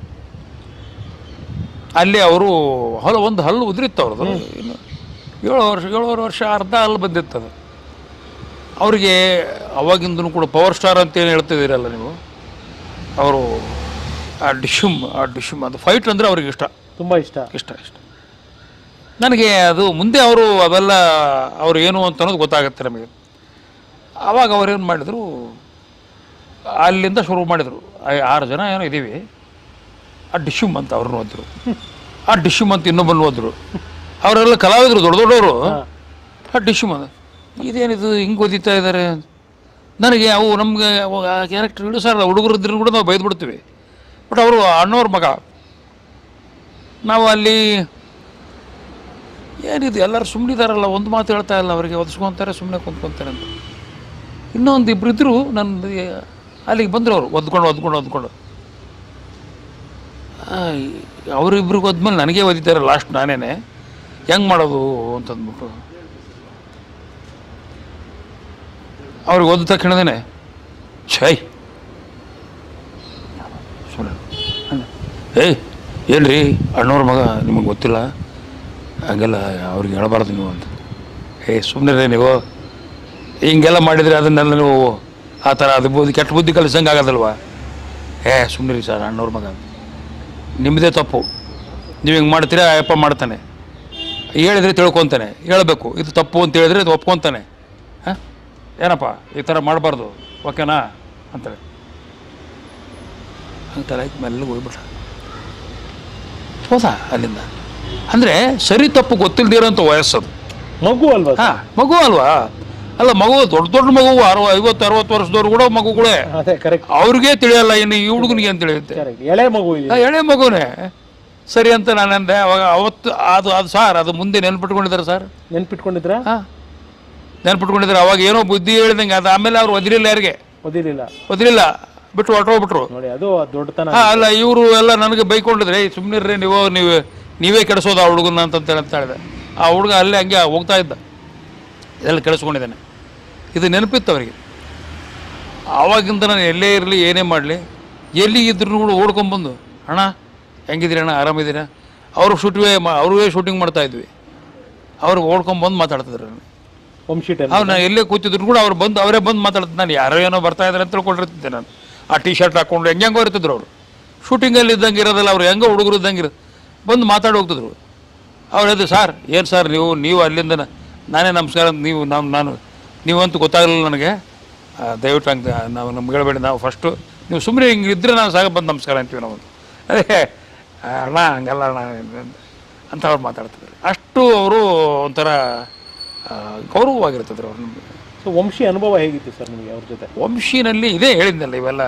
ಅಲ್ಲಿ ಅವರು ಹೊಲ ಒಂದು ಹಲ್ಲು ಉದುರಿತ್ತು ಅವ್ರದ್ದು ಇನ್ನು ಏಳು ವರ್ಷ ಏಳುವರೆ ವರ್ಷ ಅರ್ಧ ಹಲ್ಲು ಬಂದಿತ್ತು ಅದು ಅವರಿಗೆ ಅವಾಗಿಂದನೂ ಕೂಡ ಪವರ್ ಸ್ಟಾರ್ ಅಂತ ಏನು ಹೇಳ್ತಿದ್ದೀರಲ್ಲ ನೀವು ಅವರು ಆ ಡಿಶುಮ್ ಆ ಡಿಶುಮ್ ಅದು ಫೈಟ್ ಅಂದರೆ ಅವ್ರಿಗೆ ಇಷ್ಟ ತುಂಬಾ ಇಷ್ಟ ಇಷ್ಟ ಇಷ್ಟ ನನಗೆ ಅದು ಮುಂದೆ ಅವರು ಅವೆಲ್ಲ ಅವ್ರು ಏನು ಅಂತ ಅನ್ನೋದು ಗೊತ್ತಾಗುತ್ತೆ ನಮಗೆ ಆವಾಗ ಅವ್ರೇನು ಮಾಡಿದರು ಅಲ್ಲಿಂದ ಶುರು ಮಾಡಿದರು ಆರು ಜನ ಏನೋ ಇದ್ದೀವಿ ಆ ಡಿಶುಮ್ ಅಂತ ಅವ್ರನ್ನ ಓದಿದ್ರು ಆ ಡಿಶುಮ್ ಅಂತ ಇನ್ನೊಬ್ಬನ ಓದಿದ್ರು ಅವರೆಲ್ಲ ಕಲಾವಿದರು ದೊಡ್ಡ ದೊಡ್ಡವರು ಆ ಡಿಶುಮ್ ಅಂತ ಇದೇನಿದು ಹಿಂಗೆ ಓದಿತಾ ಇದ್ದಾರೆ ನನಗೆ ಅವು ನಮಗೆ ಆ ಕ್ಯಾರೆಕ್ಟರ್ ಇಡು ಸರ್ ಹುಡುಗರಿದ್ರು ಕೂಡ ನಾವು ಬೈದು ಬಿಡ್ತೀವಿ ಬಟ್ ಅವರು ಅಣ್ಣವ್ರ ಮಗ ನಾವು ಅಲ್ಲಿ ಏನಿದು ಎಲ್ಲರೂ ಸುಮ್ಮನಿದಾರಲ್ಲ ಒಂದು ಮಾತು ಹೇಳ್ತಾ ಇಲ್ಲ ಅವರಿಗೆ ಒದಿಸ್ಕೊಂತಾರೆ ಸುಮ್ಮನೆ ಕುಂತ್ಕೊಂತಾರೆ ಅಂತ ಇನ್ನೊಂದು ಇಬ್ರು ಇದ್ರು ನನ್ನ ಅಲ್ಲಿಗೆ ಬಂದರು ಅವರು ಒದ್ಕೊಂಡು ಒದ್ಕೊಂಡು ಒದ್ಕೊಂಡು ಅವರಿಬ್ರಿಗೆ ಹೋದ್ಮೇಲೆ ನನಗೆ ಓದಿದ್ದಾರೆ ಲಾಸ್ಟ್ ನಾನೇನೆ ಹೆಂಗೆ ಮಾಡೋದು ಅಂತಂದ್ಬಿಟ್ಟು ಅವ್ರಿಗೆ ಓದಿದ ತಕ್ಷಣದೇ ಛೈ ಸುಮ್ಮನೆ ಏಯ್ ಏನ್ರಿ ಅಣ್ಣವ್ರ ಮಗ ನಿಮಗೆ ಗೊತ್ತಿಲ್ಲ ಹಂಗೆಲ್ಲ ಅವ್ರಿಗೆ ಹೇಳಬಾರ್ದು ನೀವು ಅಂತ ಏ ಸುಮ್ಮನೆ ನೀವು ಹಿಂಗೆಲ್ಲ ಮಾಡಿದರೆ ಅದನ್ನೆಲ್ಲ ನೀವು ಆ ಥರ ಅದು ಬುದ್ಧಿ ಕೆಟ್ಟ ಬುದ್ಧಿ ಕಲಿಸಂಗೆ ಆಗೋದಲ್ವಾ ಏ ಸುಮ್ಮನೆ ರೀ ಸರ್ ಅಣ್ಣವ್ರ ಮಗ ನಿಮ್ಮದೇ ತಪ್ಪು ನೀವು ಹಿಂಗೆ ಮಾಡ್ತೀರಾ ಅಪ್ಪ ಮಾಡ್ತಾನೆ ಹೇಳಿದ್ರೆ ತಿಳ್ಕೊತಾನೆ ಹೇಳಬೇಕು ಇದು ತಪ್ಪು ಅಂತ ಹೇಳಿದ್ರೆ ಅದು ಒಪ್ಕೊತಾನೆ ಹಾಂ ಏನಪ್ಪ ಈ ಥರ ಮಾಡಬಾರ್ದು ಓಕೆನಾ ಅಂತೇಳಿ ಹಂಗೆ ತಲೆ ಹಾಕಿ ಮೆಲ್ಲಗೆ ಹೋಗ್ಬಿಟ್ಟ ಹೋದ ಅಲ್ಲಿಂದ ಅಂದರೆ ಸರಿ ತಪ್ಪು ಗೊತ್ತಿಲ್ದಿರೋಂಥ ವಯಸ್ಸದು ಮಗು ಅಲ್ವಾ ಹಾಂ ಮಗು ಅಲ್ವಾ ಅಲ್ಲ ಮಗು ದೊಡ್ಡ ದೊಡ್ಡ ಮಗು ಅರವ ಐವತ್ತು ಅರವತ್ತು ವರ್ಷದವ್ರು ಕೂಡ ಮಗುಗಳೇ ಅದೇ ಕರೆಕ್ಟ್ ಅವ್ರಿಗೆ ತಿಳಿಯಲ್ಲ ಇನ್ನು ಈ ಹುಡುಗನಿಗೆ ಅಂತ ತಿಳಿಯುತ್ತೆ ಕರೆಕ್ಟ್ ಎಳೆ ಮಗು ಆ, ಇದೆ ಎಳೆ ಮಗುನೇ ಸರಿ ಅಂತ ನಾನು ಅಂದೆ ಅವಾಗ ಅವತ್ತು ಅದು ಅದು ಸಾರ್ ಅದು ಮುಂದೆ ನೆನ್ಪಿಟ್ಕೊಂಡಿದ್ದಾರೆ ಸರ್ ನೆನ್ಪಿಟ್ಕೊಂಡಿದ್ರ ಹಾಂ ನೆನ್ಪಿಟ್ಕೊಂಡಿದ್ದಾರೆ ಅವಾಗ ಏನೋ ಬುದ್ಧಿ ಹೇಳಿದಂಗೆ ಅದು ಆಮೇಲೆ ಅವ್ರು ಒದಿರಿಲ್ಲ ಯಾರಿಗೆ ಓದಿಲಿಲ್ಲ ಒದಿರಿಲ್ಲ ಬಿಟ್ಟು ಹೊರಟೋಗ್ಬಿಟ್ರು ನೋಡಿ ಅದು ದೊಡ್ಡತನ ಹಾ ಅಲ್ಲ ಇವರು ಎಲ್ಲ ನನಗೆ ಬೈಕೊಂಡಿದ್ರೆ ಸುಮ್ಮನಿರ್ರಿ ನೀವು ನೀವು ನೀವೇ ಕೆಡಿಸೋದು ಆ ಹುಡುಗನ ಅಂತ ಅಂತ ಹೇಳಿದೆ ಆ ಹುಡುಗ ಅಲ್ಲೇ ಹಂಗೆ ಹೋಗ್ತಾ ಇದ್ದ ಇದೆಲ್ಲ ಕೆಡಿಸ್ಕೊಂಡಿದ್ದಾನೆ ಇದು ನೆನಪಿತ್ತು ಅವರಿಗೆ ಆವಾಗಿಂದ ನಾನು ಎಲ್ಲೇ ಇರಲಿ ಏನೇ ಮಾಡಲಿ ಎಲ್ಲಿ ಇದ್ರೂ ಕೂಡ ಓಡ್ಕೊಂಬಂದು ಅಣ್ಣ ಹೆಂಗಿದ್ದೀರಿ ಅಣ್ಣ ಆರಾಮಿದ್ದೀರಾ ಅವರು ಶೂಟಿಂಗ್ ಅವ್ರಿಗೆ ಶೂಟಿಂಗ್ ಮಾಡ್ತಾ ಇದ್ವಿ ಅವ್ರಿಗೆ ಓಡ್ಕೊಂಬಂದು ಮಾತಾಡ್ತಿದ್ರು ನನಗೆ ವಂಶಿ ಟೈಮ್ ಅವ್ರು ನಾನು ಎಲ್ಲೇ ಕೂತಿದ್ರು ಕೂಡ ಅವ್ರು ಬಂದು ಅವರೇ ಬಂದು ಮಾತಾಡ್ತಾರೆ ನಾನು ಯಾರೋ ಏನೋ ಬರ್ತಾ ಇದ್ದಾರೆ ಅಂತ ತಿಳ್ಕೊಂಡಿರ್ತಿದ್ದೆ ನಾನು ಆ ಟಿ ಶರ್ಟ್ ಹಾಕೊಂಡು ಹೆಂಗೆ ಹೆಂಗೋ ಇರ್ತಿದ್ರು ಅವರು ಶೂಟಿಂಗಲ್ಲಿ ಇದ್ದಂಗೆ ಇರೋದಲ್ಲ ಅವ್ರು ಹೆಂಗೋ ಹುಡುಗರು ಇದ್ದಂಗೆ ಇರೋದು ಬಂದು ಮಾತಾಡಿ ಹೋಗ್ತಿದ್ರು ಅವ್ರು ಹೇಳಿದ್ರು ಸರ್ ಏನು ಸರ್ ನೀವು ನೀವು ಅಲ್ಲಿಂದ ನ- ನಾನೇ ನಮಸ್ಕಾರ ಅಂತ ನೀವು ನಾವು ನಾನು ನೀವಂತೂ ಗೊತ್ತಾಗಲಿಲ್ಲ ನನಗೆ ಆ, ದಯವಿಟ್ಟು ಹಂಗೆ ನಾವು ನಮ್ಗೆ ಹೇಳ್ಬೇಡಿ ನಾವು ಫಸ್ಟು ನೀವು ಸುಮ್ಮನೆ ಹಿಂಗೆ ಇದ್ದರೆ ನಾವು ಸಾಗ ಬಂದು ನಮಸ್ಕಾರ ಅಂತೀವಿ ನಾವು ಅದೇ ಅಣ್ಣ ಹಂಗಲ್ಲ ಅಣ್ಣ ಅಂತ ಅವ್ರು ಮಾತಾಡ್ತಿದ್ರು ಅಷ್ಟು ಅವರು ಒಂಥರ ಆ, ಗೌರವವಾಗಿರ್ತದ್ರು ಅವ್ರು ನಮಗೆ ಸೊ ವಂಶಿ ಅನುಭವ ಹೇಗಿತ್ತು ಸರ್ ನಿಮಗೆ ಅವ್ರ ಜೊತೆ ವಂಶಿನಲ್ಲಿ ಇದೇ ಹೇಳಿದ್ನಲ್ಲ ಇವೆಲ್ಲ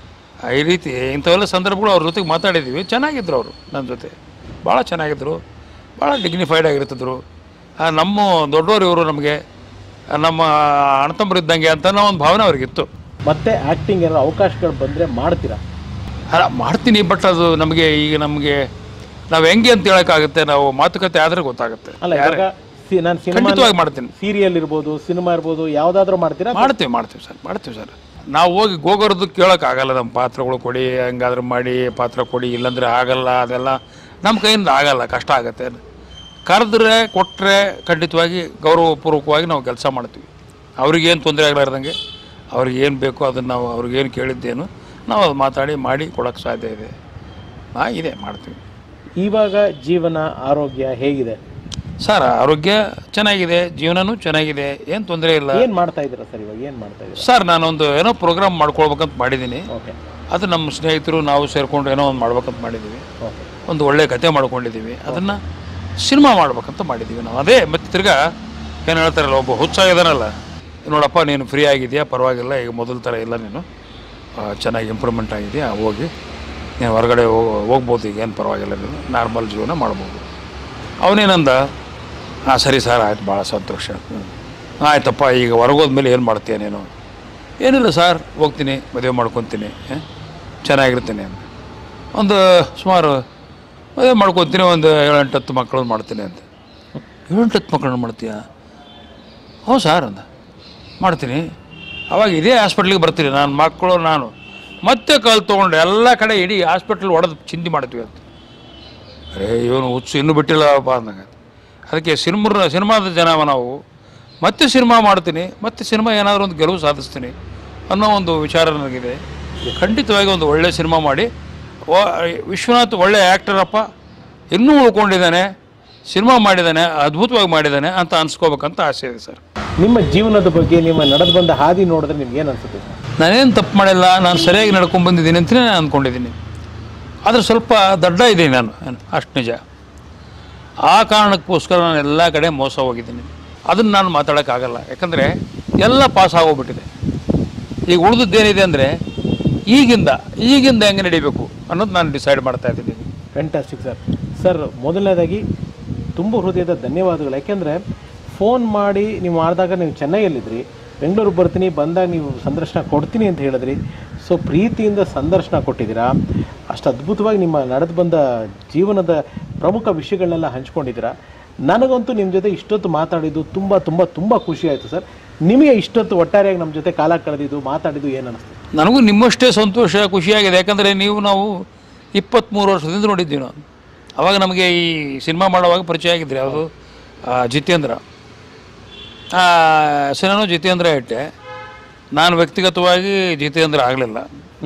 ಆ, ಈ ರೀತಿ ಇಂಥವೆಲ್ಲ ಸಂದರ್ಭಗಳು ಅವ್ರ ಜೊತೆಗೆ ಮಾತಾಡಿದ್ದೀವಿ ಚೆನ್ನಾಗಿದ್ರು ಅವರು ನನ್ನ ಜೊತೆ ಭಾಳ ಚೆನ್ನಾಗಿದ್ದರು ಭಾಳ ಡಿಗ್ನಿಫೈಡ್ ಆಗಿರ್ತಿದ್ರು ಆ, ನಮ್ಮ ದೊಡ್ಡವರು ಇವರು ನಮಗೆ ಆ, ನಮ್ಮ ಅಣ್ಣತಮ್ಮರು ಇದ್ದಂಗೆ ಅಂತ ಅನ್ನೋ ಒಂದು ಭಾವನೆ ಅವ್ರಿಗಿತ್ತು ಮತ್ತೆ ಆಕ್ಟಿಂಗ್ ಏನಾದ್ರು ಅವಕಾಶಗಳು ಬಂದ್ರೆ ಮಾಡ್ತೀರಾ ಅಲ್ಲ ಮಾಡ್ತೀನಿ ಬಟ್ ಅದು ನಮಗೆ ಈಗ ನಮಗೆ ನಾವು ಹೆಂಗೆ ಅಂತ ಹೇಳೋಕ್ಕಾಗುತ್ತೆ ನಾವು ಮಾತುಕತೆ ಆದರೆ ಗೊತ್ತಾಗುತ್ತೆ ಅಲ್ಲ ಇವಾಗ ಸಿ- ನಾನು ಸಿನಿಮಾ ಖಂಡಿತವಾಗಿ ಮಾಡ್ತೀನಿ ಸೀರಿಯಲ್ ಇರ್ಬೋದು ಸಿನಿಮಾ ಇರ್ಬೋದು ಯಾವ್ದಾದ್ರು ಮಾಡ್ತೀರಾ ಮಾಡ್ತೀವಿ ಮಾಡ್ತೀವಿ ಸರ್ ಮಾಡ್ತೀವಿ ಸರ್ ನಾವು ಹೋಗಿ ಗೋಗರದ್ದು ಕೇಳೋಕ್ಕಾಗಲ್ಲ ನಮ್ಮ ಪಾತ್ರಗಳು ಕೊಡಿ ಹಂಗಾದ್ರೆ ಮಾಡಿ ಪಾತ್ರ ಕೊಡಿ ಇಲ್ಲಾಂದ್ರೆ ಆಗಲ್ಲ ಅದೆಲ್ಲ ನಮ್ಮ ಕೈಯಿಂದ ಆಗಲ್ಲ ಕಷ್ಟ ಆಗುತ್ತೆ ಕರೆದ್ರೆ ಕೊಟ್ಟರೆ ಖಂಡಿತವಾಗಿ ಗೌರವಪೂರ್ವಕವಾಗಿ ನಾವು ಕೆಲಸ ಮಾಡ್ತೀವಿ ಅವ್ರಿಗೇನು ತೊಂದರೆ ಆಗಲಾರ್ದಂಗೆ ಅವ್ರಿಗೆ ಏನು ಬೇಕೋ ಅದನ್ನು ನಾವು ಅವ್ರಿಗೇನು ಕೇಳಿದ್ದೇನು ನಾವು ಅದು ಮಾತಾಡಿ ಮಾಡಿ ಕೊಡೋಕ್ಕೆ ಸಾಧ್ಯ ಇದೆ ಹಾ ಇದೆ ಮಾಡ್ತೀವಿ ಇವಾಗ ಜೀವನ ಆರೋಗ್ಯ ಹೇಗಿದೆ ಸರ್ ಆರೋಗ್ಯ ಚೆನ್ನಾಗಿದೆ ಜೀವನನೂ ಚೆನ್ನಾಗಿದೆ ಏನು ತೊಂದರೆ ಇಲ್ಲ ಏನ್ ಮಾಡ್ತಾ ಇದ್ದೀರಾ ಸರ್ ಇವಾಗ ಏನ್ ಮಾಡ್ತಾ ಇದ್ದೀರಾ ಸರ್ ನಾನೊಂದು ಏನೋ ಪ್ರೋಗ್ರಾಮ್ ಮಾಡ್ಕೊಳ್ಬೇಕಂತ ಮಾಡಿದ್ದೀನಿ ಓಕೆ ಅದು ನಮ್ಮ ಸ್ನೇಹಿತರು ನಾವು ಸೇರಿಕೊಂಡು ಏನೋ ಒಂದು ಮಾಡ್ಬೇಕಂತ ಮಾಡಿದ್ದೀವಿ ಓಕೆ ಒಂದು ಒಳ್ಳೆ ಕತೆ ಮಾಡ್ಕೊಂಡಿದ್ದೀವಿ ಅದನ್ನು ಸಿನಿಮಾ ಮಾಡ್ಬೇಕಂತ ಮಾಡಿದ್ದೀವಿ ನಾವು ಅದೇ ಮತ್ತೆ ತಿರ್ಗಾ ಏನು ಹೇಳ್ತಾರಲ್ಲ ಒಬ್ಬ ಹುಚ್ಚ ಇದಾನಲ್ಲ ನೋಡಪ್ಪ ನೀನು ಫ್ರೀ ಆಗಿದೆಯಾ ಪರವಾಗಿಲ್ಲ ಈಗ ಮೊದಲ ಥರ ಇಲ್ಲ ನೀನು ಆ, ಚೆನ್ನಾಗಿ ಇಂಪ್ರೂವ್ಮೆಂಟ್ ಆಗಿದೆಯಾ ಹೋಗಿ ನೀನು ಹೊರಗಡೆ ಹೋಗ್- ಹೋಗ್ಬೋದು ಈಗ ಏನು ಪರವಾಗಿಲ್ಲ ನೀನು ನಾರ್ಮಲ್ ಜೀವನ ಮಾಡ್ಬೋದು ಅವನೇನಂದ ಹಾಂ ಸರಿ ಸರ್ ಆಯ್ತು ಭಾಳ ಸಂತೋಷ ಹ್ಞೂ ಆಯ್ತಪ್ಪ ಈಗ ಹೊರಗೋದ್ಮೇಲೆ ಏನು ಮಾಡ್ತೀಯ ನೀನು ಏನಿಲ್ಲ ಸರ್ ಹೋಗ್ತೀನಿ ಮದುವೆ ಮಾಡ್ಕೊತೀನಿ ಆ? ಚೆನ್ನಾಗಿರ್ತೀನಿ ಅಂತ ಒಂದು ಸುಮಾರು ಮದುವೆ ಮಾಡ್ಕೊತೀನಿ ಒಂದು ಏಳೆಂಟು ಹತ್ತು ಮಕ್ಕಳನ್ನ ಮಾಡ್ತೀನಿ ಅಂತ ಏಳೆಂಟು ಹತ್ತು ಮಕ್ಕಳನ್ನ ಮಾಡ್ತೀಯಾ ಹ್ಞೂ ಸರ್ ಅಂದ ಮಾಡ್ತೀನಿ ಅವಾಗ ಇದೇ ಹಾಸ್ಪಿಟ್ಲಿಗೆ ಬರ್ತೀನಿ ನಾನು ಮಕ್ಕಳು ನಾನು ಮತ್ತೆ ಕಾಲು ತೊಗೊಂಡು ಎಲ್ಲ ಕಡೆ ಇಡೀ ಹಾಸ್ಪಿಟ್ಲ್ ಹೊಡೆದು ಚಿಂದಿ ಮಾಡ್ತೀವಿ ಅಂತ ಅರೇ ಇವನು ಹುಚ್ಚು ಇನ್ನೂ ಬಿಟ್ಟಿಲ್ಲಪ್ಪ ಅಂದಂಗೆ ಅದಕ್ಕೆ ಸಿನಿಮಾ ಸಿನಿಮಾದ ಜನವ ನಾವು ಮತ್ತೆ ಸಿನಿಮಾ ಮಾಡ್ತೀನಿ ಮತ್ತೆ ಸಿನಿಮಾ ಏನಾದರೂ ಒಂದು ಗೆಲುವು ಸಾಧಿಸ್ತೀನಿ ಅನ್ನೋ ಒಂದು ವಿಚಾರ ನನಗಿದೆ ಖಂಡಿತವಾಗಿ ಒಂದು ಒಳ್ಳೆಯ ಸಿನಿಮಾ ಮಾಡಿ ವ- ವಿಶ್ವನಾಥ್ ಒಳ್ಳೆಯ ಆ್ಯಕ್ಟರಪ್ಪ ಇನ್ನೂ ಉಳ್ಕೊಂಡಿದ್ದಾನೆ ಸಿನಿಮಾ ಮಾಡಿದ್ದಾನೆ ಅದ್ಭುತವಾಗಿ ಮಾಡಿದ್ದಾನೆ ಅಂತ ಅನ್ಸ್ಕೋಬೇಕಂತ ಆಸೆ ಇದೆ ಸರ್ ನಿಮ್ಮ ಜೀವನದ ಬಗ್ಗೆ ನಿಮ್ಮ ನಡೆದು ಬಂದ ಹಾದಿ ನೋಡಿದ್ರೆ ನಿಮ್ಗೆ ಏನು ಅನ್ಸುತ್ತೆ ಸರ್ ನಾನೇನು ತಪ್ಪು ಮಾಡಿಲ್ಲ ನಾನು ಸರಿಯಾಗಿ ನಡ್ಕೊಂಡು ಬಂದಿದ್ದೀನಿ ಅಂತಲೇ ನಾನು ಅಂದ್ಕೊಂಡಿದ್ದೀನಿ ಆದರೆ ಸ್ವಲ್ಪ ದಡ್ಡ ಇದ್ದೀನಿ ನಾನು ಏನು, ಅಷ್ಟು ನಿಜ ಆ ಕಾರಣಕ್ಕೋಸ್ಕರ ನಾನು ಎಲ್ಲ ಕಡೆ ಮೋಸ ಹೋಗಿದ್ದೀನಿ ಅದನ್ನು ನಾನು ಮಾತಾಡೋಕ್ಕಾಗಲ್ಲ ಯಾಕಂದರೆ ಎಲ್ಲ ಪಾಸ್ ಆಗೋಗ್ಬಿಟ್ಟಿದೆ ಈಗ ಉಳಿದದ್ದೇನಿದೆ ಅಂದರೆ ಈಗಿಂದ ಈಗಿಂದ ಹೆಂಗೆ ನಡಿಬೇಕು ಅನ್ನೋದು ನಾನು ಡಿಸೈಡ್ ಮಾಡ್ತಾ ಇದ್ದೀನಿ ಫ್ಯಾಂಟಾಸ್ಟಿಕ್ ಸರ್ ಸರ್ ಮೊದಲನೇದಾಗಿ ತುಂಬ ಹೃದಯದ ಧನ್ಯವಾದಗಳು ಯಾಕೆಂದರೆ ಫೋನ್ ಮಾಡಿ ನೀವು ಮಾಡಿದಾಗ ನೀವು ಚೆನ್ನೈಯಲ್ಲಿದ್ರಿ ಬೆಂಗಳೂರಿಗೆ ಬರ್ತೀನಿ ಬಂದಾಗ ನೀವು ಸಂದರ್ಶನ ಕೊಡ್ತೀನಿ ಅಂತ ಹೇಳಿದ್ರಿ ಸೊ ಪ್ರೀತಿಯಿಂದ ಸಂದರ್ಶನ ಕೊಟ್ಟಿದ್ದೀರಾ ಅಷ್ಟು ಅದ್ಭುತವಾಗಿ ನಿಮ್ಮ ನಡೆದು ಬಂದ ಜೀವನದ ಪ್ರಮುಖ ವಿಷಯಗಳನ್ನೆಲ್ಲ ಹಂಚ್ಕೊಂಡಿದ್ದೀರಾ ನನಗಂತೂ ನಿಮ್ಮ ಜೊತೆ ಇಷ್ಟೊತ್ತು ಮಾತಾಡಿದ್ದು ತುಂಬ ತುಂಬ ತುಂಬ ಖುಷಿ ಆಯಿತು ಸರ್ ನಿಮಗೆ ಇಷ್ಟೊತ್ತು ಒಟ್ಟಾರೆಯಾಗಿ ನಮ್ಮ ಜೊತೆ ಕಾಲ ಕಳೆದಿದ್ದು ಮಾತಾಡಿದ್ದು ಏನು ಅನ್ನಿಸ್ತು ನನಗೂ ನಿಮ್ಮಷ್ಟೇ ಸಂತೋಷ ಖುಷಿಯಾಗಿದೆ ಯಾಕಂದರೆ ನೀವು ನಾವು ಇಪ್ಪತ್ತ್ಮೂರು ವರ್ಷದಿಂದ ನೋಡಿದ್ದೀವಿ ನಾವು ಅವಾಗ ನಮಗೆ ಈ ಸಿನಿಮಾ ಮಾಡುವಾಗ ಪರಿಚಯ ಆಗಿದ್ರಿ ಅದು ಜಿತೇಂದ್ರ ಆ, ಹೆಸರೇನೋ ಜಿತೇಂದ್ರ ಇಟ್ಟೆ ನಾನು ವ್ಯಕ್ತಿಗತವಾಗಿ ಜಿತೇಂದ್ರ ಆಗಲಿಲ್ಲ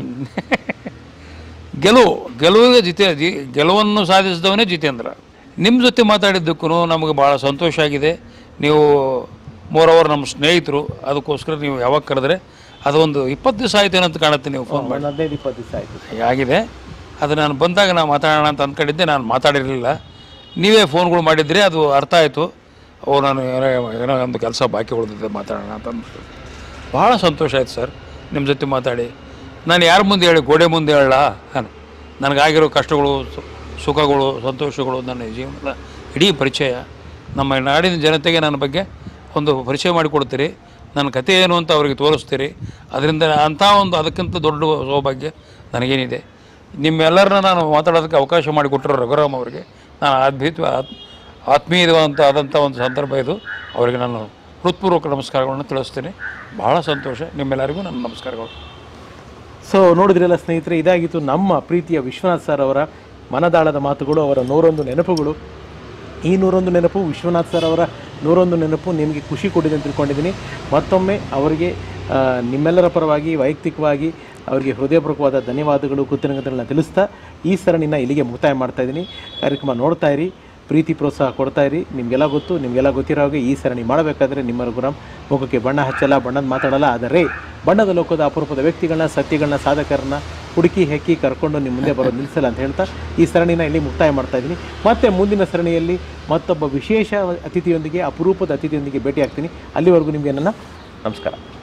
ಗೆಲುವು ಗೆಲುವಿಗೆ ಜಿತೆ ಜಿ ಗೆಲುವನ್ನು ಸಾಧಿಸಿದವನೇ ಜಿತೇಂದ್ರ ನಿಮ್ಮ ಜೊತೆ ಮಾತಾಡಿದ್ದಕ್ಕೂ ನಮಗೆ ಭಾಳ ಸಂತೋಷ ಆಗಿದೆ ನೀವು ಮೋರವರ್ ನಮ್ಮ ಸ್ನೇಹಿತರು ಅದಕ್ಕೋಸ್ಕರ ನೀವು ಯಾವಾಗ ಕರೆದ್ರೆ ಅದೊಂದು ಇಪ್ಪತ್ತು ದಿವಸ ಆಯ್ತು ಏನಂತ ಕಾಣುತ್ತೆ ನೀವು ಫೋನ್ ಮಾಡಿ ಒಂದು ಹದಿನೈದು ಇಪ್ಪತ್ತು ದಿವಸ ಆಯಿತು ಆಗಿದೆ ಅದು ನಾನು ಬಂದಾಗ ನಾನು ಮಾತಾಡೋಣ ಅಂತ ಅಂದ್ಕೊಂಡಿದ್ದೆ ನಾನು ಮಾತಾಡಿರಲಿಲ್ಲ ನೀವೇ ಫೋನ್ಗಳು ಮಾಡಿದ್ರಿ ಅದು ಅರ್ಥ ಆಯಿತು ಓ ನಾನು ಏನೋ ಏನೋ ಒಂದು ಕೆಲಸ ಬಾಕಿ ಉಳಿದಿದ್ದೆ ಮಾತಾಡೋಣ ಅಂತ ಅಂದ್ಬಿಟ್ಟು ಭಾಳ ಸಂತೋಷ ಆಯ್ತು ಸರ್ ನಿಮ್ಮ ಜೊತೆ ಮಾತಾಡಿ ನಾನು ಯಾರ ಮುಂದೆ ಹೇಳಿ ಗೋಡೆ ಮುಂದೆ ಹೇಳಲ್ಲ ಹಾಂ ನನಗಾಗಿರೋ ಕಷ್ಟಗಳು ಸು- ಸುಖಗಳು ಸಂತೋಷಗಳು ನನ್ನ ಜೀವನದ ಇಡೀ ಪರಿಚಯ ನಮ್ಮ ನಾಡಿನ ಜನತೆಗೆ ನನ್ನ ಬಗ್ಗೆ ಒಂದು ಪರಿಚಯ ಮಾಡಿಕೊಡ್ತೀರಿ ನನ್ನ ಕತೆ ಏನು ಅಂತ ಅವರಿಗೆ ತೋರಿಸ್ತೀರಿ ಅದರಿಂದ ಅಂಥ ಒಂದು ಅದಕ್ಕಿಂತ ದೊಡ್ಡ ಸೌಭಾಗ್ಯ ನನಗೇನಿದೆ ನಿಮ್ಮೆಲ್ಲರನ್ನ ನಾನು ಮಾತಾಡೋದಕ್ಕೆ ಅವಕಾಶ ಮಾಡಿಕೊಟ್ಟರು ರಘುರಾಮ್ ಅವರಿಗೆ ನಾನು ಅದ್ಭುತ ಆತ್- ಆತ್ಮೀಯವಾದಂಥ ಆದಂಥ ಒಂದು ಸಂದರ್ಭ ಇದು ಅವರಿಗೆ ನಾನು ಹೃತ್ಪೂರ್ವಕ ನಮಸ್ಕಾರಗಳನ್ನು ತಿಳಿಸ್ತೀನಿ ಬಹಳ ಸಂತೋಷ ನಿಮ್ಮೆಲ್ಲರಿಗೂ ನನ್ನ ನಮಸ್ಕಾರಗಳು ಸೊ ನೋಡಿದ್ರಲ್ಲ ಸ್ನೇಹಿತರೆ ಇದಾಗಿತ್ತು ನಮ್ಮ ಪ್ರೀತಿಯ ವಿಶ್ವನಾಥ್ ಸರ್ ಅವರ ಮನದಾಳದ ಮಾತುಗಳು ಅವರ ನೂರೊಂದು ನೆನಪುಗಳು ಈ ನೂರೊಂದು ನೆನಪು ವಿಶ್ವನಾಥ್ ಸರ್ ಅವರ ನೂರೊಂದು ನೆನಪು ನಿಮಗೆ ಖುಷಿ ಕೊಟ್ಟಿದೆ ಅಂತ ತಿಳ್ಕೊಂಡಿದ್ದೀನಿ ಮತ್ತೊಮ್ಮೆ ಅವರಿಗೆ ಆ, ನಿಮ್ಮೆಲ್ಲರ ಪರವಾಗಿ ವೈಯಕ್ತಿಕವಾಗಿ ಅವರಿಗೆ ಹೃದಯಪೂರ್ವಕವಾದ ಧನ್ಯವಾದಗಳು ಕೃತಜ್ಞತೆಗಳನ್ನ ತಿಳಿಸ್ತಾ ಈ ಸರಣಿನ ಇಲ್ಲಿಗೆ ಮುಕ್ತಾಯ ಮಾಡ್ತಾ ಇದ್ದೀನಿ ಕಾರ್ಯಕ್ರಮ ನೋಡ್ತಾ ಇರಿ ಪ್ರೀತಿ ಪ್ರೋತ್ಸಾಹ ಕೊಡ್ತಾ ಇರಿ ನಿಮಗೆಲ್ಲ ಗೊತ್ತು ನಿಮಗೆಲ್ಲ ಗೊತ್ತಿರೋ ಹಾಗೆ ಈ ಸರಣಿ ಮಾಡಬೇಕಾದ್ರೆ ನಿಮ್ಮ ರಘುರಾಮ್ ಮುಖಕ್ಕೆ ಬಣ್ಣ ಹಚ್ಚಲ್ಲ ಬಣ್ಣದ ಮಾತಾಡಲ್ಲ ಆದರೆ ಬಣ್ಣದ ಲೋಕದ ಅಪರೂಪದ ವ್ಯಕ್ತಿಗಳನ್ನ ಸತ್ಯಗಳನ್ನ ಸಾಧಕರನ್ನ ಹುಡುಕಿ ಹೆಕ್ಕಿ ಕರ್ಕೊಂಡು ನಿಮ್ಮ ಮುಂದೆ ಬರೋದು ನಿಲ್ಲಿಸಲ್ಲ ಅಂತ ಹೇಳ್ತಾ ಈ ಸರಣಿನ ಇಲ್ಲಿ ಮುಕ್ತಾಯ ಮಾಡ್ತಾ ಇದ್ದೀನಿ ಮತ್ತೆ ಮುಂದಿನ ಸರಣಿಯಲ್ಲಿ ಮತ್ತೊಬ್ಬ ವಿಶೇಷ ಅತಿಥಿಯೊಂದಿಗೆ ಅಪರೂಪದ ಅತಿಥಿಯೊಂದಿಗೆ ಭೇಟಿ ಆಗ್ತೀನಿ ಅಲ್ಲಿವರೆಗೂ ನಿಮಗೆ ನನ್ನ ನಮಸ್ಕಾರ